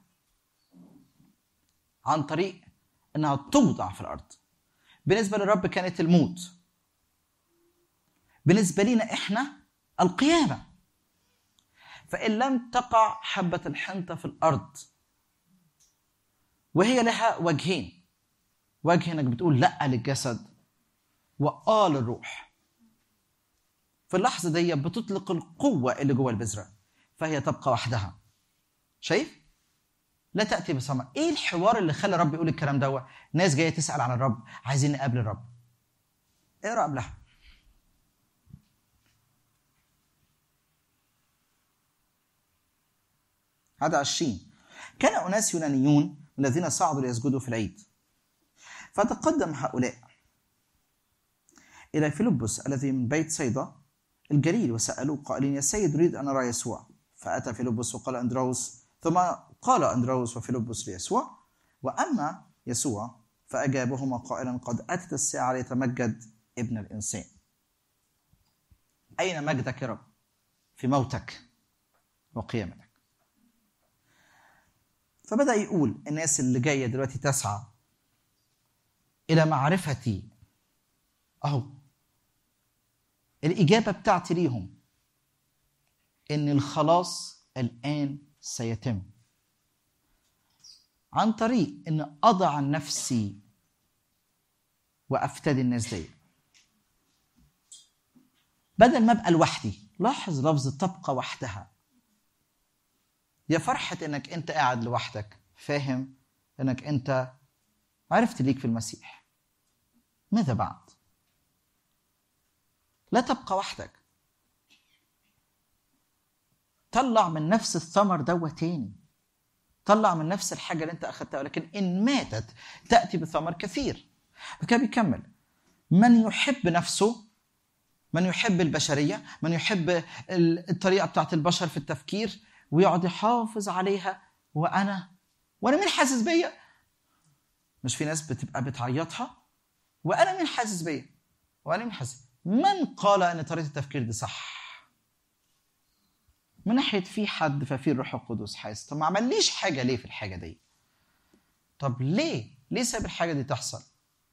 عن طريق انها توضع في الارض بالنسبه للرب كانت الموت بالنسبه لنا احنا القيامه فان لم تقع حبه الحنطه في الارض وهي لها وجهين وجه انك بتقول لا للجسد واه للروح في اللحظه دي بتطلق القوه اللي جوه البذره فهي تبقى وحدها شايف لا تاتي بثمر ايه الحوار اللي خلى الرب يقول الكلام ده ناس جايه تسال عن الرب عايزين نقابل الرب اقرا قبلها هذا عشرين كان أناس يونانيون الذين صعدوا ليسجدوا في العيد فتقدم هؤلاء إلى فيلبس الذي من بيت صيدا الجليل وسألوه قائلين يا سيد أريد أن أرى يسوع فأتى فيلبس وقال أندروس ثم قال أندروس وفيلبس ليسوع وأما يسوع فأجابهما قائلا قد أتت الساعة ليتمجد ابن الإنسان أين مجدك يا رب في موتك وقيامتك فبدأ يقول الناس اللي جاية دلوقتي تسعى إلى معرفتي أهو الإجابة بتاعتي ليهم إن الخلاص الآن سيتم عن طريق إن أضع نفسي وأفتدي الناس دي بدل ما أبقى لوحدي لاحظ لفظ تبقى وحدها يا فرحة انك انت قاعد لوحدك فاهم انك انت عرفت ليك في المسيح ماذا بعد لا تبقى وحدك طلع من نفس الثمر دوا تاني طلع من نفس الحاجة اللي انت اخذتها ولكن ان ماتت تأتي بثمر كثير كان بيكمل من يحب نفسه من يحب البشرية من يحب الطريقة بتاعت البشر في التفكير ويقعد يحافظ عليها وانا وانا مين حاسس بيا مش في ناس بتبقى بتعيطها وانا مين حاسس بيا وانا مين حاسس من قال ان طريقه التفكير دي صح من ناحيه في حد ففي الروح القدس حاسس طب ما عمليش حاجه ليه في الحاجه دي طب ليه ليه ساب الحاجه دي تحصل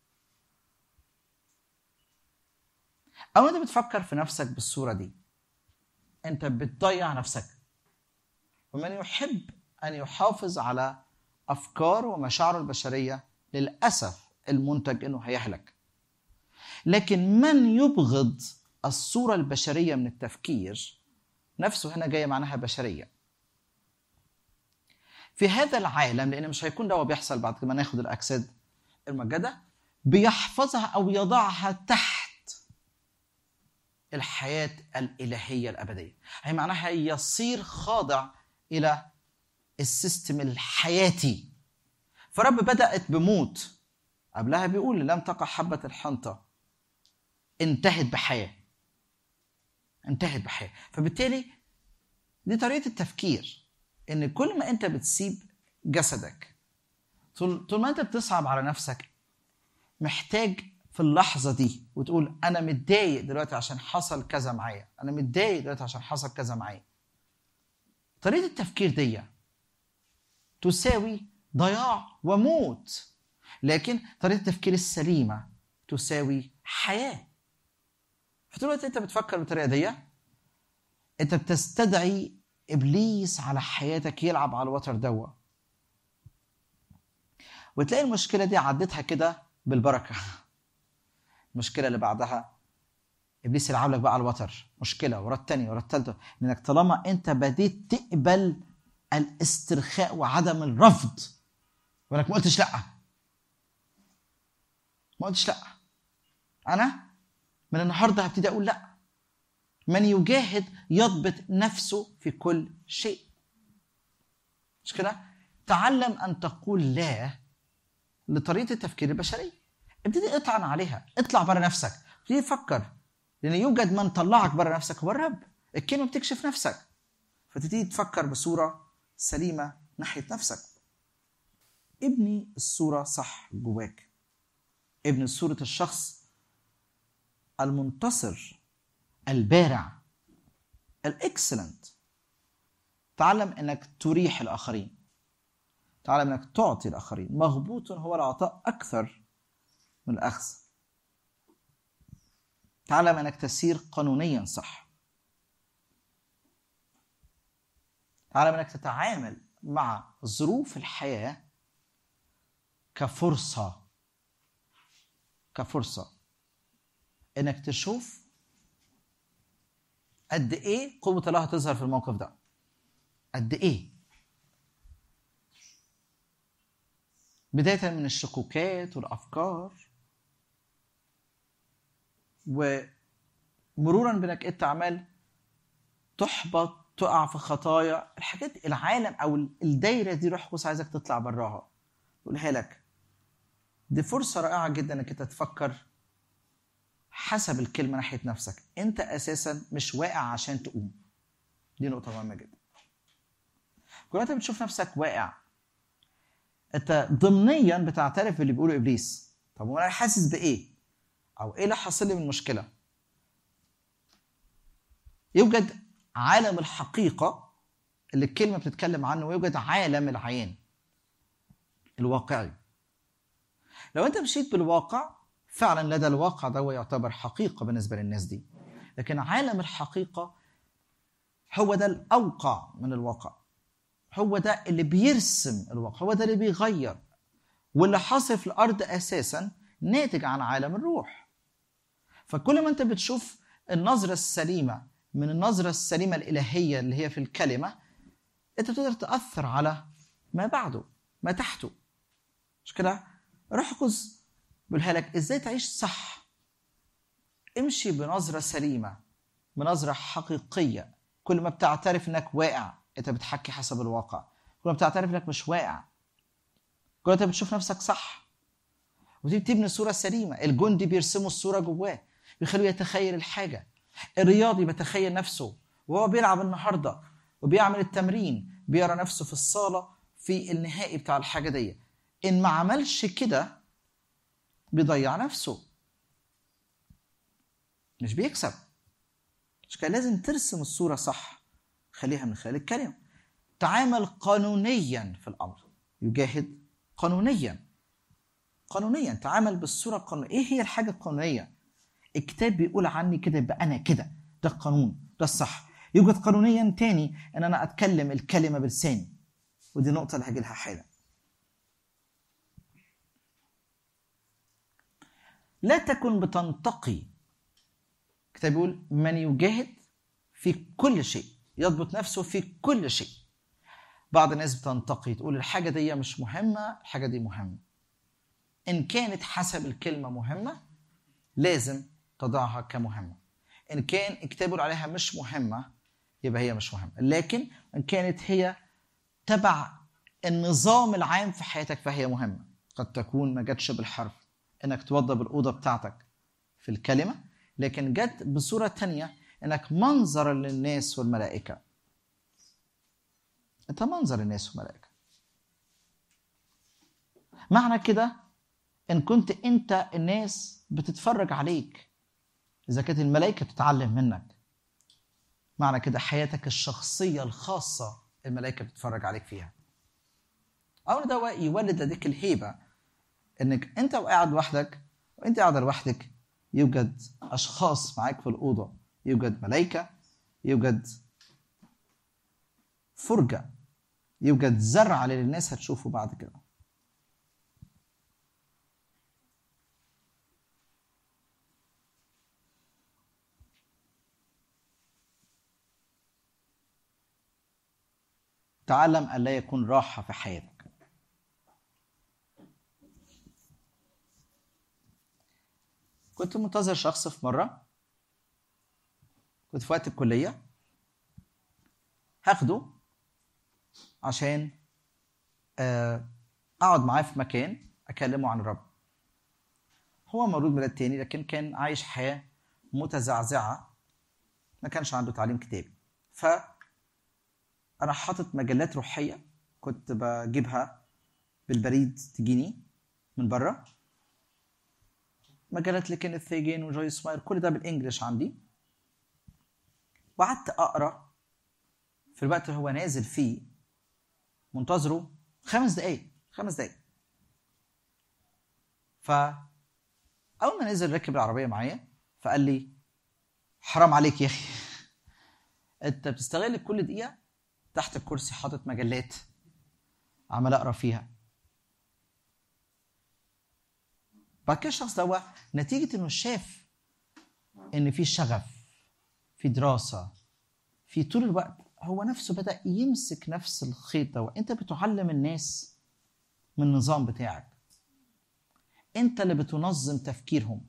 او انت بتفكر في نفسك بالصوره دي انت بتضيع نفسك ومن يحب ان يحافظ على افكار ومشاعره البشريه للاسف المنتج انه هيهلك لكن من يبغض الصوره البشريه من التفكير نفسه هنا جايه معناها بشريه في هذا العالم لان مش هيكون ده بيحصل بعد ما ناخد الاجساد المجده بيحفظها او يضعها تحت الحياه الالهيه الابديه هي معناها يصير خاضع الى السيستم الحياتي فرب بدات بموت قبلها بيقول لم تقع حبه الحنطه انتهت بحياه انتهت بحياه فبالتالي دي طريقه التفكير ان كل ما انت بتسيب جسدك طول, طول ما انت بتصعب على نفسك محتاج في في اللحظة دي وتقول أنا متضايق دلوقتي عشان حصل كذا معايا أنا متضايق دلوقتي عشان حصل كذا معايا طريقة التفكير دي تساوي ضياع وموت لكن طريقة التفكير السليمة تساوي حياة فطول الوقت أنت بتفكر بالطريقة دي أنت بتستدعي إبليس على حياتك يلعب على الوتر دوا وتلاقي المشكلة دي عدتها كده بالبركة المشكلة اللي بعدها ابليس يلعب لك بقى على الوتر مشكله ورا الثانيه ورا الثالثه لانك طالما انت بديت تقبل الاسترخاء وعدم الرفض وانك ما قلتش لا ما قلتش لا انا من النهارده هبتدي اقول لا من يجاهد يضبط نفسه في كل شيء مش كده تعلم ان تقول لا لطريقه التفكير البشريه ابتدي اطعن عليها اطلع بره نفسك ابتدي فكر لان يوجد من طلعك بره نفسك هو الرب الكلمه بتكشف نفسك فتبتدي تفكر بصوره سليمه ناحيه نفسك ابني الصوره صح جواك ابني صوره الشخص المنتصر البارع الاكسلنت تعلم انك تريح الاخرين تعلم انك تعطي الاخرين مغبوط هو العطاء اكثر من الاخذ تعلم انك تسير قانونيا صح تعلم انك تتعامل مع ظروف الحياه كفرصه كفرصه انك تشوف قد ايه قوه الله هتظهر في الموقف ده قد ايه بدايه من الشكوكات والافكار ومرورا بانك انت عمال تحبط تقع في خطايا الحاجات العالم او الدايره دي روح قدس عايزك تطلع براها يقولها لك دي فرصه رائعه جدا انك انت تفكر حسب الكلمه ناحيه نفسك انت اساسا مش واقع عشان تقوم دي نقطه مهمه جدا كل انت بتشوف نفسك واقع انت ضمنيا بتعترف باللي بيقوله ابليس طب وانا حاسس بايه او ايه اللي حصل لي من مشكله يوجد عالم الحقيقه اللي الكلمه بتتكلم عنه ويوجد عالم العين الواقعي لو انت مشيت بالواقع فعلا لدى الواقع ده يعتبر حقيقه بالنسبه للناس دي لكن عالم الحقيقه هو ده الاوقع من الواقع هو ده اللي بيرسم الواقع هو ده اللي بيغير واللي حاصل في الارض اساسا ناتج عن عالم الروح فكل ما انت بتشوف النظره السليمه من النظره السليمه الالهيه اللي هي في الكلمه انت بتقدر تاثر على ما بعده ما تحته مش كده روح القدس بيقولها لك ازاي تعيش صح امشي بنظره سليمه بنظره حقيقيه كل ما بتعترف انك واقع انت بتحكي حسب الواقع كل ما بتعترف انك مش واقع كل ما انت بتشوف نفسك صح وتبتدي تبني صوره سليمه الجندي بيرسموا الصوره جواه بيخلوه يتخيل الحاجه الرياضي بيتخيل نفسه وهو بيلعب النهارده وبيعمل التمرين بيرى نفسه في الصاله في النهائي بتاع الحاجه دي ان ما عملش كده بيضيع نفسه مش بيكسب مش كان لازم ترسم الصوره صح خليها من خلال الكلمه تعامل قانونيا في الامر يجاهد قانونيا قانونيا تعامل بالصوره القانونيه ايه هي الحاجه القانونيه الكتاب بيقول عني كده يبقى انا كده ده القانون ده الصح يوجد قانونيا تاني ان انا اتكلم الكلمه بلساني ودي نقطه اللي هاجي لها حالا لا تكن بتنتقي الكتاب بيقول من يجاهد في كل شيء يضبط نفسه في كل شيء بعض الناس بتنتقي تقول الحاجة دي مش مهمة الحاجة دي مهمة إن كانت حسب الكلمة مهمة لازم تضعها كمهمة إن كان الكتاب يقول عليها مش مهمة يبقى هي مش مهمة لكن إن كانت هي تبع النظام العام في حياتك فهي مهمة قد تكون ما جاتش بالحرف إنك توضب الأوضة بتاعتك في الكلمة لكن جت بصورة تانية إنك منظر للناس والملائكة انت منظر الناس والملائكه معنى كده ان كنت انت الناس بتتفرج عليك اذا كانت الملائكه بتتعلم منك معنى كده حياتك الشخصيه الخاصه الملائكه بتتفرج عليك فيها او ده يولد لديك الهيبه انك انت وقاعد لوحدك وانت قاعده لوحدك يوجد اشخاص معاك في الاوضه يوجد ملائكه يوجد فرجه يوجد زرع اللي الناس هتشوفه بعد كده تعلم أن لا يكون راحة في حياتك كنت منتظر شخص في مرة كنت في وقت الكلية هاخده عشان آه، أقعد معاه في مكان أكلمه عن الرب هو مولود بلد تاني لكن كان عايش حياة متزعزعة ما كانش عنده تعليم كتابي ف انا حاطط مجلات روحيه كنت بجيبها بالبريد تجيني من بره مجلات لكينيث ثيجين وجويس ماير كل ده بالانجلش عندي وقعدت اقرا في الوقت اللي هو نازل فيه منتظره خمس دقايق خمس دقايق ف اول ما نزل ركب العربيه معايا فقال لي حرام عليك يا اخي انت بتستغل كل دقيقه تحت الكرسي حاطط مجلات عمال اقرا فيها بعد كده الشخص ده نتيجه انه شاف ان في شغف في دراسه في طول الوقت هو نفسه بدا يمسك نفس الخيط ده انت بتعلم الناس من النظام بتاعك انت اللي بتنظم تفكيرهم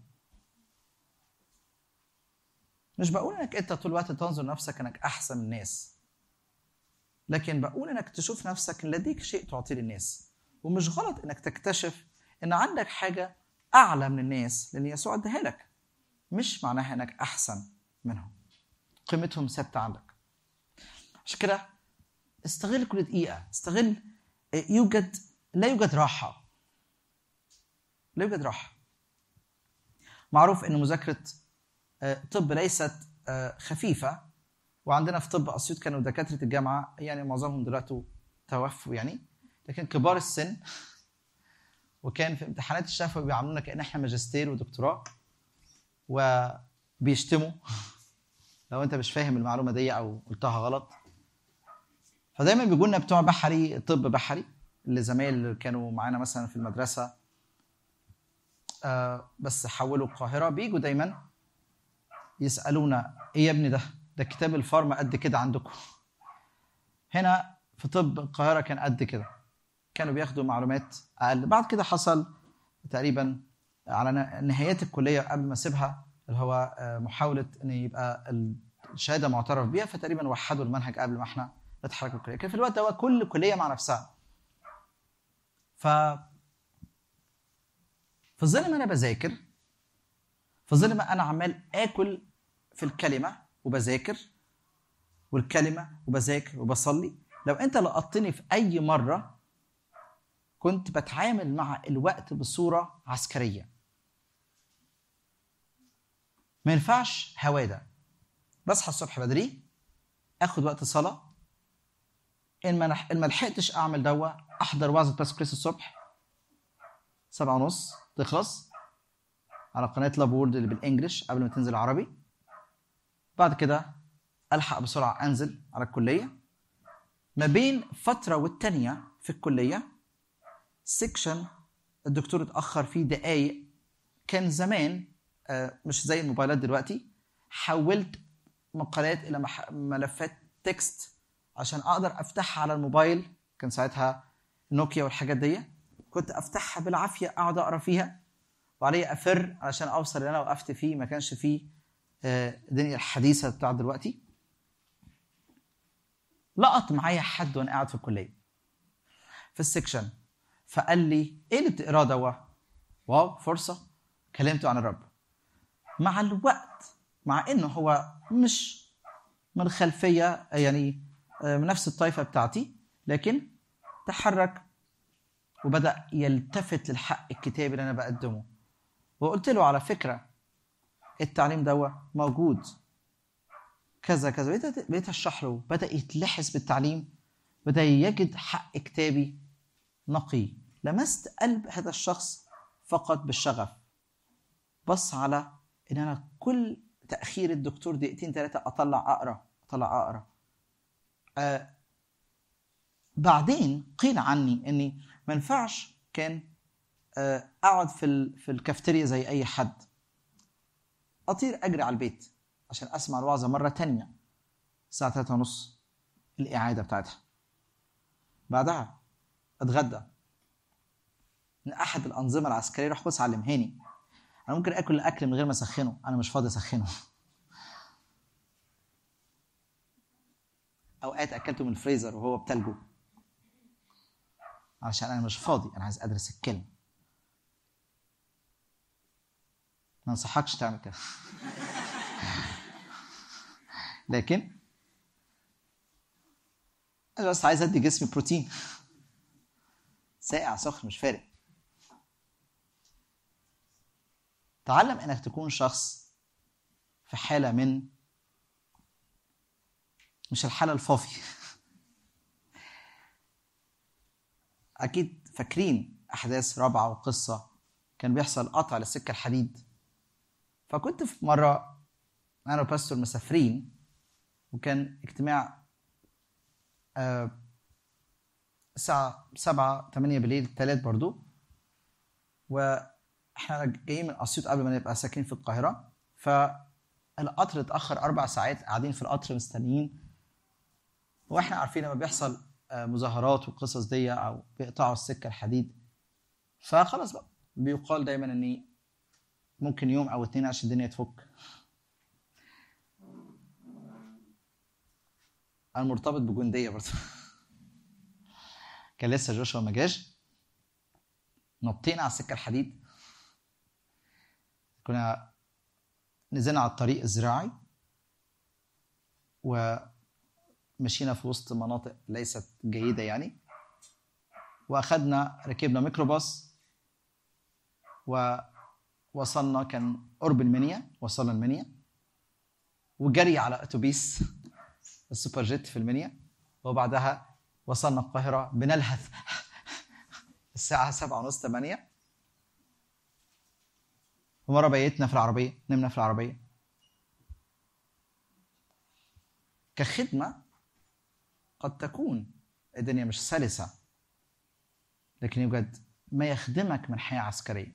مش بقول انك انت طول الوقت تنظر نفسك انك احسن من الناس لكن بقول انك تشوف نفسك لديك شيء تعطيه للناس ومش غلط انك تكتشف ان عندك حاجه اعلى من الناس لان يسوع اداها لك مش معناها انك احسن منهم قيمتهم ثابته عندك عشان كده استغل كل دقيقه استغل يوجد لا يوجد راحه لا يوجد راحه معروف ان مذاكره طب ليست خفيفه وعندنا في طب اسيوط كانوا دكاتره الجامعه يعني معظمهم دلوقتي توفوا يعني لكن كبار السن وكان في امتحانات الشفوي بيعاملونا كان احنا ماجستير ودكتوراه وبيشتموا لو انت مش فاهم المعلومه دي او قلتها غلط فدايما بيجوا لنا بتوع بحري طب بحري اللي زمايل اللي كانوا معانا مثلا في المدرسه آه بس حولوا القاهره بيجوا دايما يسالونا ايه يا ابني ده ده كتاب الفارما قد كده عندكم هنا في طب القاهرة كان قد كده كانوا بياخدوا معلومات أقل بعد كده حصل تقريبا على نهايات الكلية قبل ما أسيبها اللي هو محاولة إن يبقى الشهادة معترف بيها فتقريبا وحدوا المنهج قبل ما احنا نتحرك الكلية كان في الوقت ده كل كلية مع نفسها ف في ظل ما أنا بذاكر في ظل ما أنا عمال آكل في الكلمة وبذاكر والكلمة وبذاكر وبصلي لو أنت لقطتني في أي مرة كنت بتعامل مع الوقت بصورة عسكرية ما ينفعش هوادة بصحى الصبح بدري اخد وقت صلاة ان ما ان ما لحقتش اعمل دوا احضر وعظة باس كريس الصبح سبعة ونص تخلص على قناة لابورد اللي بالانجلش قبل ما تنزل عربي بعد كده الحق بسرعه انزل على الكليه ما بين فتره والتانيه في الكليه سيكشن الدكتور اتاخر فيه دقايق كان زمان مش زي الموبايلات دلوقتي حولت مقالات الى ملفات تكست عشان اقدر افتحها على الموبايل كان ساعتها نوكيا والحاجات دي كنت افتحها بالعافيه اقعد اقرا فيها وعلي افر علشان اوصل اللي انا وقفت فيه ما كانش فيه الدنيا الحديثه بتاع دلوقتي لقط معايا حد وانا قاعد في الكليه في السكشن فقال لي ايه اللي بتقراه دوا واو فرصه كلمته عن الرب مع الوقت مع انه هو مش من الخلفيه يعني من نفس الطائفه بتاعتي لكن تحرك وبدا يلتفت للحق الكتابي اللي انا بقدمه وقلت له على فكره التعليم ده موجود كذا كذا بقيت بقيت اشرح له بدا يتلحس بالتعليم بدا يجد حق كتابي نقي لمست قلب هذا الشخص فقط بالشغف بص على ان انا كل تاخير الدكتور دقيقتين ثلاثه اطلع اقرا اطلع اقرا آه بعدين قيل عني اني ما ينفعش كان آه اقعد في ال- في الكافتيريا زي اي حد اطير اجري على البيت عشان اسمع الوعظه مره تانية الساعه 3 ونص الاعاده بتاعتها بعدها اتغدى من احد الانظمه العسكريه روح بص علمهاني انا ممكن اكل الاكل من غير ما اسخنه انا مش فاضي اسخنه اوقات اكلته من الفريزر وهو بتلجه عشان انا مش فاضي انا عايز ادرس الكلمه ما انصحكش تعمل كده لكن انا بس عايز ادي جسمي بروتين ساقع سخن مش فارق تعلم انك تكون شخص في حاله من مش الحاله الفافي اكيد فاكرين احداث رابعه وقصه كان بيحصل قطع للسكه الحديد فكنت في مره انا وباستور مسافرين وكان اجتماع آه، الساعة سبعة تمانية بالليل التلات برضو واحنا جايين من اسيوط قبل ما نبقى ساكنين في القاهرة فالقطر اتأخر أربع ساعات قاعدين في القطر مستنيين واحنا عارفين لما بيحصل آه، مظاهرات والقصص دي او بيقطعوا السكة الحديد فخلاص بقى بيقال دايما ان ممكن يوم او اتنين عشان الدنيا تفك انا مرتبط بجنديه برضه كان لسه جوشوا ما جاش نطينا على السكه الحديد كنا نزلنا على الطريق الزراعي ومشينا في وسط مناطق ليست جيده يعني واخدنا ركبنا ميكروباص ووصلنا كان قرب المنيا وصلنا المنيا وجري على اتوبيس السوبر جيت في المنيا وبعدها وصلنا القاهرة بنلهث الساعة سبعة ونص ثمانية ومرة بيتنا في العربية نمنا في العربية كخدمة قد تكون الدنيا مش سلسة لكن يوجد ما يخدمك من حياة عسكرية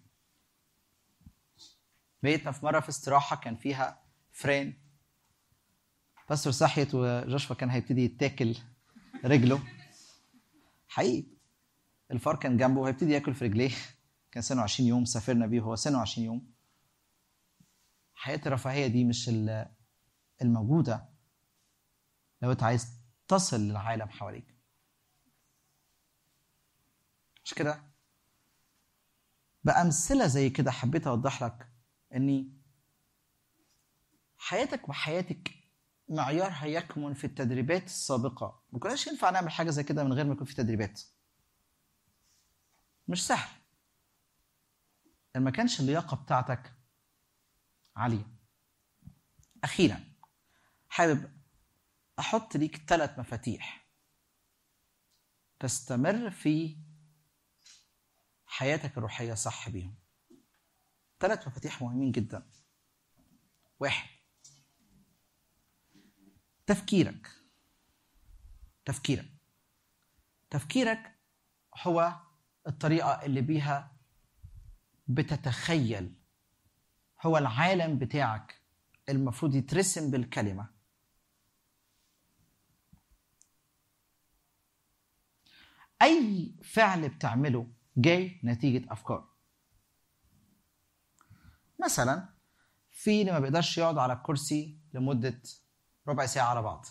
بيتنا في مرة في استراحة كان فيها فرين باستور صحيت وجوشوا كان هيبتدي يتاكل رجله حقيقي الفار كان جنبه وهيبتدي ياكل في رجليه كان سنه 20 يوم سافرنا بيه وهو سنه 20 يوم حياة الرفاهية دي مش ال- الموجودة لو انت عايز تصل للعالم حواليك مش كده بأمثلة زي كده حبيت أوضح لك إني حياتك وحياتك معيارها يكمن في التدريبات السابقة ما كناش ينفع نعمل حاجة زي كده من غير ما يكون في تدريبات مش سهل ما كانش اللياقة بتاعتك عالية أخيرا حابب أحط ليك ثلاث مفاتيح تستمر في حياتك الروحية صح بيهم ثلاث مفاتيح مهمين جدا واحد تفكيرك تفكيرك تفكيرك هو الطريقة اللي بيها بتتخيل هو العالم بتاعك المفروض يترسم بالكلمة أي فعل بتعمله جاي نتيجة أفكار مثلا في اللي ما بيقدرش يقعد على الكرسي لمدة ربع ساعة على بعض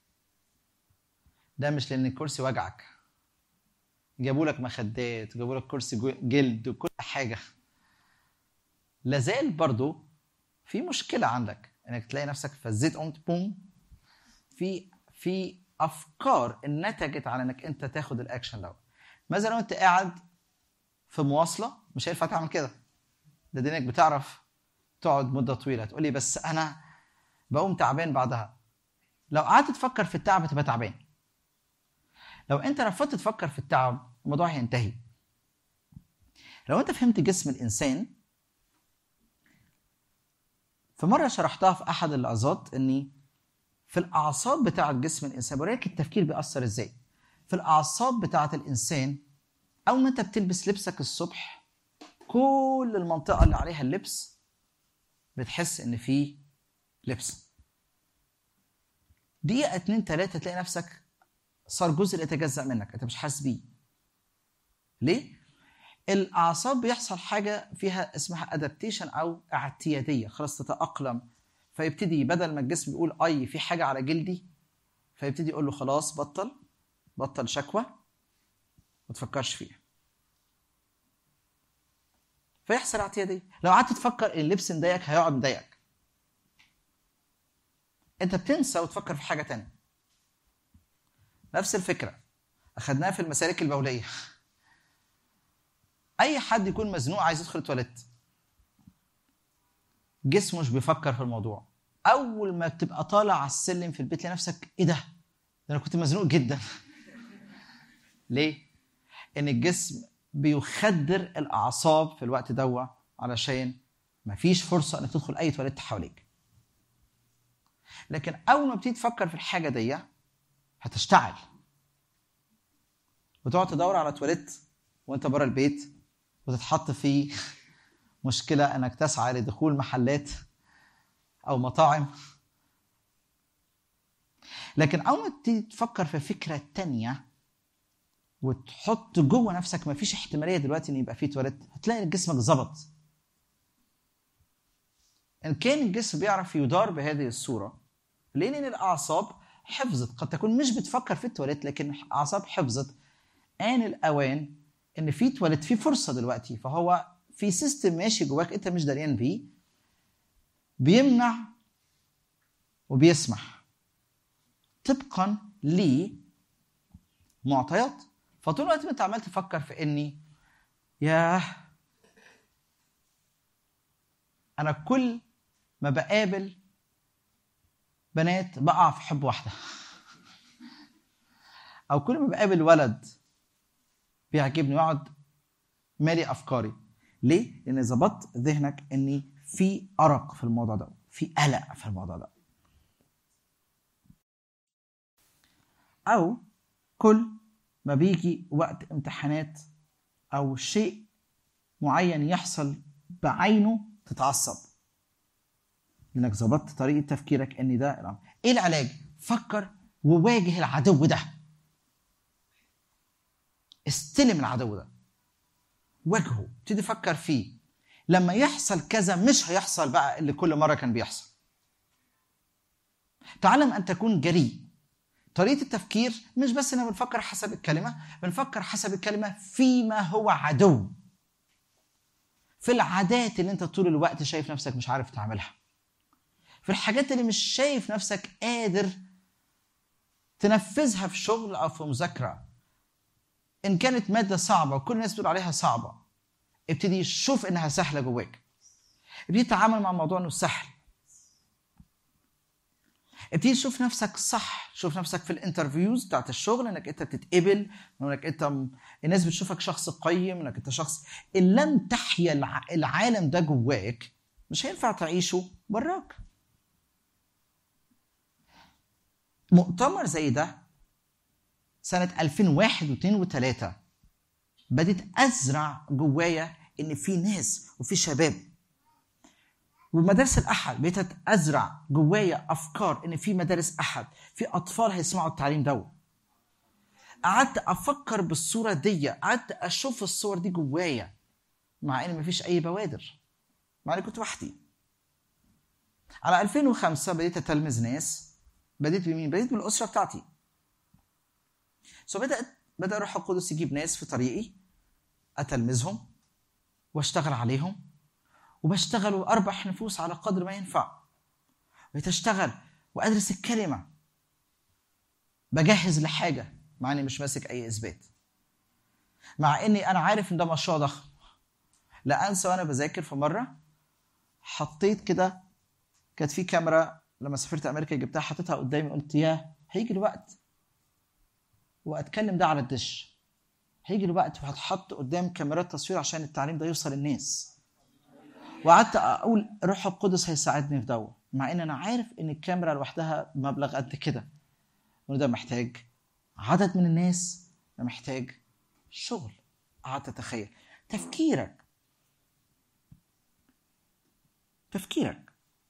ده مش لأن الكرسي وجعك جابوا لك مخدات جابوا لك كرسي جو- جلد وكل حاجة لازال برضو في مشكلة عندك انك تلاقي نفسك فزيت قمت بوم في في افكار نتجت على انك انت تاخد الاكشن دوت مثلا لو انت قاعد في مواصله مش هينفع تعمل كده ده دينك بتعرف تقعد مده طويله تقول لي بس انا بقوم تعبان بعدها لو قعدت تفكر في التعب هتبقى تعبان لو انت رفضت تفكر في التعب الموضوع هينتهي لو انت فهمت جسم الانسان فمره شرحتها في احد العظات اني في الاعصاب بتاعه جسم الانسان بوريك التفكير بيأثر ازاي في الاعصاب بتاعه الانسان اول ما انت بتلبس لبسك الصبح كل المنطقه اللي عليها اللبس بتحس ان في لبس دقيقه اتنين تلاته تلاقي نفسك صار جزء يتجزأ منك انت مش حاسس بيه ليه الاعصاب بيحصل حاجه فيها اسمها ادابتيشن او اعتياديه خلاص تتاقلم فيبتدي بدل ما الجسم يقول اي في حاجه على جلدي فيبتدي يقول له خلاص بطل بطل شكوى ما تفكرش فيها فيحصل اعتياديه لو قعدت تفكر ان اللبس مضايقك هيقعد مضايقك انت بتنسى وتفكر في حاجه تانية نفس الفكره اخدناها في المسالك البوليه اي حد يكون مزنوق عايز يدخل التواليت جسمه مش بيفكر في الموضوع اول ما بتبقى طالع على السلم في البيت لنفسك ايه ده ده انا كنت مزنوق جدا ليه ان الجسم بيخدر الاعصاب في الوقت دوا علشان مفيش فرصه انك تدخل اي تواليت حواليك لكن اول ما بتيجي تفكر في الحاجه دي هتشتعل وتقعد تدور على تواليت وانت بره البيت وتتحط في مشكله انك تسعى لدخول محلات او مطاعم لكن اول ما تيجي تفكر في فكره تانية وتحط جوه نفسك ما فيش احتماليه دلوقتي ان يبقى في تواليت هتلاقي ان جسمك ظبط ان كان الجسم بيعرف يدار بهذه الصوره لان الاعصاب حفظت قد تكون مش بتفكر في التواليت لكن الاعصاب حفظت ان الاوان ان في تواليت في فرصه دلوقتي فهو في سيستم ماشي جواك انت مش دريان بيه بيمنع وبيسمح طبقا لمعطيات فطول الوقت ما انت عمال تفكر في اني ياه انا كل ما بقابل بنات بقع في حب واحده او كل ما بقابل ولد بيعجبني واقعد مالي افكاري ليه؟ لان ظبطت ذهنك اني في ارق في الموضوع ده في قلق في الموضوع ده او كل ما بيجي وقت امتحانات او شيء معين يحصل بعينه تتعصب لانك ظبطت طريقه تفكيرك ان ده الامر ايه العلاج فكر وواجه العدو ده استلم العدو ده واجهه ابتدي فكر فيه لما يحصل كذا مش هيحصل بقى اللي كل مره كان بيحصل تعلم ان تكون جريء طريقه التفكير مش بس اننا بنفكر حسب الكلمه بنفكر حسب الكلمه فيما هو عدو في العادات اللي انت طول الوقت شايف نفسك مش عارف تعملها في الحاجات اللي مش شايف نفسك قادر تنفذها في شغل او في مذاكره ان كانت ماده صعبه وكل الناس بتقول عليها صعبه ابتدي شوف انها سهله جواك ابتدي تتعامل مع الموضوع انه سهل ابتدي تشوف نفسك صح شوف نفسك في الانترفيوز بتاعت الشغل انك انت بتتقبل انك انت م... الناس بتشوفك شخص قيم انك انت شخص ان لم تحيا الع... العالم ده جواك مش هينفع تعيشه براك مؤتمر زي ده سنة 2001 و2 و3 بديت أزرع جوايا إن في ناس وفي شباب ومدارس الأحد بديت أزرع جوايا أفكار إن في مدارس أحد في أطفال هيسمعوا التعليم ده قعدت أفكر بالصورة دي قعدت أشوف الصور دي جوايا مع إن مفيش أي بوادر مع إني كنت وحدي على 2005 بديت أتلمذ ناس بديت بمين؟ بديت بالأسرة بتاعتي سو بدات بدا الروح القدس يجيب ناس في طريقي اتلمذهم واشتغل عليهم وبشتغل واربح نفوس على قدر ما ينفع بتشتغل وادرس الكلمه بجهز لحاجه مع اني مش ماسك اي اثبات مع اني انا عارف ان ده مشروع ضخم لا انسى وانا بذاكر في مره حطيت كده كانت في كاميرا لما سافرت امريكا جبتها حطيتها قدامي قلت ياه هيجي الوقت واتكلم ده على الدش هيجي الوقت وهتحط قدام كاميرات تصوير عشان التعليم ده يوصل للناس وقعدت اقول روح القدس هيساعدني في دوت مع ان انا عارف ان الكاميرا لوحدها مبلغ قد كده وان ده محتاج عدد من الناس ده محتاج شغل قعدت اتخيل تفكيرك تفكيرك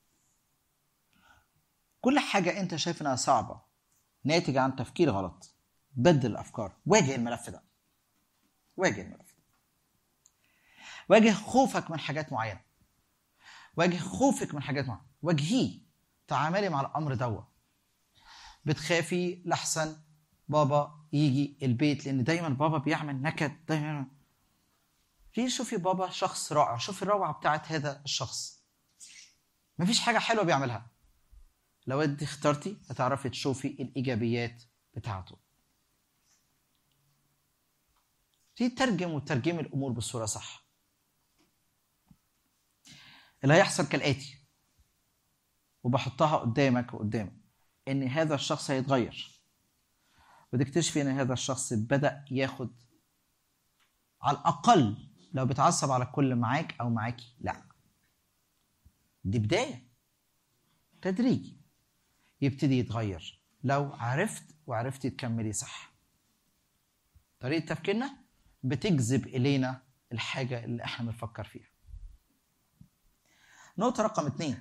كل حاجة أنت شايف إنها صعبة ناتجة عن تفكير غلط بدل الأفكار واجه الملف ده واجه الملف ده واجه خوفك من حاجات معينة واجه خوفك من حاجات معينة واجهيه تعاملي مع الأمر دوت بتخافي لحسن بابا يجي البيت لأن دايما بابا بيعمل نكد دايما ليه شوفي بابا شخص رائع شوفي الروعة بتاعت هذا الشخص مفيش حاجة حلوة بيعملها لو انت اخترتي هتعرفي تشوفي الايجابيات بتاعته تيجي تترجم وترجمي الامور بصوره صح اللي هيحصل كالاتي وبحطها قدامك وقدامك ان هذا الشخص هيتغير وتكتشفي ان هذا الشخص بدا ياخد على الاقل لو بيتعصب على الكل معاك او معاكي لا دي بدايه تدريجي يبتدي يتغير لو عرفت وعرفتي تكملي صح طريقة تفكيرنا بتجذب إلينا الحاجة اللي احنا بنفكر فيها نقطة رقم اثنين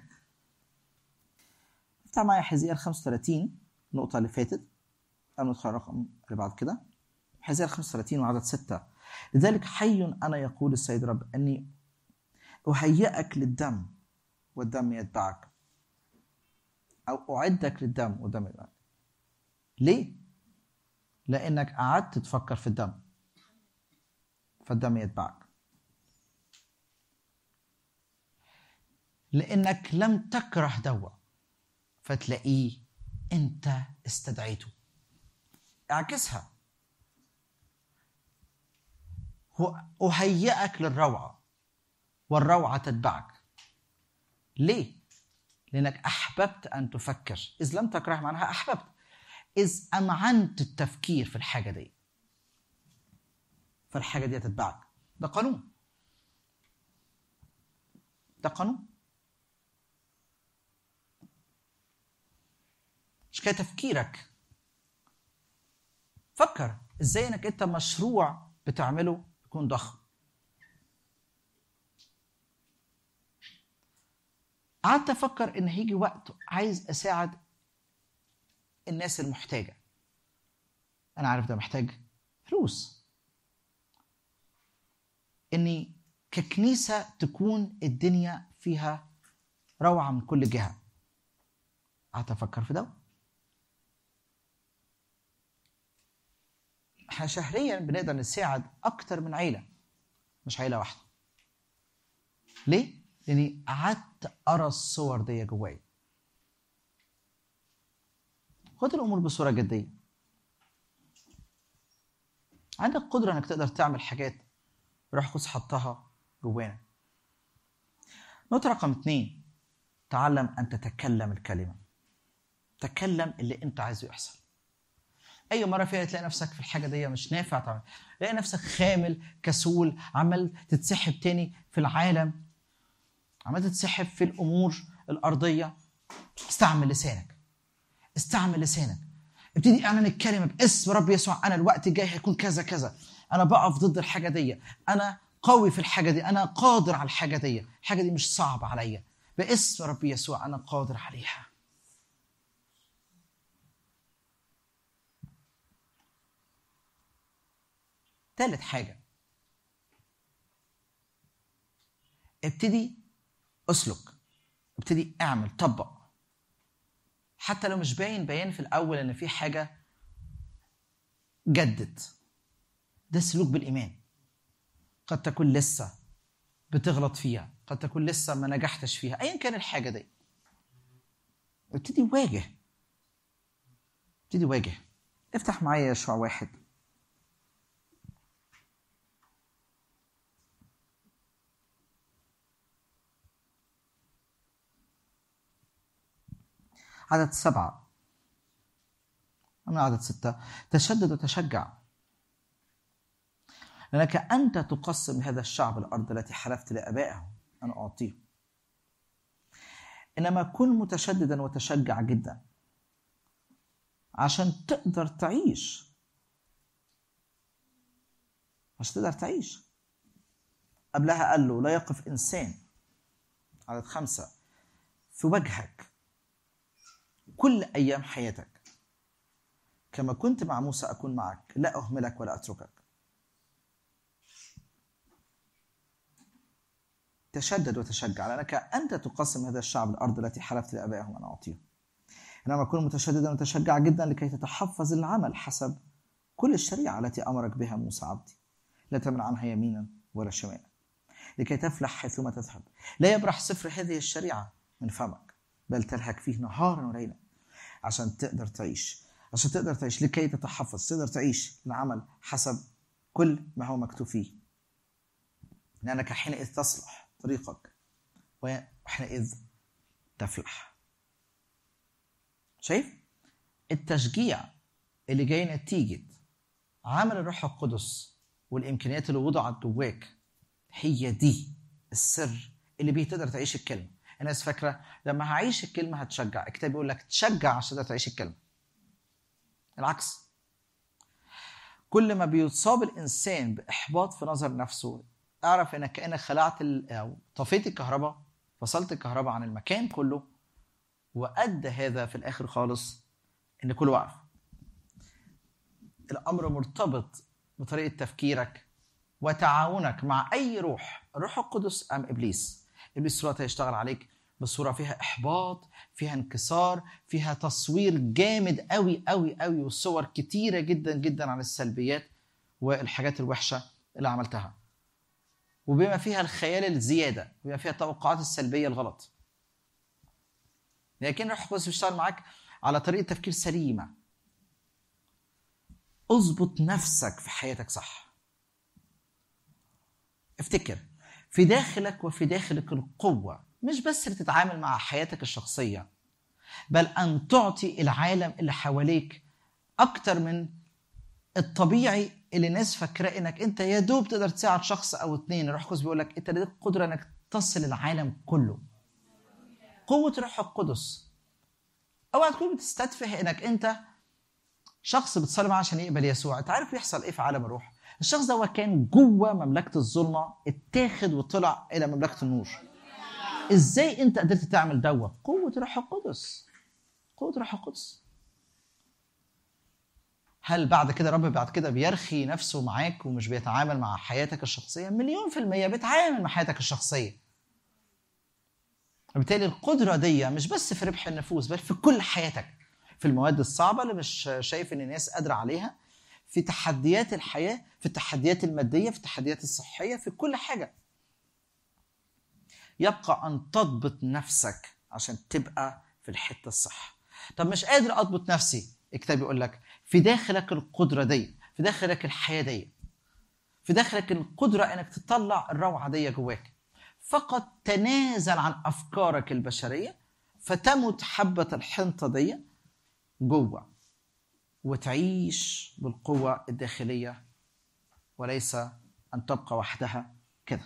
افتح معايا حزير 35 النقطة اللي فاتت قبل ندخل الرقم اللي بعد كده حزير 35 وعدد ستة لذلك حي أنا يقول السيد رب أني أهيئك للدم والدم يتبعك او اعدك للدم والدم يتبعك ليه لانك قعدت تفكر في الدم فالدم يتبعك لانك لم تكره دوا فتلاقيه انت استدعيته اعكسها هو اهيئك للروعه والروعه تتبعك ليه لانك احببت ان تفكر اذ لم تكره معناها احببت اذ امعنت التفكير في الحاجه دي فالحاجه دي تتبعك ده قانون ده قانون مش كده تفكيرك فكر ازاي انك انت مشروع بتعمله يكون ضخم قعدت افكر ان هيجي وقت عايز اساعد الناس المحتاجه انا عارف ده محتاج فلوس اني ككنيسه تكون الدنيا فيها روعه من كل جهه قعدت افكر في ده احنا شهريا بنقدر نساعد اكتر من عيله مش عيله واحده ليه لاني قعدت ارى الصور دي جوايا خد الامور بصوره جديه عندك قدره انك تقدر تعمل حاجات روح القدس حطها جوانا نقطه رقم اثنين تعلم ان تتكلم الكلمه تكلم اللي انت عايزه يحصل اي مره فيها تلاقي نفسك في الحاجه دي مش نافع تعمل تلاقي نفسك خامل كسول عمال تتسحب تاني في العالم عمال تتسحب في الامور الارضيه استعمل لسانك استعمل لسانك ابتدي اعلن الكلمه باسم رب يسوع انا الوقت الجاي هيكون كذا كذا انا بقف ضد الحاجه دي انا قوي في الحاجه دي انا قادر على الحاجه دي الحاجه دي مش صعبه عليا باسم رب يسوع انا قادر عليها ثالث حاجه ابتدي اسلك ابتدي اعمل طبق حتى لو مش باين بيان في الاول ان في حاجه جدد ده سلوك بالايمان قد تكون لسه بتغلط فيها قد تكون لسه ما نجحتش فيها ايا كان الحاجه دي ابتدي واجه ابتدي واجه افتح معايا يشوع واحد عدد سبعة من عدد ستة تشدد وتشجع لأنك أنت تقسم هذا الشعب الأرض التي حلفت لآبائهم أن أعطيه إنما كن متشددا وتشجع جدا عشان تقدر تعيش عشان تقدر تعيش قبلها قال له لا يقف إنسان عدد خمسة في وجهك كل أيام حياتك كما كنت مع موسى أكون معك لا أهملك ولا أتركك تشدد وتشجع لأنك أنت تقسم هذا الشعب الأرض التي حلفت لآبائهم أن أعطيهم إنما كن متشددا وتشجع جدا لكي تتحفظ العمل حسب كل الشريعة التي أمرك بها موسى عبدي لا تمن عنها يمينا ولا شمالا لكي تفلح حيثما تذهب لا يبرح سفر هذه الشريعة من فمك بل تلهك فيه نهارا وليلا عشان تقدر تعيش عشان تقدر تعيش لكي تتحفظ تقدر تعيش العمل حسب كل ما هو مكتوب فيه لأنك حينئذ تصلح طريقك وحينئذ تفلح شايف التشجيع اللي جاي نتيجة عمل الروح القدس والإمكانيات اللي وضعت جواك هي دي السر اللي بيه تقدر تعيش الكلمة الناس فاكرة لما هعيش الكلمة هتشجع الكتاب بيقول لك تشجع عشان تقدر تعيش الكلمة العكس كل ما بيصاب الإنسان بإحباط في نظر نفسه اعرف انك كانك خلعت ال... او طفيت الكهرباء فصلت الكهرباء عن المكان كله وادى هذا في الاخر خالص ان كله وقف الامر مرتبط بطريقه تفكيرك وتعاونك مع اي روح الروح القدس ام ابليس ابليس صورة هيشتغل عليك بصوره فيها احباط فيها انكسار فيها تصوير جامد قوي قوي قوي وصور كتيره جدا جدا عن السلبيات والحاجات الوحشه اللي عملتها وبما فيها الخيال الزيادة وبما فيها التوقعات السلبية الغلط لكن الروح القدس بيشتغل معاك على طريقة تفكير سليمة اظبط نفسك في حياتك صح افتكر في داخلك وفي داخلك القوة مش بس لتتعامل مع حياتك الشخصية بل أن تعطي العالم اللي حواليك أكتر من الطبيعي اللي الناس فاكراه انك انت يا دوب تقدر تساعد شخص او اتنين الروح القدس بيقول لك انت لديك قدره انك تصل العالم كله قوه الروح القدس اوعى تكون بتستدفه انك انت شخص بتصلي معاه عشان يقبل يسوع انت عارف بيحصل ايه في عالم الروح الشخص ده هو كان جوه مملكه الظلمه اتاخد وطلع الى مملكه النور ازاي انت قدرت تعمل دوت قوه الروح القدس قوه الروح القدس هل بعد كده رب بعد كده بيرخي نفسه معاك ومش بيتعامل مع حياتك الشخصية؟ مليون في المية بيتعامل مع حياتك الشخصية. وبالتالي القدرة دي مش بس في ربح النفوس بل في كل حياتك. في المواد الصعبة اللي مش شايف إن الناس قادرة عليها، في تحديات الحياة، في التحديات المادية، في التحديات الصحية، في كل حاجة. يبقى أن تضبط نفسك عشان تبقى في الحتة الصح. طب مش قادر أضبط نفسي، الكتاب يقول لك في داخلك القدرة دي في داخلك الحياة دي في داخلك القدرة انك تطلع الروعة دي جواك فقط تنازل عن افكارك البشرية فتمت حبة الحنطة دي جوه وتعيش بالقوة الداخلية وليس أن تبقى وحدها كده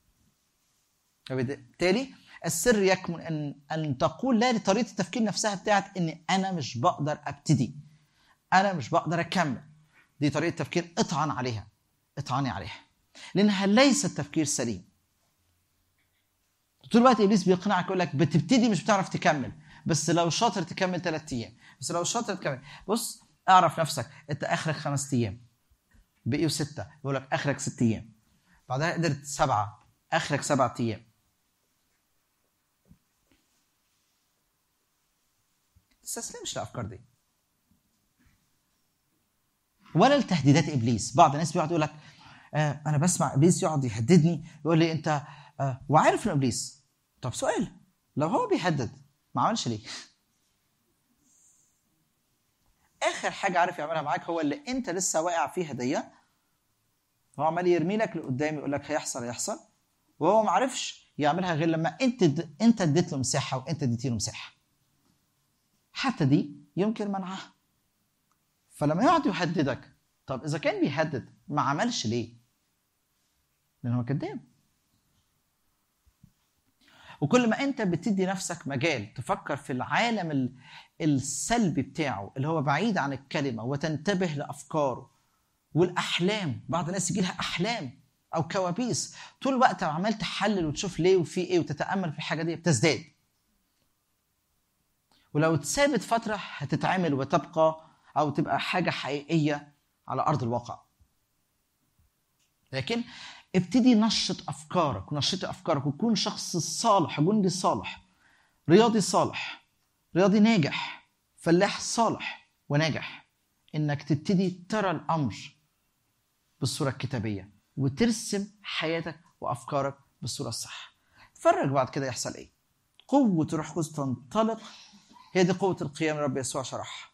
وبالتالي السر يكمن ان ان تقول لا لطريقه التفكير نفسها بتاعت ان انا مش بقدر ابتدي انا مش بقدر اكمل دي طريقه تفكير اطعن عليها اطعني عليها لانها ليست تفكير سليم طول الوقت ابليس بيقنعك يقول لك بتبتدي مش بتعرف تكمل بس لو شاطر تكمل ثلاث ايام بس لو شاطر تكمل بص اعرف نفسك انت اخرك خمس ايام بقيوا سته يقول لك اخرك ست ايام بعدها قدرت سبعه اخرك سبعة ايام تستسلمش للافكار دي ولا لتهديدات ابليس بعض الناس بيقعد يقول لك آه انا بسمع ابليس يقعد يهددني يقول لي انت آه وعارف انه ابليس طب سؤال لو هو بيهدد ما عملش ليه اخر حاجه عارف يعملها معاك هو اللي انت لسه واقع فيها دي هو عمال يرمي لك لقدام يقول لك هيحصل هيحصل وهو ما عرفش يعملها غير لما انت انت اديت له مساحه وانت اديت له مساحه حتى دي يمكن منعها فلما يقعد يهددك طب اذا كان بيهدد ما عملش ليه لان هو كذاب وكل ما انت بتدي نفسك مجال تفكر في العالم ال- السلبي بتاعه اللي هو بعيد عن الكلمه وتنتبه لافكاره والاحلام بعض الناس يجي لها احلام او كوابيس طول الوقت عمال تحلل وتشوف ليه وفي ايه وتتامل في الحاجه دي بتزداد ولو اتثابت فتره هتتعمل وتبقى او تبقى حاجه حقيقيه على ارض الواقع لكن ابتدي نشط افكارك ونشطي افكارك وكون شخص صالح جندي صالح رياضي صالح رياضي ناجح فلاح صالح وناجح انك تبتدي ترى الامر بالصوره الكتابيه وترسم حياتك وافكارك بالصوره الصح تفرج بعد كده يحصل ايه قوه روح القدس تنطلق هي دي قوه القيام اللي رب يسوع شرحها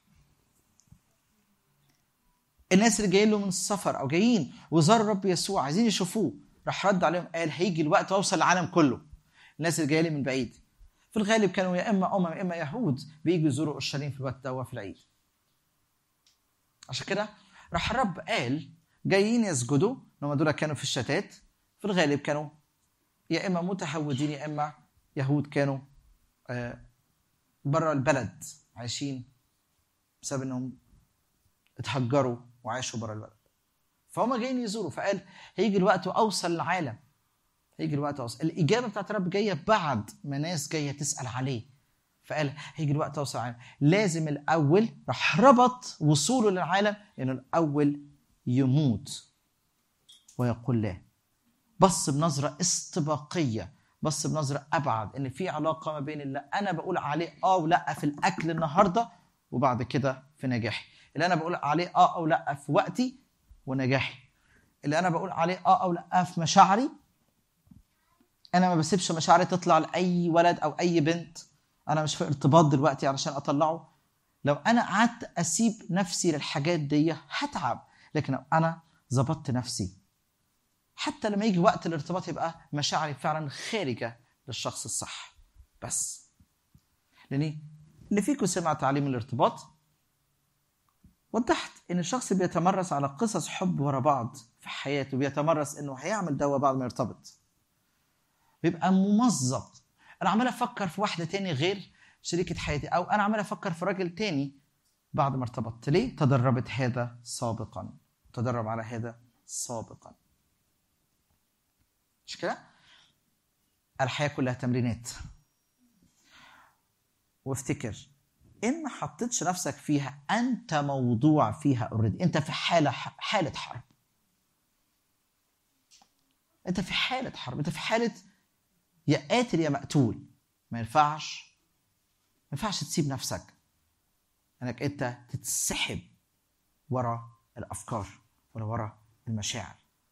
الناس اللي جايين له من السفر او جايين وزاروا الرب يسوع عايزين يشوفوه راح رد عليهم قال هيجي الوقت واوصل العالم كله الناس اللي جايه لي من بعيد في الغالب كانوا يا اما امم يا اما يهود بييجوا يزوروا اورشليم في الوقت ده في العيد عشان كده راح الرب قال جايين يسجدوا لما دول كانوا في الشتات في الغالب كانوا يا اما متهودين يا اما يهود كانوا بره البلد عايشين بسبب انهم اتهجروا وعاشوا بره البلد فهم جايين يزوروا فقال هيجي الوقت واوصل العالم هيجي الوقت اوصل الاجابه بتاعت الرب جايه بعد ما ناس جايه تسال عليه فقال هيجي الوقت اوصل العالم لازم الاول راح ربط وصوله للعالم انه الاول يموت ويقول لا بص بنظره استباقيه بص بنظره ابعد ان في علاقه ما بين اللي انا بقول عليه اه ولا في الاكل النهارده وبعد كده في نجاحي اللي انا بقول عليه اه او لا في وقتي ونجاحي اللي انا بقول عليه اه او لا في مشاعري انا ما بسيبش مشاعري تطلع لاي ولد او اي بنت انا مش في ارتباط دلوقتي علشان اطلعه لو انا قعدت اسيب نفسي للحاجات دي هتعب لكن لو انا ظبطت نفسي حتى لما يجي وقت الارتباط يبقى مشاعري فعلا خارجه للشخص الصح بس لاني اللي فيكم سمع تعليم الارتباط وضحت ان الشخص بيتمرس على قصص حب ورا بعض في حياته بيتمرس انه هيعمل ده بعد ما يرتبط بيبقى ممزق انا عمال افكر في واحده تاني غير شريكه حياتي او انا عمال افكر في راجل تاني بعد ما ارتبطت ليه تدربت هذا سابقا تدرب على هذا سابقا مش كده الحياه كلها تمرينات وافتكر ان ما حطيتش نفسك فيها انت موضوع فيها اوريدي انت في حاله حاله حرب انت في حاله حرب انت في حاله يا قاتل يا مقتول ما ينفعش ما ينفعش تسيب نفسك انك انت تتسحب ورا الافكار ولا ورا المشاعر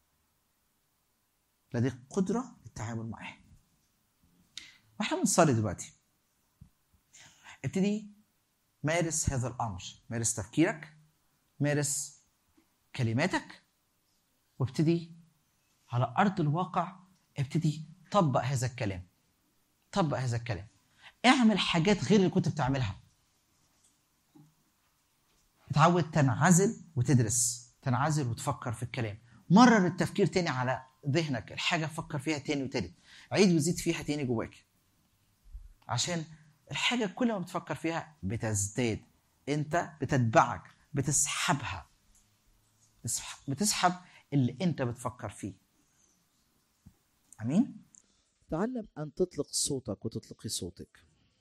لديك قدره للتعامل معاها واحنا بنصلي دلوقتي ابتدي مارس هذا الامر مارس تفكيرك مارس كلماتك وابتدي على ارض الواقع ابتدي طبق هذا الكلام طبق هذا الكلام اعمل حاجات غير اللي كنت بتعملها اتعود تنعزل وتدرس تنعزل وتفكر في الكلام مرر التفكير تاني على ذهنك الحاجة فكر فيها تاني وتالت عيد وزيد فيها تاني جواك عشان الحاجة كل ما بتفكر فيها بتزداد انت بتتبعك بتسحبها بتسحب اللي انت بتفكر فيه امين تعلم ان تطلق صوتك وتطلقي صوتك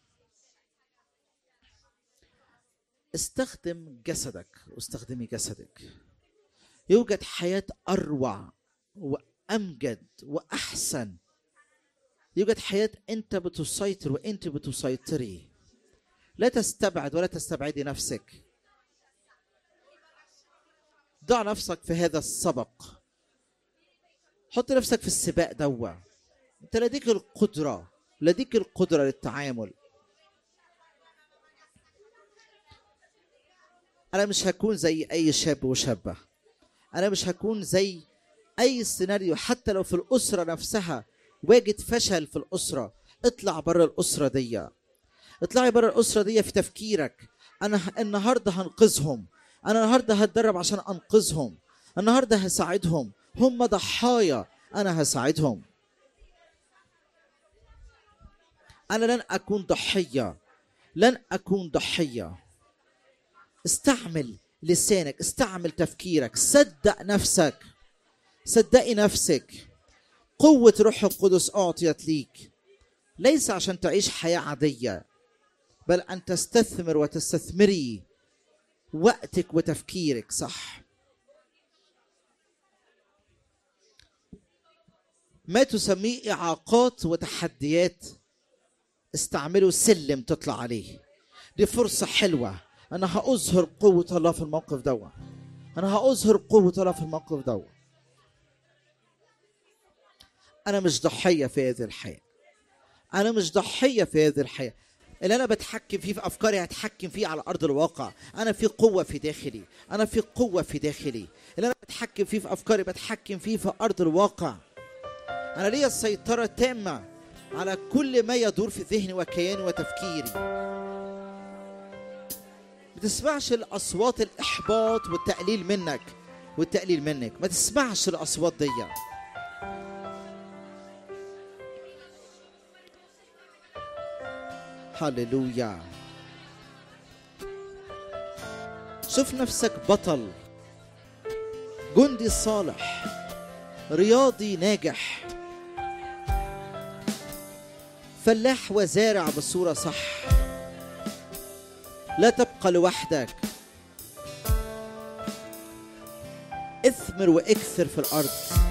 استخدم جسدك واستخدمي جسدك يوجد حياة أروع وأمجد وأحسن يوجد حياة أنت بتسيطر وأنت بتسيطري لا تستبعد ولا تستبعدي نفسك ضع نفسك في هذا السبق حط نفسك في السباق دوا انت لديك القدرة لديك القدرة للتعامل انا مش هكون زي اي شاب وشابة انا مش هكون زي اي سيناريو حتى لو في الاسرة نفسها واجد فشل في الاسرة اطلع بره الاسرة دي اطلعي بره الاسره دي في تفكيرك انا ه- النهارده هنقذهم انا النهارده هتدرب عشان انقذهم النهارده هساعدهم هم ضحايا انا هساعدهم انا لن اكون ضحيه لن اكون ضحيه استعمل لسانك استعمل تفكيرك صدق نفسك صدقي نفسك قوة روح القدس أعطيت ليك ليس عشان تعيش حياة عادية بل أن تستثمر وتستثمري وقتك وتفكيرك صح ما تسميه إعاقات وتحديات استعملوا سلم تطلع عليه دي فرصة حلوة أنا هأظهر قوة الله في الموقف دوا أنا هأظهر قوة الله في الموقف دوا أنا مش ضحية في هذه الحياة أنا مش ضحية في هذه الحياة اللي أنا بتحكم فيه في أفكاري هتحكم فيه على أرض الواقع أنا في قوة في داخلي أنا في قوة في داخلي اللي أنا بتحكم فيه في أفكاري بتحكم فيه في أرض الواقع أنا ليا السيطرة التامة على كل ما يدور في ذهني وكياني وتفكيري ما تسمعش الأصوات الإحباط والتقليل منك والتقليل منك ما تسمعش الأصوات دي هللويا شوف نفسك بطل جندي صالح رياضي ناجح فلاح وزارع بصورة صح لا تبقى لوحدك اثمر واكثر في الارض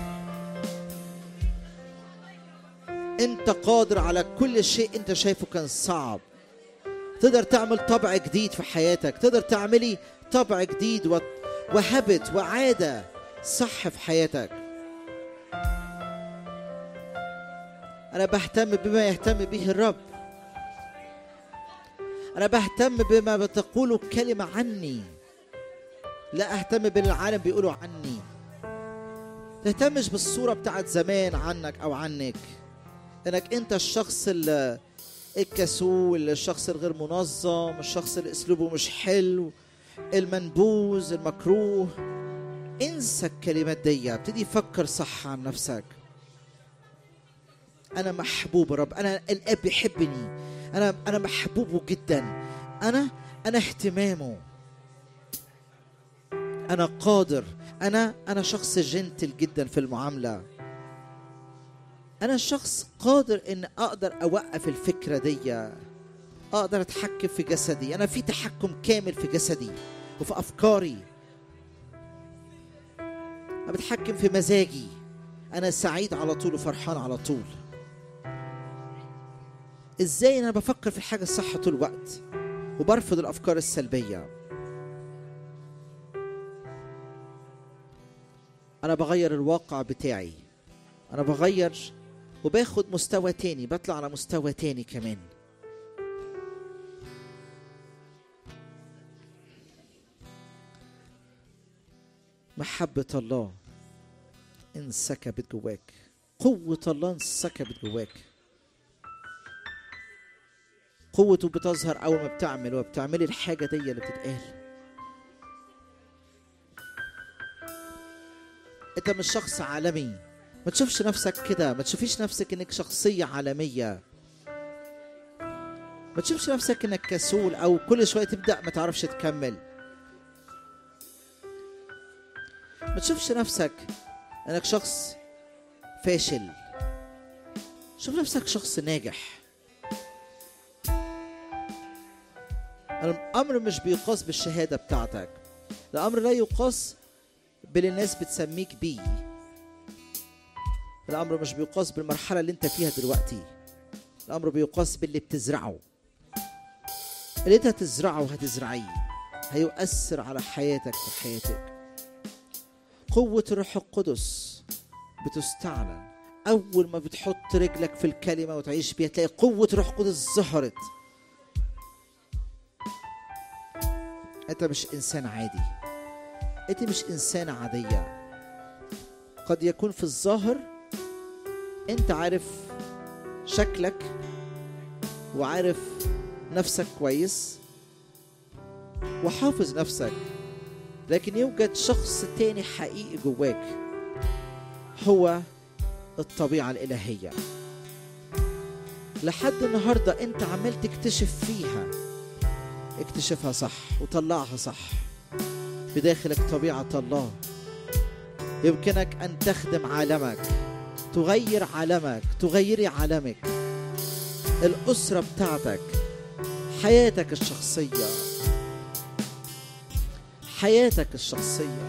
انت قادر على كل شيء انت شايفه كان صعب تقدر تعمل طبع جديد في حياتك تقدر تعملي طبع جديد و- وهبت وعادة صح في حياتك أنا بهتم بما يهتم به الرب أنا بهتم بما بتقوله الكلمة عني لا أهتم باللي العالم بيقولوا عني تهتمش بالصورة بتاعت زمان عنك أو عنك إنك أنت الشخص ال- الكسول الشخص الغير منظم الشخص اللي أسلوبه مش حلو المنبوذ المكروه انسى الكلمات دي ابتدي فكر صح عن نفسك انا محبوب يا رب انا الاب بيحبني انا انا محبوبه جدا انا انا اهتمامه انا قادر انا انا شخص جنتل جدا في المعامله انا شخص قادر ان اقدر اوقف الفكره دي اقدر اتحكم في جسدي انا في تحكم كامل في جسدي وفي افكاري انا بتحكم في مزاجي انا سعيد على طول وفرحان على طول ازاي انا بفكر في الحاجه الصح طول الوقت وبرفض الافكار السلبيه انا بغير الواقع بتاعي انا بغير وباخد مستوى تاني بطلع على مستوى تاني كمان محبة الله انسكبت جواك قوة الله انسكبت جواك قوته بتظهر أول ما بتعمل وبتعملي الحاجة دي اللي بتتقال أنت مش شخص عالمي ما تشوفش نفسك كده ما تشوفيش نفسك إنك شخصية عالمية ما تشوفش نفسك إنك كسول أو كل شوية تبدأ ما تعرفش تكمل ما تشوفش نفسك انك شخص فاشل شوف نفسك شخص ناجح الامر مش بيقاس بالشهاده بتاعتك الامر لا يقاس باللي الناس بتسميك بيه الامر مش بيقاس بالمرحله اللي انت فيها دلوقتي الامر بيقاس باللي بتزرعه اللي انت هتزرعه هتزرعيه هيؤثر على حياتك وحياتك قوة الروح القدس بتستعلن أول ما بتحط رجلك في الكلمة وتعيش بيها تلاقي قوة الروح القدس ظهرت أنت مش إنسان عادي أنت مش إنسانة عادية قد يكون في الظاهر أنت عارف شكلك وعارف نفسك كويس وحافظ نفسك لكن يوجد شخص تاني حقيقي جواك هو الطبيعة الإلهية لحد النهاردة أنت عمال تكتشف فيها اكتشفها صح وطلعها صح بداخلك طبيعة الله يمكنك أن تخدم عالمك تغير عالمك تغيري عالمك الأسرة بتاعتك حياتك الشخصية حياتك الشخصية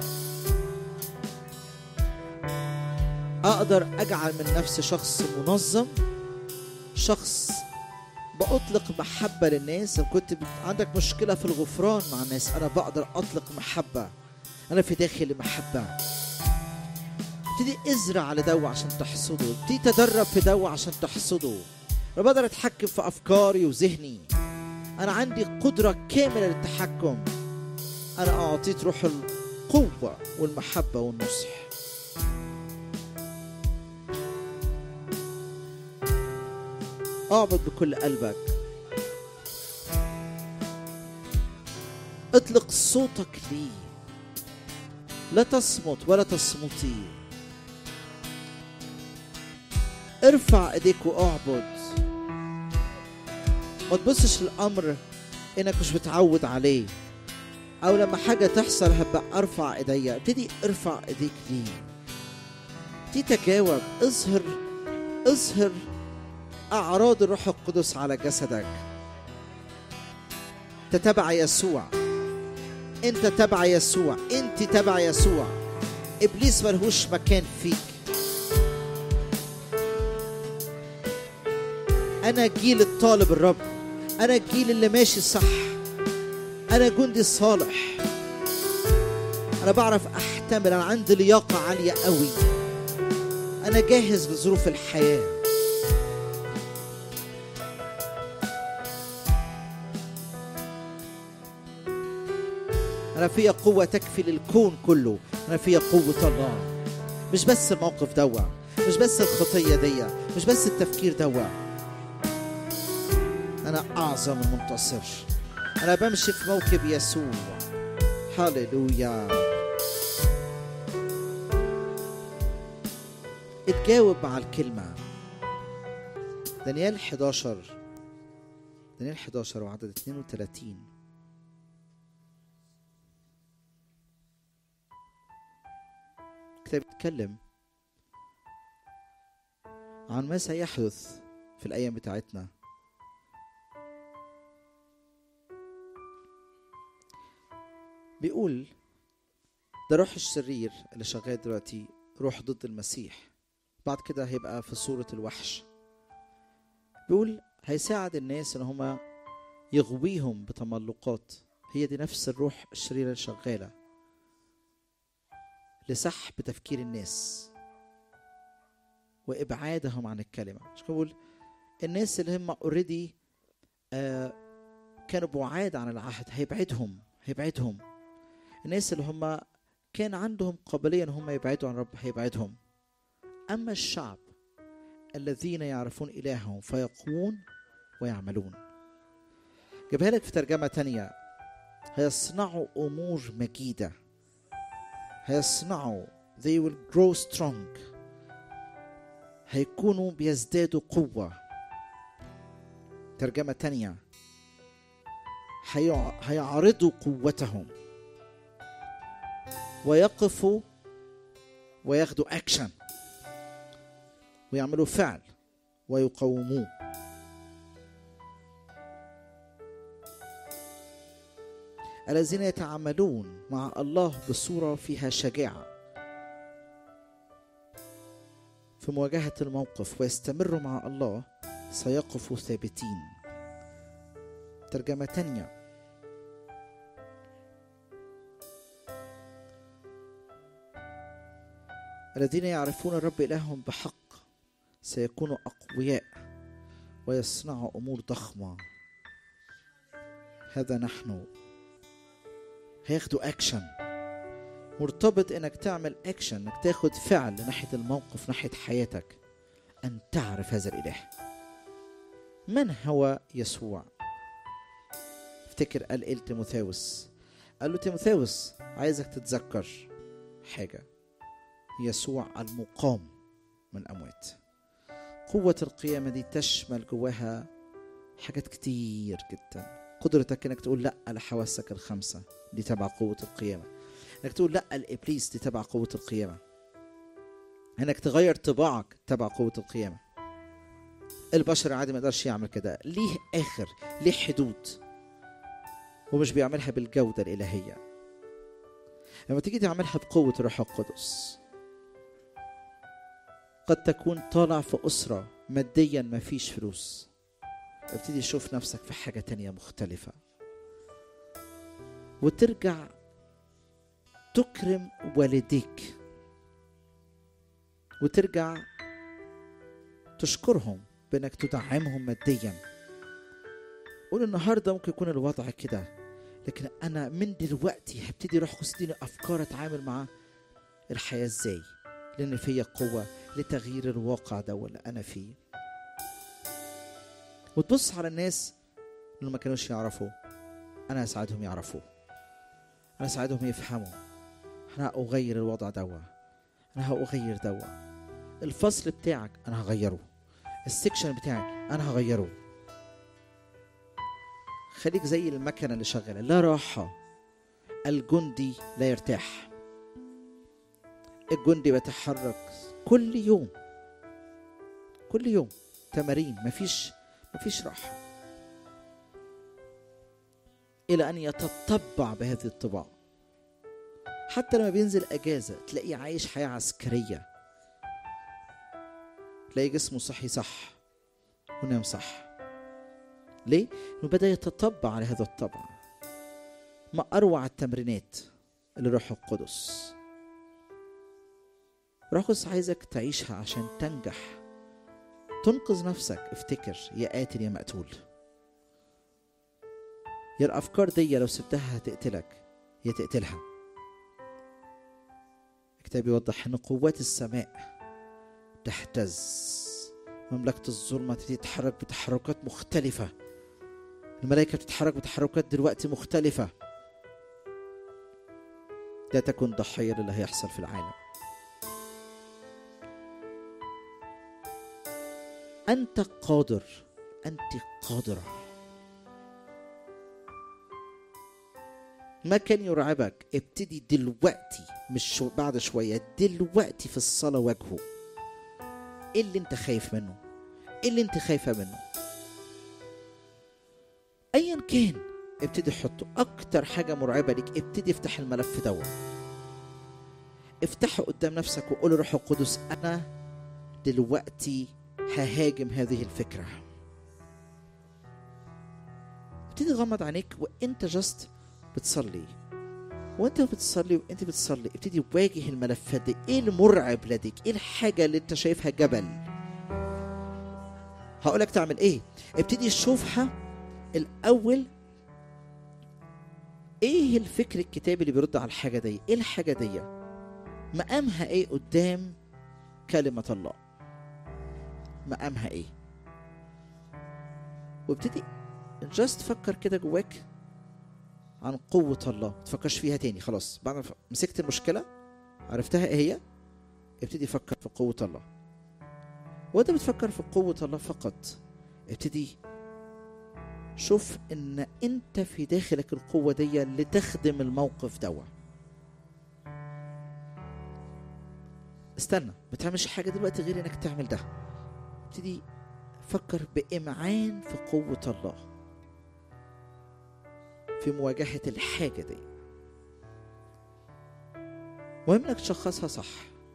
أقدر أجعل من نفسي شخص منظم شخص بأطلق محبة للناس إن كنت بت- عندك مشكلة في الغفران مع الناس أنا بقدر أطلق محبة أنا في داخلي محبة ابتدي ازرع على دو عشان تحصده ابتدي تدرب في دو عشان تحصده انا بقدر اتحكم في افكاري وذهني انا عندي قدره كامله للتحكم انا اعطيت روح القوه والمحبه والنصح اعبد بكل قلبك اطلق صوتك ليه لا تصمت ولا تصمتي ارفع ايديك واعبد ما تبصش للامر انك مش متعود عليه او لما حاجه تحصل هبقى ارفع ايديا ابتدي ارفع ايديك ليه ابتدي تجاوب اظهر اظهر اعراض الروح القدس على جسدك تتبع يسوع انت تبع يسوع انت تبع يسوع ابليس ملهوش مكان فيك انا جيل الطالب الرب انا الجيل اللي ماشي صح انا جندي صالح انا بعرف احتمل انا عندي لياقه عاليه قوي انا جاهز لظروف الحياه انا فيا قوه تكفي للكون كله انا فيا قوه الله مش بس الموقف دوا مش بس الخطيه دي مش بس التفكير دوا انا اعظم منتصر انا بمشي في موكب يسوع هللويا اتجاوب مع الكلمة دانيال 11 دانيال 11 وعدد 32 كتاب بيتكلم عن ما سيحدث في الأيام بتاعتنا بيقول ده روح الشرير اللي شغال دلوقتي روح ضد المسيح بعد كده هيبقى في صورة الوحش بيقول هيساعد الناس ان هما يغويهم بتملقات هي دي نفس الروح الشريرة اللي شغالة لسحب تفكير الناس وابعادهم عن الكلمة مش بقول الناس اللي هم اوريدي آه كانوا بعاد عن العهد هيبعدهم هيبعدهم الناس اللي هم كان عندهم قابلية ان هم يبعدوا عن رب هيبعدهم اما الشعب الذين يعرفون الههم فيقوون ويعملون جابها لك في ترجمة تانية هيصنعوا امور مجيدة هيصنعوا they will grow strong هيكونوا بيزدادوا قوة ترجمة تانية هيع- هيعرضوا قوتهم ويقفوا وياخدوا اكشن ويعملوا فعل ويقاوموه الذين يتعاملون مع الله بصورة فيها شجاعة في مواجهة الموقف ويستمروا مع الله سيقفوا ثابتين ترجمة تانية الذين يعرفون الرب إلههم بحق سيكونوا أقوياء ويصنعوا أمور ضخمة هذا نحن هياخدوا أكشن مرتبط إنك تعمل أكشن إنك تاخد فعل ناحية الموقف ناحية حياتك أن تعرف هذا الإله من هو يسوع افتكر قال ايه لتيموثاوس قال له تيموثاوس عايزك تتذكر حاجة يسوع المقام من الأموات قوة القيامة دي تشمل جواها حاجات كتير جدا قدرتك انك تقول لا لحواسك الخمسة دي تبع قوة القيامة انك تقول لا لابليس دي تبع قوة القيامة انك تغير طباعك تبع قوة القيامة البشر عادي ما يقدرش يعمل كده ليه اخر ليه حدود ومش بيعملها بالجودة الإلهية لما تيجي تعملها بقوة الروح القدس قد تكون طالع في أسرة ماديا ما فيش فلوس ابتدي تشوف نفسك في حاجة تانية مختلفة وترجع تكرم والديك وترجع تشكرهم بانك تدعمهم ماديا قول النهارده ممكن يكون الوضع كده لكن انا من دلوقتي هبتدي روح قدس يديني افكار اتعامل مع الحياه ازاي لان فيا قوه لتغيير الواقع ده اللي انا فيه وتبص على الناس اللي ما كانوش يعرفوا انا هساعدهم يعرفوا انا هساعدهم يفهموا انا هأغير الوضع دوا انا هأغير دوا الفصل بتاعك انا هغيره السكشن بتاعي انا هغيره خليك زي المكنه اللي شغاله لا راحه الجندي لا يرتاح الجندي بيتحرك كل يوم كل يوم تمارين مفيش مفيش راحه الى ان يتطبع بهذه الطباع حتى لما بينزل اجازه تلاقيه عايش حياه عسكريه تلاقي جسمه صحي صح ونام صح ليه؟ لأنه بدأ يتطبع على هذا الطبع ما أروع التمرينات اللي روح القدس روح القدس عايزك تعيشها عشان تنجح تنقذ نفسك افتكر يا قاتل يا مقتول يا الأفكار دي لو سبتها هتقتلك يا تقتلها الكتاب يوضح أن قوات السماء تهتز مملكة الظلمة تبتدي تتحرك بتحركات مختلفة الملائكة بتتحرك بتحركات دلوقتي مختلفة لا تكن ضحية للي هيحصل في العالم أنت قادر أنت قادرة ما كان يرعبك ابتدي دلوقتي مش شو بعد شوية دلوقتي في الصلاة واجهه ايه اللي انت خايف منه ايه اللي انت خايفه منه ايا كان ابتدي حطه اكتر حاجه مرعبه ليك ابتدي افتح الملف دوت افتحه قدام نفسك وقول روح القدس انا دلوقتي ههاجم هذه الفكره ابتدي غمض عينيك وانت جاست بتصلي وانت بتصلي وانت بتصلي ابتدي واجه الملفات دي ايه المرعب لديك ايه الحاجه اللي انت شايفها جبل هقولك تعمل ايه ابتدي شوفها الاول ايه الفكر الكتابي اللي بيرد على الحاجه دي ايه الحاجه دي مقامها ايه قدام كلمه الله مقامها ايه وابتدي جاست فكر كده جواك عن قوة الله ما تفكرش فيها تاني خلاص بعد ما مسكت المشكلة عرفتها ايه هي ابتدي فكر في قوة الله وانت بتفكر في قوة الله فقط ابتدي شوف ان انت في داخلك القوة دي لتخدم الموقف دوا استنى ما تعملش حاجة دلوقتي غير انك تعمل ده ابتدي فكر بإمعان في قوة الله في مواجهة الحاجة دي مهم انك تشخصها صح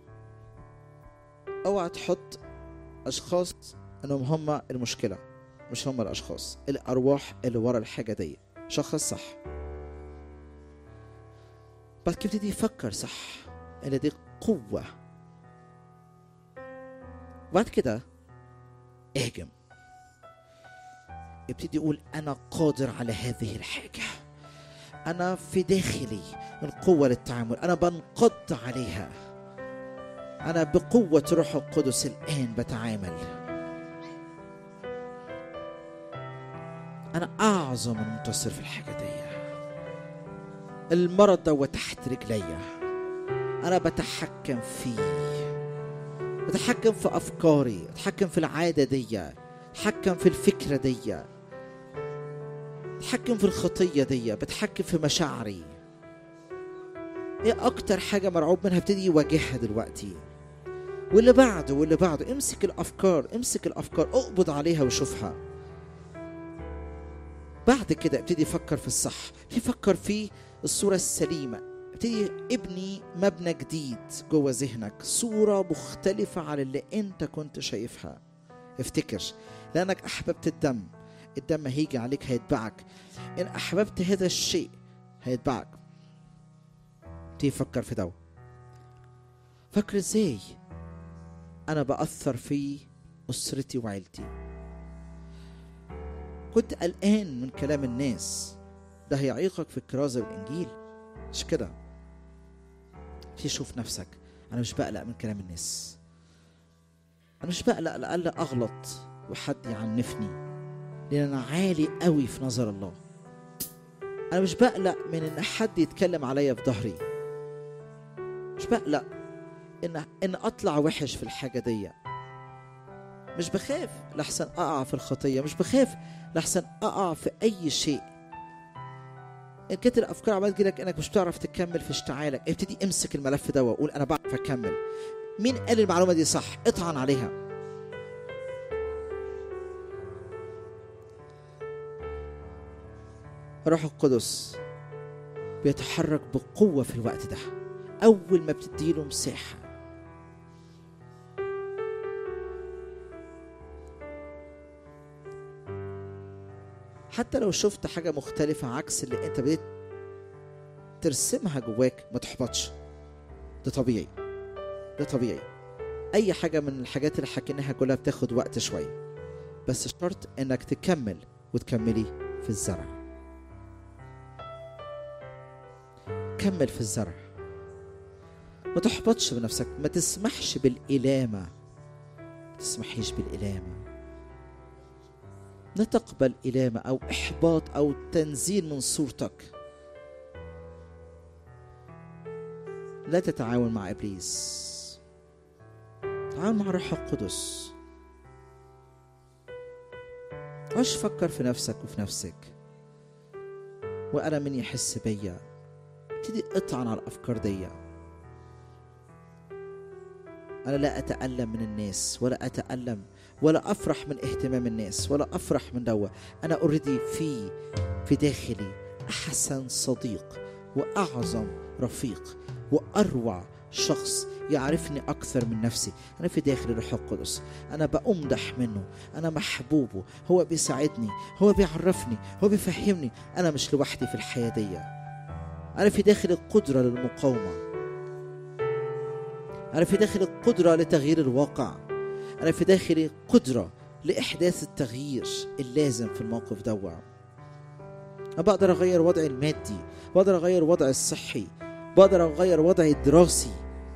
اوعى تحط اشخاص انهم هم المشكلة مش هم الاشخاص الارواح اللي ورا الحاجة دي شخص صح بعد كده ابتدي يفكر صح ان دي قوة بعد كده اهجم ابتدي يقول انا قادر على هذه الحاجه انا في داخلي القوه للتعامل انا بنقض عليها انا بقوه روح القدس الان بتعامل انا اعظم منتصر في الحاجه دي المرض ده تحت رجليا انا بتحكم فيه بتحكم في افكاري بتحكم في العاده دي بتحكم في الفكره دي بتحكم في الخطيه دي بتحكم في مشاعري ايه اكتر حاجه مرعوب منها ابتدي يواجهها دلوقتي واللي بعده واللي بعده امسك الافكار امسك الافكار اقبض عليها وشوفها بعد كده ابتدي فكر في الصح ابتدي فكر في الصورة السليمة ابتدي ابني مبنى جديد جوه ذهنك صورة مختلفة عن اللي انت كنت شايفها افتكر لانك احببت الدم الدم هيجي عليك هيتبعك ان احببت هذا الشيء هيتبعك ابتدي فكر في ده فكر ازاي انا باثر في اسرتي وعيلتي كنت قلقان من كلام الناس ده هيعيقك في الكرازة بالإنجيل مش كده في شوف نفسك أنا مش بقلق من كلام الناس أنا مش بقلق لأقل أغلط وحد يعنفني لأن أنا عالي قوي في نظر الله أنا مش بقلق من إن حد يتكلم عليا في ظهري مش بقلق إن إن أطلع وحش في الحاجة دي مش بخاف لحسن أقع في الخطية مش بخاف لحسن أقع في أي شيء ان كانت الافكار عماله تجيلك انك مش بتعرف تكمل في اشتعالك ابتدي امسك الملف ده وقول انا بعرف اكمل مين قال المعلومه دي صح اطعن عليها روح القدس بيتحرك بقوة في الوقت ده أول ما بتديله مساحة حتى لو شفت حاجة مختلفة عكس اللي انت بديت ترسمها جواك ما تحبطش ده طبيعي ده طبيعي اي حاجة من الحاجات اللي حكيناها كلها بتاخد وقت شوية بس شرط انك تكمل وتكملي في الزرع كمل في الزرع ما تحبطش بنفسك ما تسمحش بالإلامة ما تسمحيش بالإلامة لا تقبل إلامة أو إحباط أو تنزيل من صورتك لا تتعاون مع إبليس تعاون مع الروح القدس عش فكر في نفسك وفي نفسك وأنا من يحس بيا ابتدي اطعن على الأفكار دي أنا لا أتألم من الناس ولا أتألم ولا أفرح من اهتمام الناس ولا أفرح من دوا أنا أوريدي في في داخلي أحسن صديق وأعظم رفيق وأروع شخص يعرفني أكثر من نفسي أنا في داخل الروح القدس أنا بأمدح منه أنا محبوبه هو بيساعدني هو بيعرفني هو بيفهمني أنا مش لوحدي في الحياة دي أنا في داخل القدرة للمقاومة أنا في داخل القدرة لتغيير الواقع أنا في داخلي قدرة لإحداث التغيير اللازم في الموقف دوا أنا بقدر أغير وضعي المادي بقدر أغير وضعي الصحي بقدر أغير وضعي الدراسي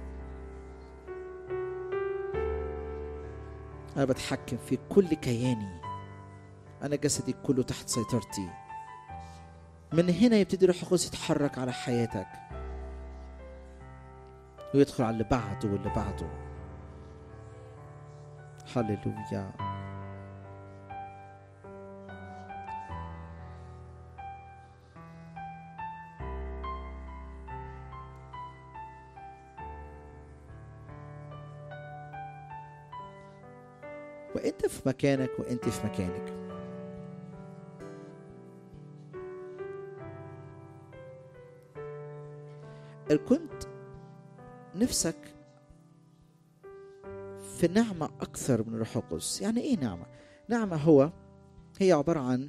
أنا بتحكم في كل كياني أنا جسدي كله تحت سيطرتي من هنا يبتدي روح القدس يتحرك على حياتك ويدخل على اللي بعده واللي بعده هللويا وانت في مكانك وانت في مكانك كنت نفسك في نعمة أكثر من الروح القدس يعني إيه نعمة؟ نعمة هو هي عبارة عن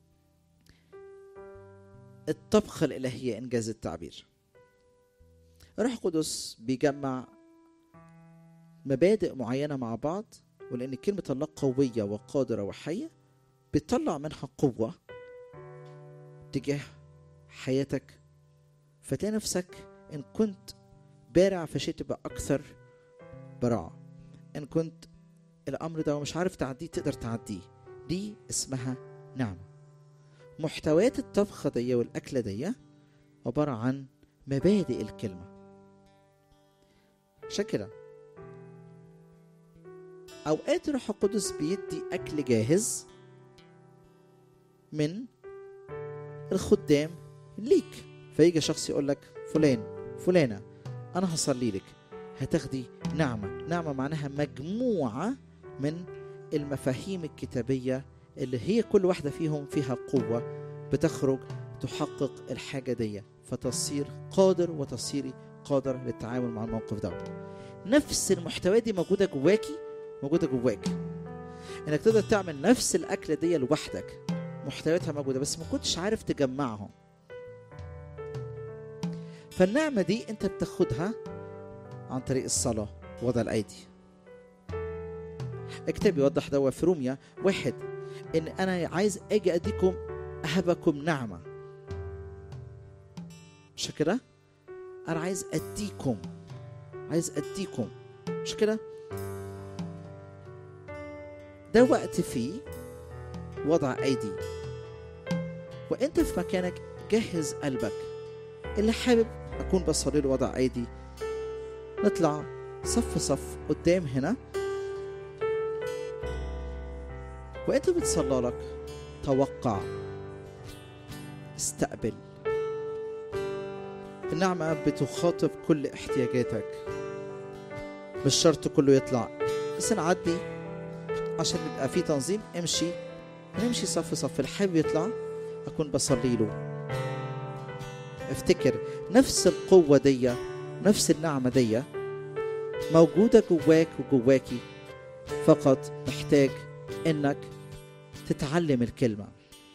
الطبخة الإلهية إنجاز التعبير الروح القدس بيجمع مبادئ معينة مع بعض ولأن كلمة الله قوية وقادرة وحية بتطلع منها قوة تجاه حياتك فتلاقي نفسك إن كنت بارع في شيء تبقى أكثر براعة إن كنت الأمر ده مش عارف تعديه تقدر تعديه دي اسمها نعمة محتويات الطبخة دي والأكلة دي عبارة عن مبادئ الكلمة عشان كده أوقات الروح القدس بيدي أكل جاهز من الخدام ليك فيجي شخص يقول لك فلان فلانة أنا هصلي لك هتاخدي نعمة نعمة معناها مجموعة من المفاهيم الكتابية اللي هي كل واحدة فيهم فيها قوة بتخرج تحقق الحاجة دي فتصير قادر وتصيري قادر للتعامل مع الموقف ده نفس المحتوى دي موجودة جواكي موجودة جواك انك تقدر تعمل نفس الأكلة دي لوحدك محتوياتها موجودة بس ما كنتش عارف تجمعهم فالنعمة دي انت بتاخدها عن طريق الصلاة وضع الأيدي الكتاب يوضح ده في روميا واحد ان انا عايز اجي اديكم اهبكم نعمه مش كده انا عايز اديكم عايز اديكم مش كده ده وقت فيه وضع ايدي وانت في مكانك جهز قلبك اللي حابب اكون بصلي له وضع ايدي نطلع صف صف قدام هنا وانت بتصلى لك توقع استقبل النعمة بتخاطب كل احتياجاتك مش شرط كله يطلع بس نعدي عشان يبقى في تنظيم امشي نمشي صف صف اللي حابب يطلع اكون بصلي له افتكر نفس القوة دي نفس النعمة دي موجودة جواك وجواكي فقط محتاج انك تتعلم الكلمة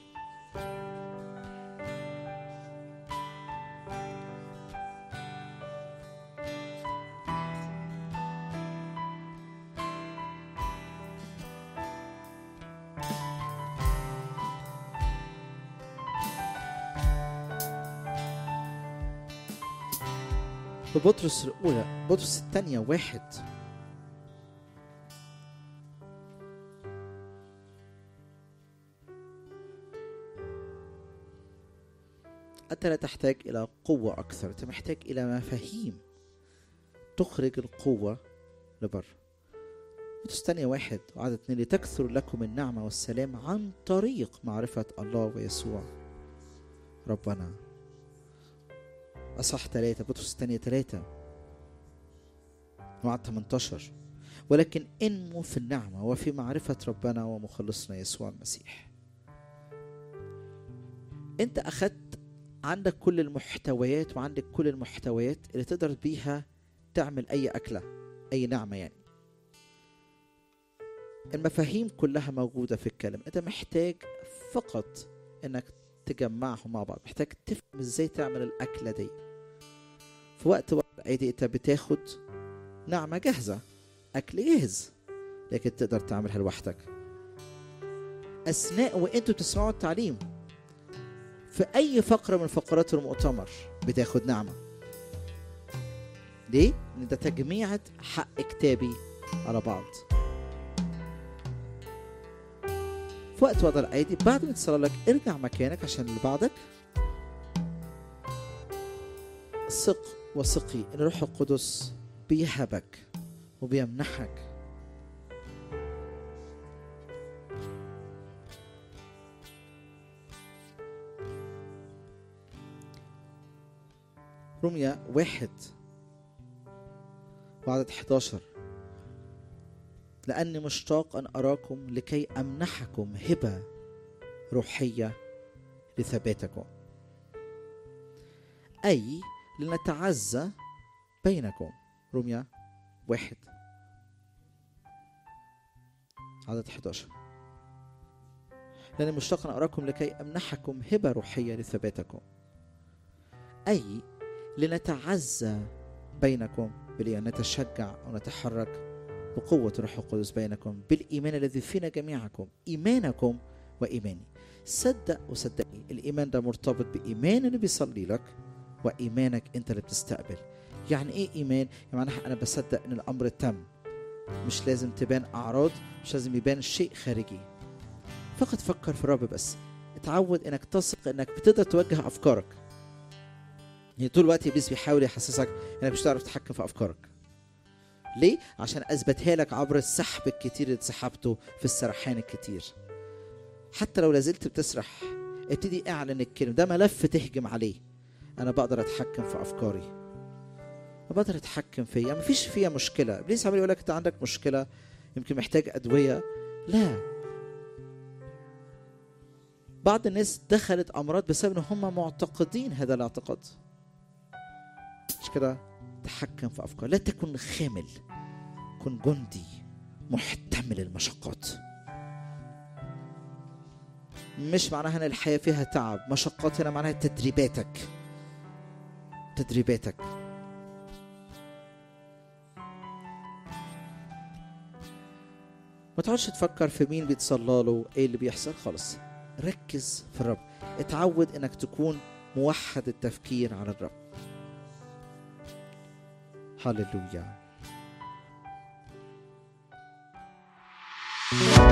في بطرس الأولى بطرس الثانية واحد أنت لا تحتاج إلى قوة أكثر أنت محتاج إلى مفاهيم تخرج القوة لبر بطرس الثانية واحد وعدد اثنين لتكثر لكم النعمة والسلام عن طريق معرفة الله ويسوع ربنا أصح ثلاثة بطرس الثانية ثلاثة وعد 18 ولكن انموا في النعمة وفي معرفة ربنا ومخلصنا يسوع المسيح انت اخدت عندك كل المحتويات وعندك كل المحتويات اللي تقدر بيها تعمل اي اكلة اي نعمة يعني المفاهيم كلها موجودة في الكلام انت محتاج فقط انك تجمعهم مع بعض محتاج تفهم ازاي تعمل الاكلة دي في وقت وقت دي انت بتاخد نعمة جاهزة أكل جاهز لكن تقدر تعملها لوحدك أثناء وأنتوا بتسمعوا التعليم في أي فقرة من فقرات المؤتمر بتاخد نعمة ليه؟ لأن ده تجميعة حق كتابي على بعض في وقت وضع الأيدي بعد ما تصلى لك ارجع مكانك عشان اللي بعدك ثق وثقي ان الروح القدس بيهبك وبيمنحك رمية واحد وعدد 11 لأني مشتاق أن أراكم لكي أمنحكم هبة روحية لثباتكم أي لنتعزى بينكم رمية واحد عدد 11 لأني مشتاق أن أراكم لكي أمنحكم هبة روحية لثباتكم أي لنتعزى بينكم بلأن نتشجع ونتحرك بقوة الروح القدس بينكم بالإيمان الذي فينا جميعكم إيمانكم وإيماني صدق وصدقني الإيمان ده مرتبط بإيمان اللي بيصلي لك وإيمانك أنت اللي بتستقبل يعني إيه إيمان؟ يعني معناها أنا بصدق إن الأمر تم مش لازم تبان أعراض مش لازم يبان شيء خارجي فقط فكر في الرب بس اتعود انك تثق انك بتقدر توجه افكارك يعني طول الوقت ابليس بيحاول يحسسك انك مش هتعرف تتحكم في افكارك ليه عشان اثبتها لك عبر السحب الكتير اللي اتسحبته في السرحان الكتير حتى لو لازلت بتسرح ابتدي اعلن الكلمه ده ملف تهجم عليه انا بقدر اتحكم في افكاري بقدر اتحكم فيا مفيش فيها مشكله ابليس عمال يقول لك انت عندك مشكله يمكن محتاج ادويه لا بعض الناس دخلت امراض بسبب ان هم معتقدين هذا الاعتقاد مش كده تحكم في افكار لا تكن خامل كن جندي محتمل المشقات مش معناها ان الحياه فيها تعب مشقات هنا معناها تدريباتك تدريباتك ما تقعدش تفكر في مين بيتصلى له ايه اللي بيحصل خالص ركز في الرب اتعود انك تكون موحد التفكير على الرب هللويا